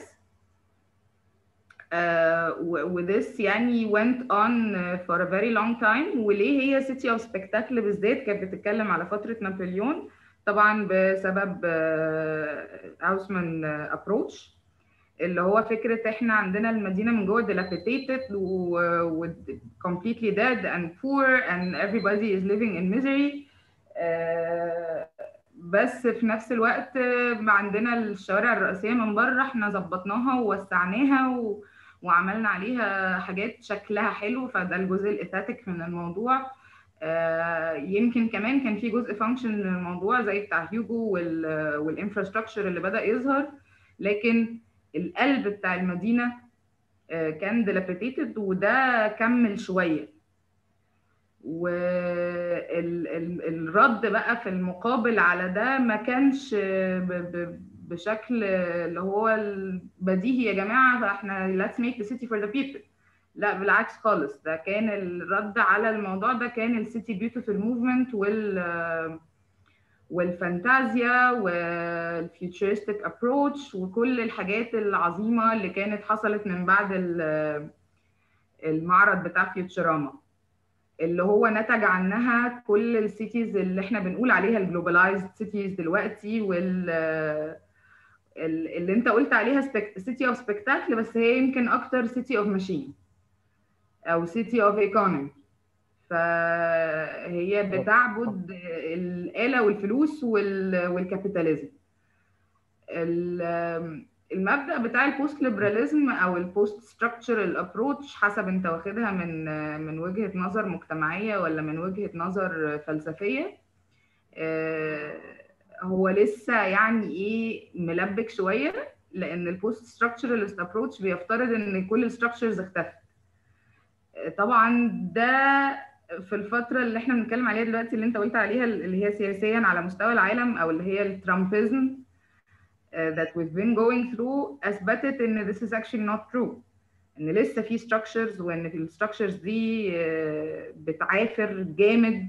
uh, وthis يعني went on for a very long time وليه هي city of spectacle بالذات كانت بتتكلم على فتره نابليون طبعا بسبب هاوسمان ابروتش اللي هو فكره احنا عندنا المدينه من جوه dilapidated و completely dead and poor and everybody is living in misery بس في نفس الوقت عندنا الشوارع الرئيسيه من بره احنا ظبطناها ووسعناها و... وعملنا عليها حاجات شكلها حلو فده الجزء الاثاتيك من الموضوع يمكن كمان كان في جزء فانكشن من الموضوع زي بتاع هيوجو والانفراستراكشر اللي بدا يظهر لكن القلب بتاع المدينه كان ديلابيتيتد وده كمل شويه والرد بقى في المقابل على ده ما كانش بشكل اللي هو البديهي يا جماعه فاحنا let's make the city for the people لا بالعكس خالص ده كان الرد على الموضوع ده كان السيتي بيوتيفول موفمنت وال والفانتازيا والفيوتشرستيك ابروتش وكل الحاجات العظيمه اللي كانت حصلت من بعد المعرض بتاع فيوتشراما اللي هو نتج عنها كل السيتيز اللي احنا بنقول عليها الجلوبلايزد سيتيز دلوقتي وال اللي انت قلت عليها سيتي اوف سبكتاكل بس هي يمكن اكتر سيتي اوف ماشين او سيتي اوف ايكونومي فهي بتعبد الآلة والفلوس والكابيتاليزم المبدأ بتاع البوست ليبراليزم او البوست ستراكشرال ابروتش حسب انت واخدها من من وجهة نظر مجتمعية ولا من وجهة نظر فلسفية هو لسه يعني ايه ملبك شوية لان البوست ستراكشرال ابروتش بيفترض ان كل الستراكشرز اختفت طبعا ده في الفتره اللي احنا بنتكلم عليها دلوقتي اللي انت قلت عليها اللي هي سياسيا على مستوى العالم او اللي هي الترامبيزم that we've been going through اثبتت ان this is actually not true ان لسه في structures وان الستراكشرز دي بتعافر جامد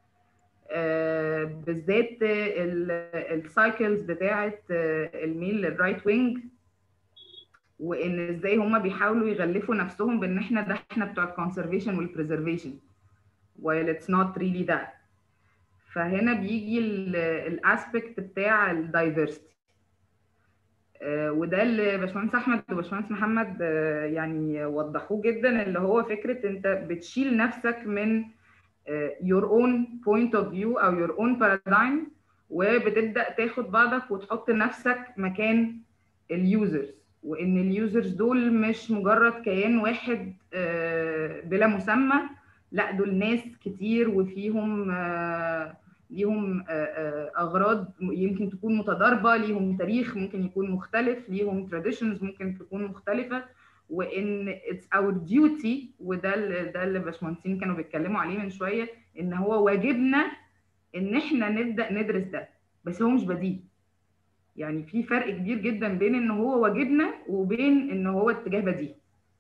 بالذات السايكلز بتاعه الميل للرايت وينج وان ازاي هم بيحاولوا يغلفوا نفسهم بان احنا ده احنا بتوع الكونسرفيشن والبريزرفيشن while it's not really that فهنا بيجي الاسبكت بتاع الدايفرستي وده اللي باشمهندس احمد وباشمهندس محمد يعني وضحوه جدا اللي هو فكره انت بتشيل نفسك من your own point of view او your own paradigm وبتبدا تاخد بعضك وتحط نفسك مكان اليوزرز وان اليوزرز دول مش مجرد كيان واحد بلا مسمى لا دول ناس كتير وفيهم ليهم اغراض يمكن تكون متضاربه ليهم تاريخ ممكن يكون مختلف ليهم تراديشنز ممكن تكون مختلفه وان اتس اور ديوتي وده اللي ده اللي باشمهندسين كانوا بيتكلموا عليه من شويه ان هو واجبنا ان احنا نبدا ندرس ده بس هو مش بديل يعني في فرق كبير جدا بين ان هو واجبنا وبين ان هو اتجاه بديل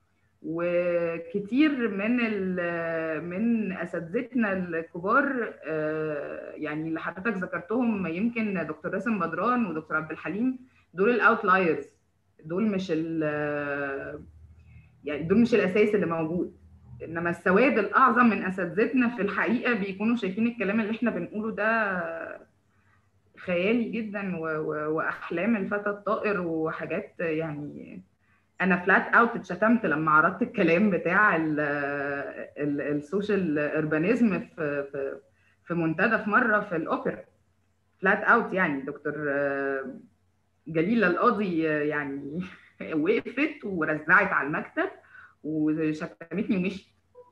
وكتير من من اساتذتنا الكبار يعني اللي حضرتك ذكرتهم يمكن دكتور راسم بدران ودكتور عبد الحليم دول الاوتلايرز دول مش ال يعني دول مش الاساس اللي موجود انما السواد الاعظم من اساتذتنا في الحقيقه بيكونوا شايفين الكلام اللي احنا بنقوله ده خيالي جدا واحلام الفتى الطائر وحاجات يعني انا فلات اوت اتشتمت لما عرضت الكلام بتاع السوشيال اربانيزم في في في منتدى في مره في الاوبرا فلات اوت يعني دكتور جليله القاضي يعني وقفت ورزعت على المكتب وشتمتني ومشيت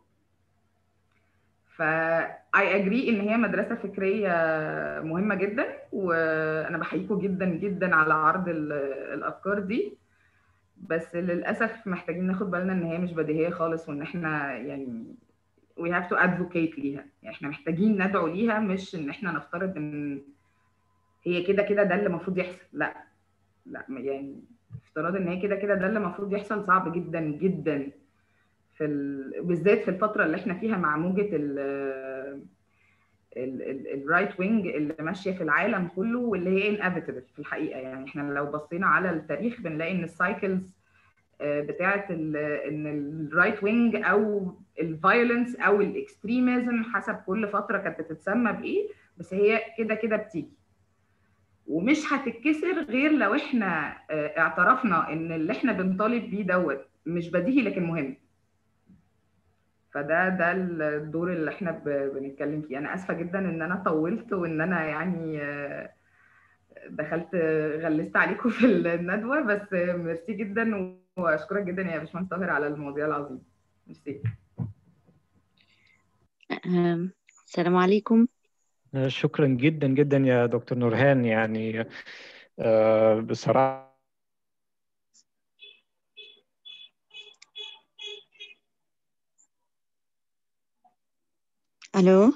فاي اجري ان هي مدرسه فكريه مهمه جدا وانا بحييكم جدا جدا على عرض الافكار دي بس للاسف محتاجين ناخد بالنا ان هي مش بديهيه خالص وان احنا يعني we have to advocate ليها يعني احنا محتاجين ندعو ليها مش ان احنا نفترض ان هي كده كده ده اللي المفروض يحصل لا لا يعني افتراض ان هي كده كده ده اللي المفروض يحصل صعب جدا جدا في ال... بالذات في الفتره اللي احنا فيها مع موجه ال الرايت وينج اللي ماشيه في العالم كله واللي هي انافيتبل في الحقيقه يعني احنا لو بصينا على التاريخ بنلاقي ان السايكلز بتاعه ان الرايت وينج او الفايولنس او الاكستريميزم حسب كل فتره كانت بتتسمى بايه بس هي كده كده بتيجي ومش هتتكسر غير لو احنا اعترفنا ان اللي احنا بنطالب بيه دوت مش بديهي لكن مهم فده ده الدور اللي احنا بنتكلم فيه انا اسفه جدا ان انا طولت وان انا يعني دخلت غلست عليكم في الندوه بس ميرسي جدا واشكرك جدا يا باشمهندس طاهر على المواضيع العظيمه ميرسي السلام عليكم شكرا جدا جدا يا دكتور نورهان يعني بصراحه الو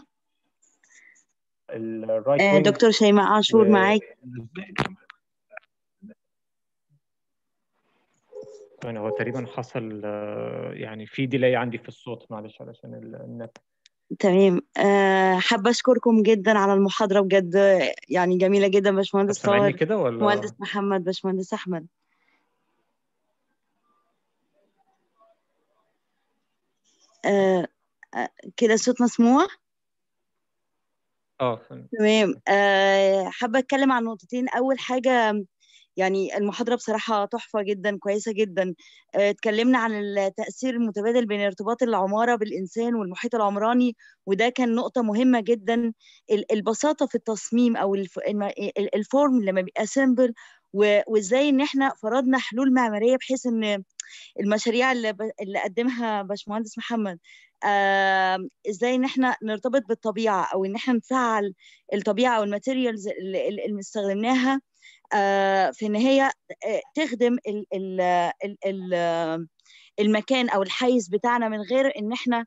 آه دكتور شيماء عاشور معاك يعني هو تقريبا حصل يعني في ديلاي عندي في الصوت معلش علشان النت تمام أه حابه اشكركم جدا على المحاضره بجد يعني جميله جدا باشمهندس طاهر كده ولا مهندس محمد باشمهندس احمد أه كده الصوت مسموع اه تمام أه حابه اتكلم عن نقطتين اول حاجه يعني المحاضرة بصراحة تحفة جدا كويسة جدا اتكلمنا عن التأثير المتبادل بين ارتباط العمارة بالإنسان والمحيط العمراني وده كان نقطة مهمة جدا البساطة في التصميم أو الفورم لما بيبقى سيمبل وازاي ان احنا فرضنا حلول معماريه بحيث ان المشاريع اللي, ب... اللي قدمها باشمهندس محمد آه ازاي ان احنا نرتبط بالطبيعه او ان احنا نفعل الطبيعه او الماتيريالز اللي, اللي استخدمناها آه في ان هي تخدم ال ال ال ال المكان او الحيز بتاعنا من غير ان احنا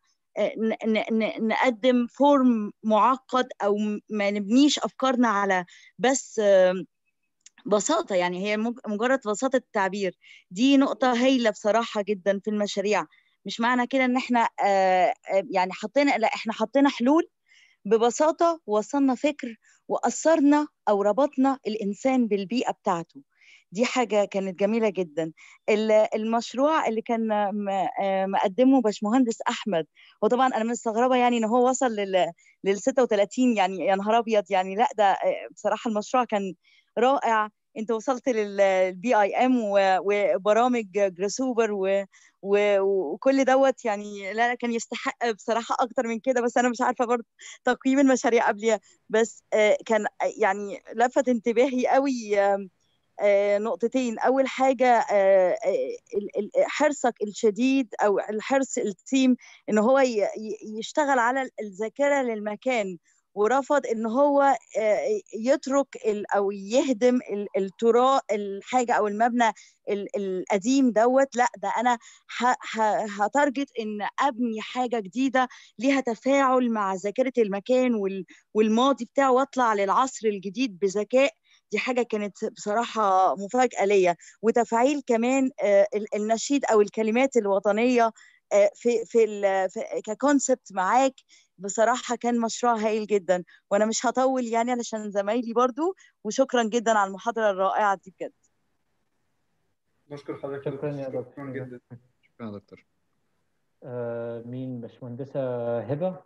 نقدم فورم معقد او ما نبنيش افكارنا على بس بساطة يعني هي مجرد بساطة التعبير دي نقطة هايلة بصراحة جدا في المشاريع مش معنى كده ان احنا يعني حطينا لا احنا حطينا حلول ببساطة وصلنا فكر وأثرنا أو ربطنا الإنسان بالبيئة بتاعته دي حاجة كانت جميلة جدا المشروع اللي كان مقدمه باشمهندس أحمد وطبعا أنا مستغربة يعني إن هو وصل لل لل 36 يعني يا نهار أبيض يعني لا ده بصراحة المشروع كان رائع انت وصلت للبي اي ام وبرامج جراسوبر وكل دوت يعني لا كان يستحق بصراحه اكتر من كده بس انا مش عارفه برضه تقييم المشاريع قبلها بس كان يعني لفت انتباهي قوي نقطتين اول حاجه حرصك الشديد او الحرص التيم ان هو يشتغل على الذاكره للمكان ورفض ان هو يترك او يهدم التراث الحاجه او المبنى القديم دوت لا ده انا هتارجت ان ابني حاجه جديده ليها تفاعل مع ذاكره المكان والماضي بتاعه واطلع للعصر الجديد بذكاء دي حاجه كانت بصراحه مفاجاه ليا وتفعيل كمان النشيد او الكلمات الوطنيه في في, في ككونسبت معاك بصراحه كان مشروع هايل جدا وانا مش هطول يعني علشان زمايلي برضو وشكرا جدا على المحاضره الرائعه دي بجد بشكر حضرتك شكرا يا دكتور شكرا جدا شكرا يا دكتور آه مين باشمهندسه هبه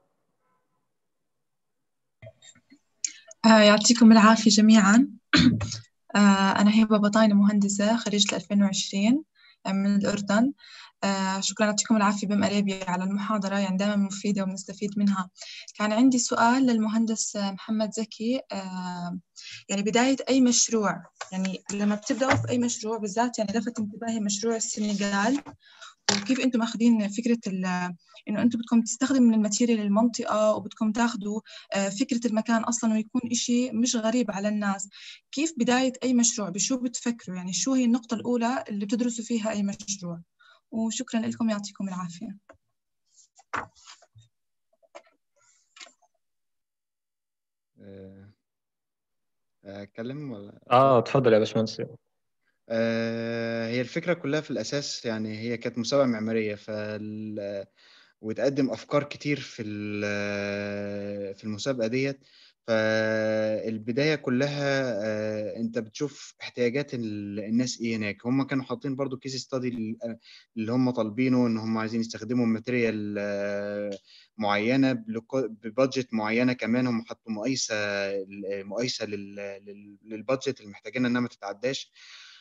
آه يعطيكم العافيه جميعا آه انا هبه بطاينه مهندسه خريجه 2020 من الأردن آه شكرا يعطيكم العافية بم أريبيا على المحاضرة يعني دائما مفيدة وبنستفيد منها كان عندي سؤال للمهندس محمد زكي آه يعني بداية أي مشروع يعني لما بتبدأوا في أي مشروع بالذات يعني لفت انتباهي مشروع السنغال وكيف انتم ماخذين فكره انه انتم بدكم تستخدموا من الماتيريال المنطقه وبدكم تاخذوا فكره المكان اصلا ويكون إشي مش غريب على الناس كيف بدايه اي مشروع بشو بتفكروا يعني شو هي النقطه الاولى اللي بتدرسوا فيها اي مشروع وشكرا لكم يعطيكم العافيه اتكلم ولا اه اتفضل يا باشمهندس هي الفكرة كلها في الأساس يعني هي كانت مسابقة معمارية فال... وتقدم أفكار كتير في في المسابقة ديت فالبداية كلها آه، انت بتشوف احتياجات ال- الناس ايه هناك هم كانوا حاطين برضو كيس ستادي اللي هم طالبينه ان هم عايزين يستخدموا ماتيريال معينة بلوكو- ببادجت معينة كمان هم حطوا مقايسة مقايسة لل- لل- للبادجت اللي محتاجينها انها ما تتعداش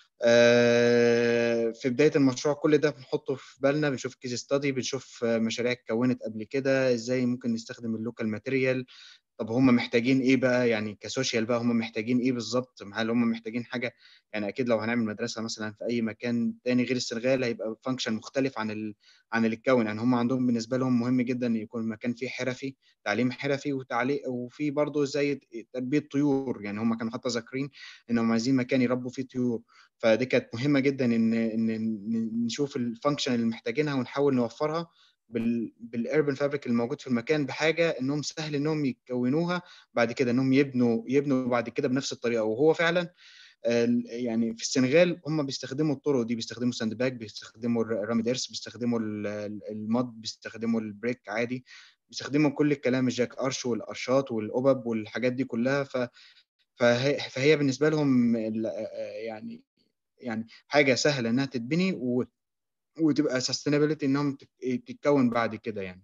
آه، في بداية المشروع كل ده بنحطه في بالنا بنشوف كيس ستادي بنشوف آه، مشاريع اتكونت قبل كده ازاي ممكن نستخدم اللوكال ماتيريال طب هم محتاجين ايه بقى يعني كسوشيال بقى هم محتاجين ايه بالظبط هل هم محتاجين حاجه يعني اكيد لو هنعمل مدرسه مثلا في اي مكان تاني غير السنغال هيبقى فانكشن مختلف عن ال... عن اللي اتكون يعني هم عندهم بالنسبه لهم مهم جدا ان يكون المكان فيه حرفي تعليم حرفي وتعليم وفي برضه زي تربيه طيور يعني هم كانوا حتى ذاكرين انهم عايزين مكان يربوا فيه طيور فدي كانت مهمه جدا ان ان نشوف الفانكشن اللي محتاجينها ونحاول نوفرها بال بالاربن فابريك الموجود في المكان بحاجه انهم سهل انهم يكونوها بعد كده انهم يبنوا يبنوا بعد كده بنفس الطريقه وهو فعلا يعني في السنغال هم بيستخدموا الطرق دي بيستخدموا ساند باك بيستخدموا الرامي ديرس بيستخدموا الماد بيستخدموا البريك عادي بيستخدموا كل الكلام الجاك ارش والارشات والقبب والحاجات دي كلها ف فهي, فهي بالنسبه لهم يعني يعني حاجه سهله انها تتبني و وتبقى sustainability انهم تتكون بعد كده يعني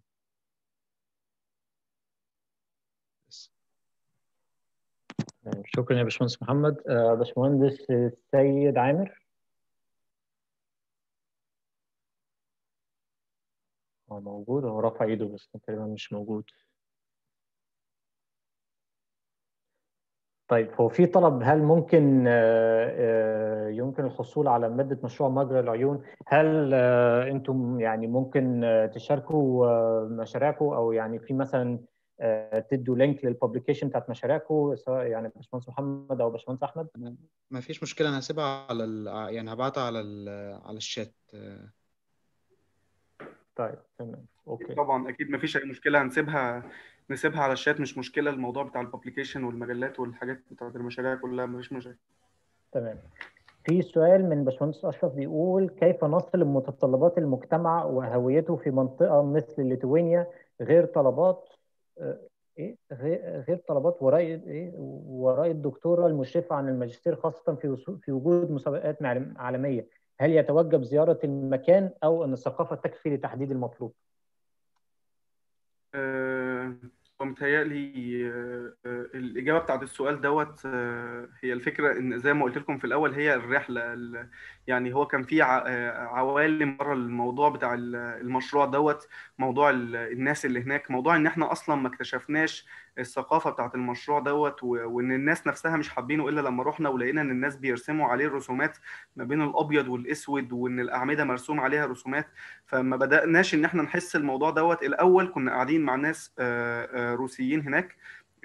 بس. شكرا يا باشمهندس محمد باشمهندس السيد عامر هو موجود هو رافع ايده بس تقريبا مش موجود طيب هو في طلب هل ممكن يمكن الحصول على مادة مشروع مجرى العيون هل انتم يعني ممكن تشاركوا مشاريعكم او يعني في مثلا تدوا لينك للببليكيشن بتاعت مشاريعكم سواء يعني باشمهندس محمد او باشمهندس احمد ما فيش مشكله انا هسيبها على ال... يعني هبعتها على ال... على الشات طيب تمام اوكي طبعا اكيد ما فيش اي مشكله هنسيبها نسيبها على الشات مش مشكله الموضوع بتاع الببليكيشن والمجلات والحاجات بتاعت المشاريع كلها مفيش مشاكل تمام في سؤال من باشمهندس اشرف بيقول كيف نصل متطلبات المجتمع وهويته في منطقه مثل ليتوانيا غير طلبات ايه غير طلبات وراء ايه وراء الدكتوره المشرفه عن الماجستير خاصه في في وجود مسابقات عالميه هل يتوجب زياره المكان او ان الثقافه تكفي لتحديد المطلوب؟ أه ومتهيألي الإجابة بتاعت السؤال دوت هي الفكرة إن زي ما قلت لكم في الأول هي الرحلة يعني هو كان في عوالم بره الموضوع بتاع المشروع دوت موضوع الناس اللي هناك موضوع إن إحنا أصلا ما اكتشفناش الثقافة بتاعت المشروع دوت وإن الناس نفسها مش حابينه إلا لما رحنا ولقينا إن الناس بيرسموا عليه الرسومات ما بين الأبيض والأسود وإن الأعمدة مرسوم عليها رسومات فما بدأناش إن إحنا نحس الموضوع دوت الأول كنا قاعدين مع ناس روسيين هناك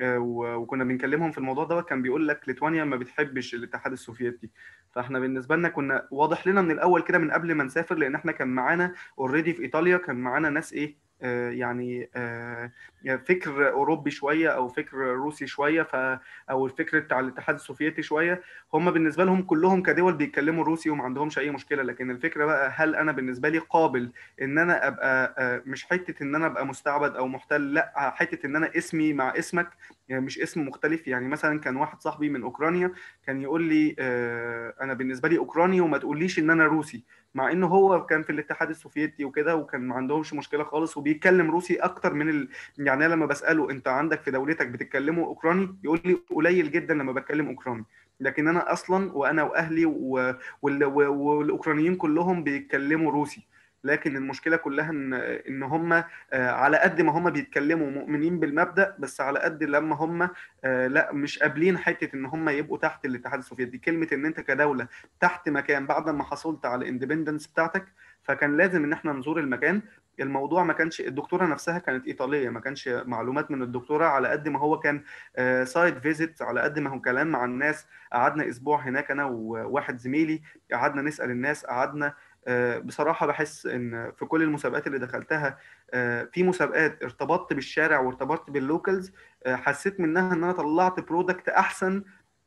وكنا بنكلمهم في الموضوع دوت كان بيقول لك ليتوانيا ما بتحبش الاتحاد السوفيتي فاحنا بالنسبه لنا كنا واضح لنا من الاول كده من قبل ما نسافر لان احنا كان معانا اوريدي في ايطاليا كان معانا ناس ايه آه يعني آه فكر اوروبي شويه او فكر روسي شويه ف او الفكر بتاع الاتحاد السوفيتي شويه هم بالنسبه لهم كلهم كدول بيتكلموا روسي وما عندهمش اي مشكله لكن الفكره بقى هل انا بالنسبه لي قابل ان انا ابقى آه مش حته ان انا ابقى مستعبد او محتل لا حته ان انا اسمي مع اسمك يعني مش اسم مختلف يعني مثلا كان واحد صاحبي من اوكرانيا كان يقول لي انا بالنسبه لي اوكراني وما تقوليش ان انا روسي مع انه هو كان في الاتحاد السوفيتي وكده وكان ما عندهمش مشكله خالص وبيتكلم روسي اكتر من ال... يعني انا لما بساله انت عندك في دولتك بتتكلموا اوكراني يقول لي قليل جدا لما بتكلم اوكراني لكن انا اصلا وانا واهلي و... وال... والاوكرانيين كلهم بيتكلموا روسي لكن المشكله كلها ان ان هم على قد ما هم بيتكلموا مؤمنين بالمبدا بس على قد لما هم لا مش قابلين حته ان هم يبقوا تحت الاتحاد السوفيتي كلمه ان انت كدوله تحت مكان بعد ما حصلت على الاندبندنس بتاعتك فكان لازم ان احنا نزور المكان الموضوع ما كانش الدكتوره نفسها كانت ايطاليه ما كانش معلومات من الدكتوره على قد ما هو كان سايد فيزيت على قد ما هو كلام مع الناس قعدنا اسبوع هناك انا وواحد زميلي قعدنا نسال الناس قعدنا بصراحه بحس ان في كل المسابقات اللي دخلتها في مسابقات ارتبطت بالشارع وارتبطت باللوكالز حسيت منها ان انا طلعت برودكت احسن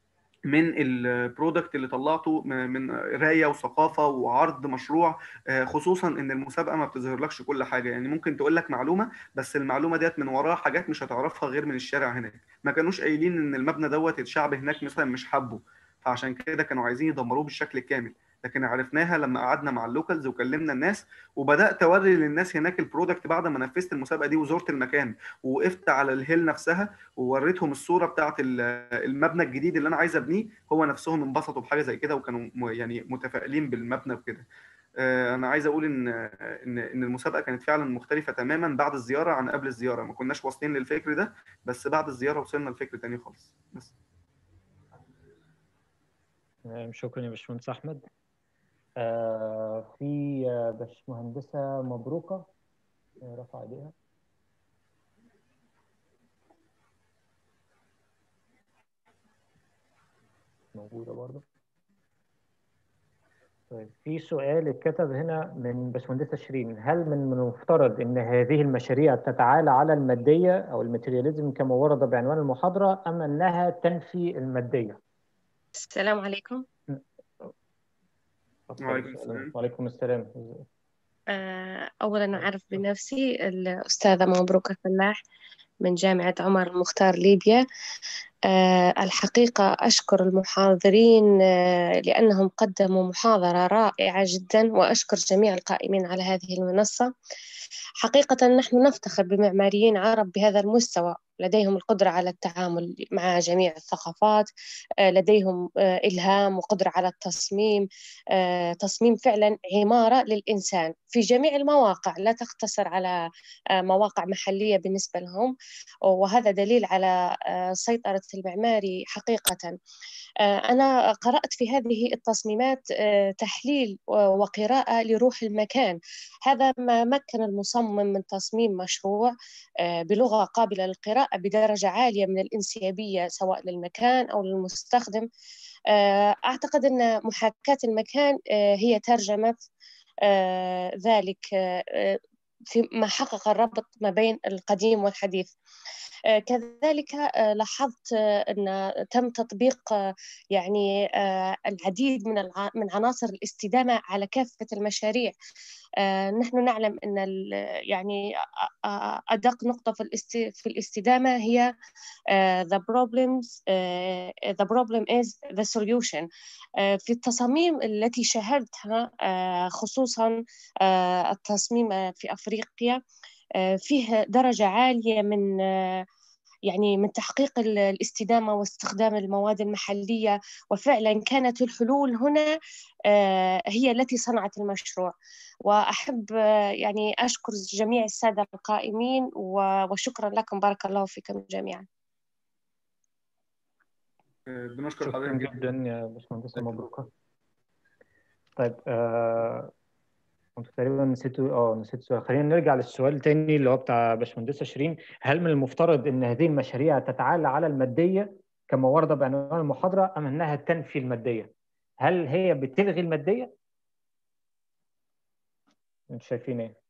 من البرودكت اللي طلعته من قرايه وثقافه وعرض مشروع خصوصا ان المسابقه ما بتظهرلكش كل حاجه يعني ممكن تقول لك معلومه بس المعلومه ديت من وراها حاجات مش هتعرفها غير من الشارع هناك ما كانوش قايلين ان المبنى دوت الشعب هناك مثلا مش حابه فعشان كده كانوا عايزين يدمروه بالشكل الكامل لكن عرفناها لما قعدنا مع اللوكالز وكلمنا الناس وبدات اوري للناس هناك البرودكت بعد ما نفذت المسابقه دي وزرت المكان ووقفت على الهيل نفسها ووريتهم الصوره بتاعه المبنى الجديد اللي انا عايز ابنيه هو نفسهم انبسطوا بحاجه زي كده وكانوا يعني متفائلين بالمبنى وكده انا عايز اقول ان ان ان المسابقه كانت فعلا مختلفه تماما بعد الزياره عن قبل الزياره ما كناش واصلين للفكر ده بس بعد الزياره وصلنا لفكر تاني خالص بس شكرا يا باشمهندس احمد آه في باشمهندسة مبروكة رفع ايديها موجودة برضه طيب في سؤال اتكتب هنا من باشمهندسة شيرين هل من المفترض ان هذه المشاريع تتعالى على المادية او الماتيرياليزم كما ورد بعنوان المحاضرة ام انها تنفي المادية؟ السلام عليكم وعليكم السلام وعليكم السلام أولا أعرف بنفسي الأستاذة مبروكة فلاح من جامعة عمر المختار ليبيا الحقيقة أشكر المحاضرين لأنهم قدموا محاضرة رائعة جدا وأشكر جميع القائمين على هذه المنصة حقيقة نحن نفتخر بمعماريين عرب بهذا المستوى لديهم القدرة على التعامل مع جميع الثقافات لديهم إلهام وقدرة على التصميم تصميم فعلا عمارة للإنسان في جميع المواقع لا تقتصر على مواقع محلية بالنسبة لهم وهذا دليل على سيطرة المعماري حقيقة أنا قرأت في هذه التصميمات تحليل وقراءة لروح المكان هذا ما مكن المصمم من تصميم مشروع بلغة قابلة للقراءة بدرجة عالية من الانسيابية سواء للمكان أو للمستخدم أعتقد أن محاكاة المكان هي ترجمة ذلك في ما حقق الربط ما بين القديم والحديث كذلك لاحظت أن تم تطبيق يعني العديد من من عناصر الاستدامة على كافة المشاريع نحن نعلم أن يعني أدق نقطة في في الاستدامة هي the problems the problem is the solution في التصاميم التي شاهدتها خصوصا التصميم في أفريقيا فيه درجة عالية من يعني من تحقيق الاستدامة واستخدام المواد المحلية وفعلا كانت الحلول هنا هي التي صنعت المشروع وأحب يعني أشكر جميع السادة القائمين وشكرا لكم بارك الله فيكم جميعا بنشكر حضرتك جدا يا باشمهندسة مبروكة طيب آه كنت تقريبا نسيته اه نسيت سؤال خلينا نرجع للسؤال تاني اللي هو بتاع باشمهندسه شيرين هل من المفترض ان هذه المشاريع تتعالى على الماديه كما ورد بعنوان المحاضره ام انها تنفي الماديه؟ هل هي بتلغي الماديه؟ انتوا شايفين ايه؟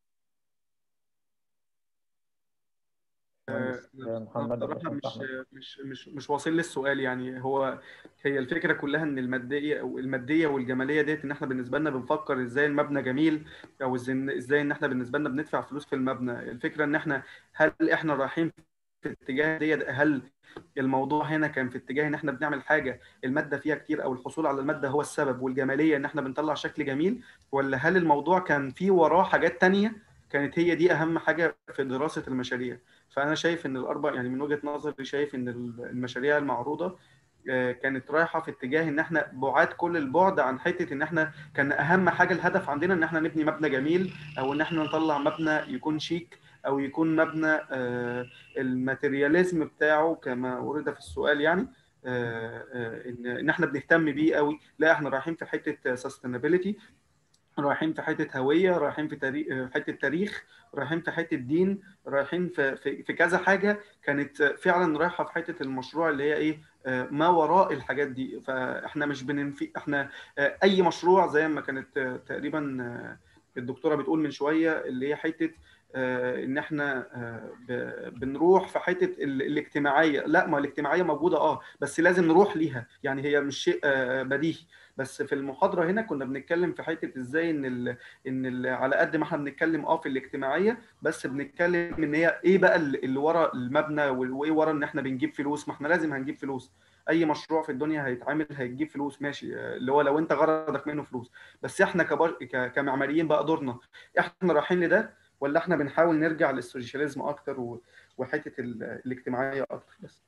محمد بصراحه مش مش مش مش واصل لي السؤال يعني هو هي الفكره كلها ان الماديه او الماديه والجماليه ديت ان احنا بالنسبه لنا بنفكر ازاي المبنى جميل او ازاي ان احنا بالنسبه لنا بندفع فلوس في المبنى الفكره ان احنا هل احنا رايحين في الاتجاه ديت هل الموضوع هنا كان في اتجاه ان احنا بنعمل حاجه الماده فيها كتير او الحصول على الماده هو السبب والجماليه ان احنا بنطلع شكل جميل ولا هل الموضوع كان فيه وراه حاجات تانية كانت هي دي اهم حاجه في دراسه المشاريع فانا شايف ان الاربع يعني من وجهه نظري شايف ان المشاريع المعروضه كانت رايحه في اتجاه ان احنا بعاد كل البعد عن حته ان احنا كان اهم حاجه الهدف عندنا ان احنا نبني مبنى جميل او ان احنا نطلع مبنى يكون شيك او يكون مبنى الماتيرياليزم بتاعه كما ورد في السؤال يعني ان احنا بنهتم بيه قوي لا احنا رايحين في حته سستينابيلتي رايحين في حته هويه رايحين في تاريخ حته تاريخ رايحين في حته دين رايحين في في, في كذا حاجه كانت فعلا رايحه في حته المشروع اللي هي ايه ما وراء الحاجات دي فاحنا مش بننفي احنا اي مشروع زي ما كانت تقريبا الدكتوره بتقول من شويه اللي هي حته ان احنا بنروح في حته الاجتماعيه لا ما الاجتماعيه موجوده اه بس لازم نروح ليها يعني هي مش شيء بديهي بس في المحاضره هنا كنا بنتكلم في حته ازاي ان ال ان ال على قد ما احنا بنتكلم اه في الاجتماعيه بس بنتكلم ان هي ايه بقى اللي ورا المبنى وايه ورا ان احنا بنجيب فلوس ما احنا لازم هنجيب فلوس اي مشروع في الدنيا هيتعمل هيجيب فلوس ماشي اللي هو لو انت غرضك منه فلوس بس احنا كبر... كمعماريين بقى دورنا احنا رايحين لده ولا احنا بنحاول نرجع للسوشياليزم اكتر و... وحته الاجتماعيه اكتر بس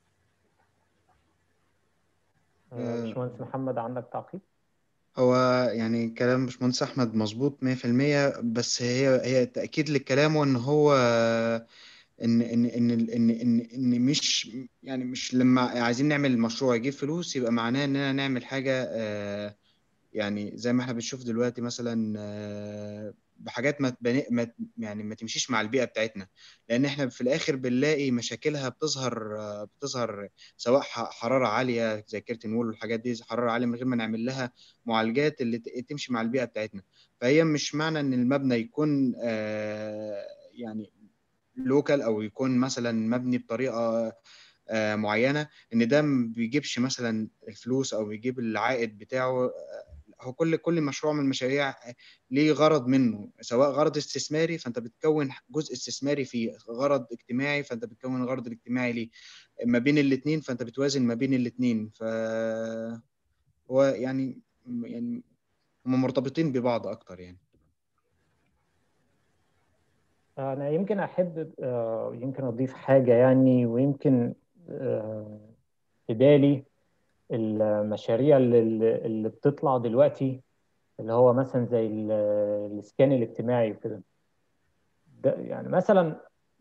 باشمهندس محمد عندك تعقيب؟ هو يعني كلام باشمهندس احمد مظبوط 100% بس هي هي تاكيد لكلامه ان هو ان ان ان ان ان, إن مش يعني مش لما عايزين نعمل مشروع يجيب فلوس يبقى معناه اننا نعمل حاجه يعني زي ما احنا بنشوف دلوقتي مثلا بحاجات ما ما يعني ما تمشيش مع البيئه بتاعتنا لان احنا في الاخر بنلاقي مشاكلها بتظهر بتظهر سواء حراره عاليه زي كيرتن وول والحاجات دي حراره عاليه من غير ما نعمل لها معالجات اللي تمشي مع البيئه بتاعتنا فهي مش معنى ان المبنى يكون يعني لوكال او يكون مثلا مبني بطريقه معينه ان ده ما بيجيبش مثلا الفلوس او بيجيب العائد بتاعه هو كل كل مشروع من المشاريع ليه غرض منه سواء غرض استثماري فانت بتكون جزء استثماري فيه غرض اجتماعي فانت بتكون الغرض الاجتماعي ليه ما بين الاثنين فانت بتوازن ما بين الاثنين ف هو يعني يعني هم مرتبطين ببعض اكتر يعني انا يمكن احب يمكن اضيف حاجه يعني ويمكن في بالي المشاريع اللي, اللي بتطلع دلوقتي اللي هو مثلا زي الاسكان الاجتماعي وكده ده يعني مثلا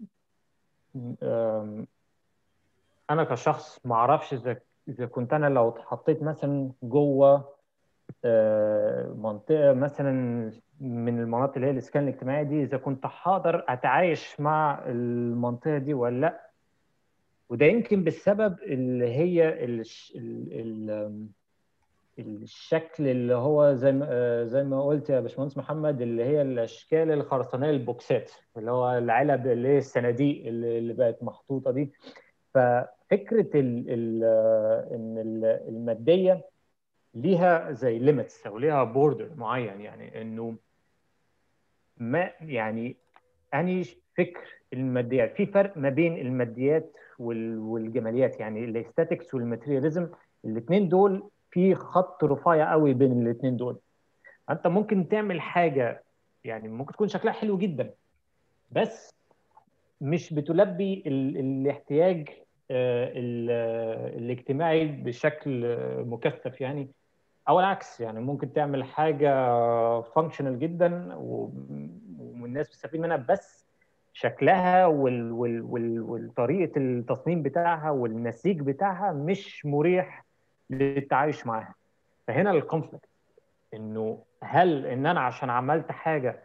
انا كشخص ما اعرفش اذا اذا كنت انا لو اتحطيت مثلا جوه منطقه مثلا من المناطق اللي هي الاسكان الاجتماعي دي اذا كنت حاضر اتعايش مع المنطقه دي ولا لا وده يمكن بالسبب اللي هي ال ال الشكل اللي هو زي ما زي ما قلت يا باشمهندس محمد اللي هي الاشكال الخرسانيه البوكسات اللي هو العلب اللي هي الصناديق اللي بقت محطوطه دي ففكره ال ال ان الماديه ليها زي ليميتس او ليها بوردر معين يعني انه ما يعني اني فكر الماديات في فرق ما بين الماديات والجماليات يعني الاستاتيكس والماتيرياليزم الاثنين دول في خط رفيع قوي بين الاثنين دول انت ممكن تعمل حاجه يعني ممكن تكون شكلها حلو جدا بس مش بتلبي ال الاحتياج ال الاجتماعي بشكل مكثف يعني او العكس يعني ممكن تعمل حاجه فانكشنال جدا والناس بتستفيد منها بس شكلها وال وال وال والطريقه التصميم بتاعها والنسيج بتاعها مش مريح للتعايش معاها فهنا الكونفليكت انه هل ان انا عشان عملت حاجه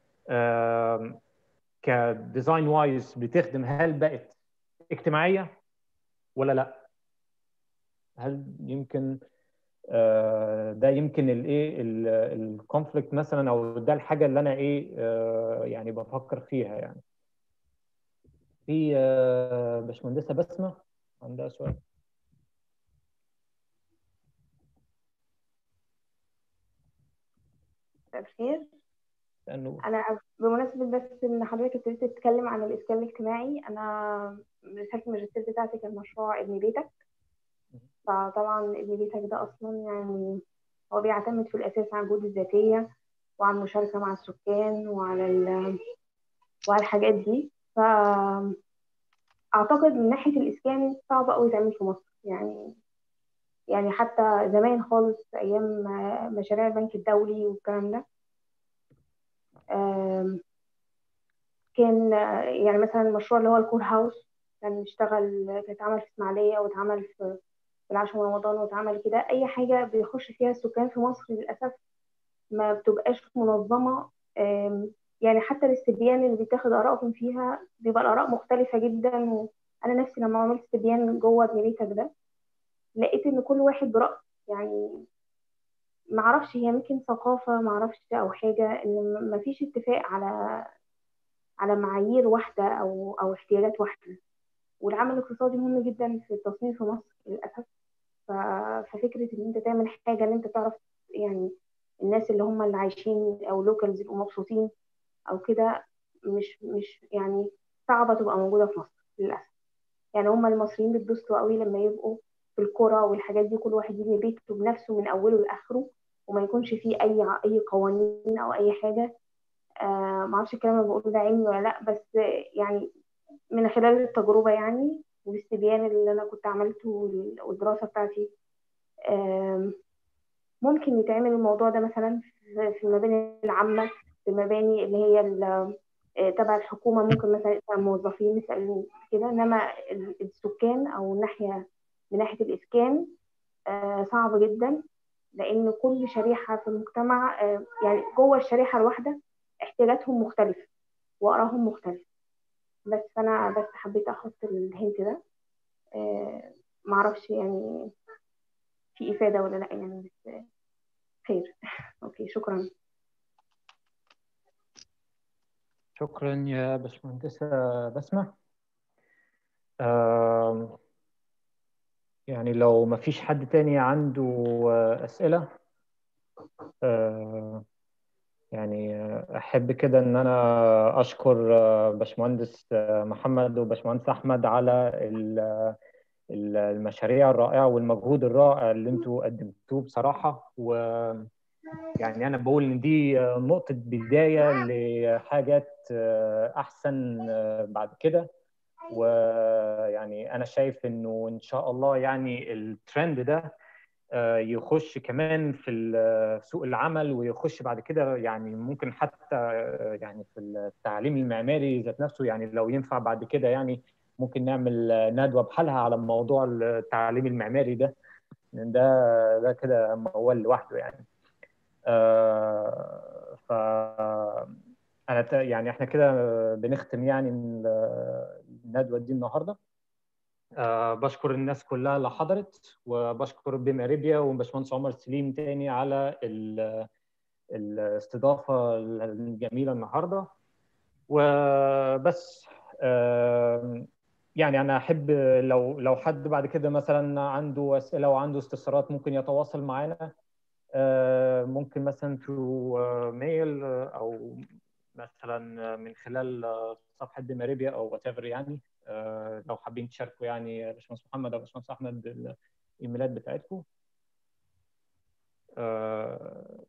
كديزاين وايز بتخدم هل بقت اجتماعيه ولا لا هل يمكن ده يمكن الايه الكونفليكت مثلا او ده الحاجه اللي انا ايه يعني بفكر فيها يعني في باشمهندسه بسمه عندها سؤال بخير لانه انا بمناسبه بس ان حضرتك ابتديت تتكلم عن الاسكان الاجتماعي انا رساله الماجستير بتاعتي كان مشروع ابن بيتك فطبعا ابن بيتك ده اصلا يعني هو بيعتمد في الاساس على الجهود الذاتيه وعلى المشاركه مع السكان وعلى ال... وعلى الحاجات دي ف اعتقد من ناحيه الاسكان صعب قوي يتعمل في مصر يعني يعني حتى زمان خالص ايام مشاريع البنك الدولي والكلام ده كان يعني مثلا المشروع اللي هو الكور هاوس كان اشتغل كان اتعمل في اسماعيليه واتعمل في في العاشر من رمضان واتعمل كده اي حاجه بيخش فيها السكان في مصر للاسف ما بتبقاش منظمه يعني حتى الاستبيان اللي بيتاخد ارائهم فيها بيبقى الاراء مختلفه جدا وانا نفسي لما عملت استبيان جوه ابن بيتك ده لقيت ان كل واحد برأي يعني معرفش هي يمكن ثقافة معرفش او حاجة ان مفيش اتفاق على على معايير واحدة أو أو احتياجات واحدة والعمل الاقتصادي مهم جدا في التصنيع في مصر للأسف ففكرة إن أنت تعمل حاجة إن أنت تعرف يعني الناس اللي هم اللي عايشين أو لوكالز يبقوا مبسوطين أو كده مش مش يعني صعبة تبقى موجودة في مصر للأسف يعني هم المصريين بيتبسطوا قوي لما يبقوا في الكرة والحاجات دي كل واحد يبني بيته بنفسه من أوله لآخره وما يكونش فيه أي أي قوانين أو أي حاجة آه معرفش الكلام اللي بقوله ده علمي ولا لأ بس يعني من خلال التجربة يعني والاستبيان اللي أنا كنت عملته والدراسة بتاعتي آه ممكن يتعمل الموضوع ده مثلا في المباني العامة في المباني اللي هي تبع الحكومة ممكن مثلا يبقى موظفين مثلا كده إنما السكان أو الناحية من ناحية الإسكان صعب جدا لأن كل شريحة في المجتمع يعني جوه الشريحة الواحدة احتياجاتهم مختلفة وآرائهم مختلفة بس فأنا بس حبيت أحط الهنت ده معرفش يعني في إفادة ولا لأ يعني بس خير أوكي شكرا شكرا يا باشمهندسة بسمة يعني لو ما فيش حد تاني عنده أسئلة يعني أحب كده إن أنا أشكر باشمهندس محمد وباشمهندس أحمد على المشاريع الرائعة والمجهود الرائع اللي انتوا قدمتوه بصراحة و يعني أنا بقول إن دي نقطة بداية لحاجات أحسن بعد كده ويعني أنا شايف إنه إن شاء الله يعني الترند ده يخش كمان في سوق العمل ويخش بعد كده يعني ممكن حتى يعني في التعليم المعماري ذات نفسه يعني لو ينفع بعد كده يعني ممكن نعمل ندوة بحالها على موضوع التعليم المعماري ده لأن ده ده كده موال لوحده يعني آه ف انا يعني احنا كده بنختم يعني الندوه دي النهارده أه بشكر الناس كلها اللي حضرت وبشكر بيم اريبيا وباشمهندس عمر سليم تاني على الاستضافه الجميله النهارده وبس أه يعني انا احب لو لو حد بعد كده مثلا عنده اسئله وعنده استفسارات ممكن يتواصل معنا أه ممكن مثلا through ميل او مثلا من خلال صفحه بماريبيا او وات يعني أه لو حابين تشاركوا يعني باشمهندس محمد او باشمهندس احمد الايميلات بتاعتكم أه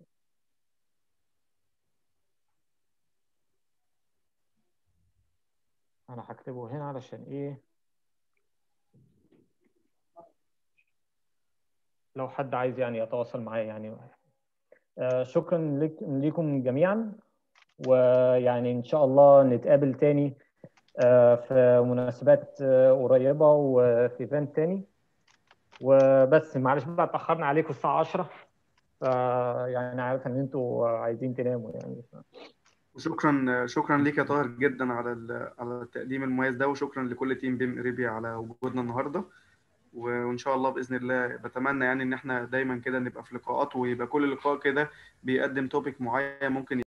انا هكتبه هنا علشان ايه لو حد عايز يعني يتواصل معايا يعني أه شكرا لك لكم جميعا ويعني ان شاء الله نتقابل تاني في مناسبات قريبه وفي ايفنت تاني وبس معلش بقى اتاخرنا عليكم الساعه 10 فيعني عارف ان انتوا عايزين تناموا يعني شكرا شكرا ليك يا طاهر جدا على على التقديم المميز ده وشكرا لكل تيم بيم اريبيا على وجودنا النهارده وان شاء الله باذن الله بتمنى يعني ان احنا دايما كده نبقى في لقاءات ويبقى كل لقاء كده بيقدم توبيك معين ممكن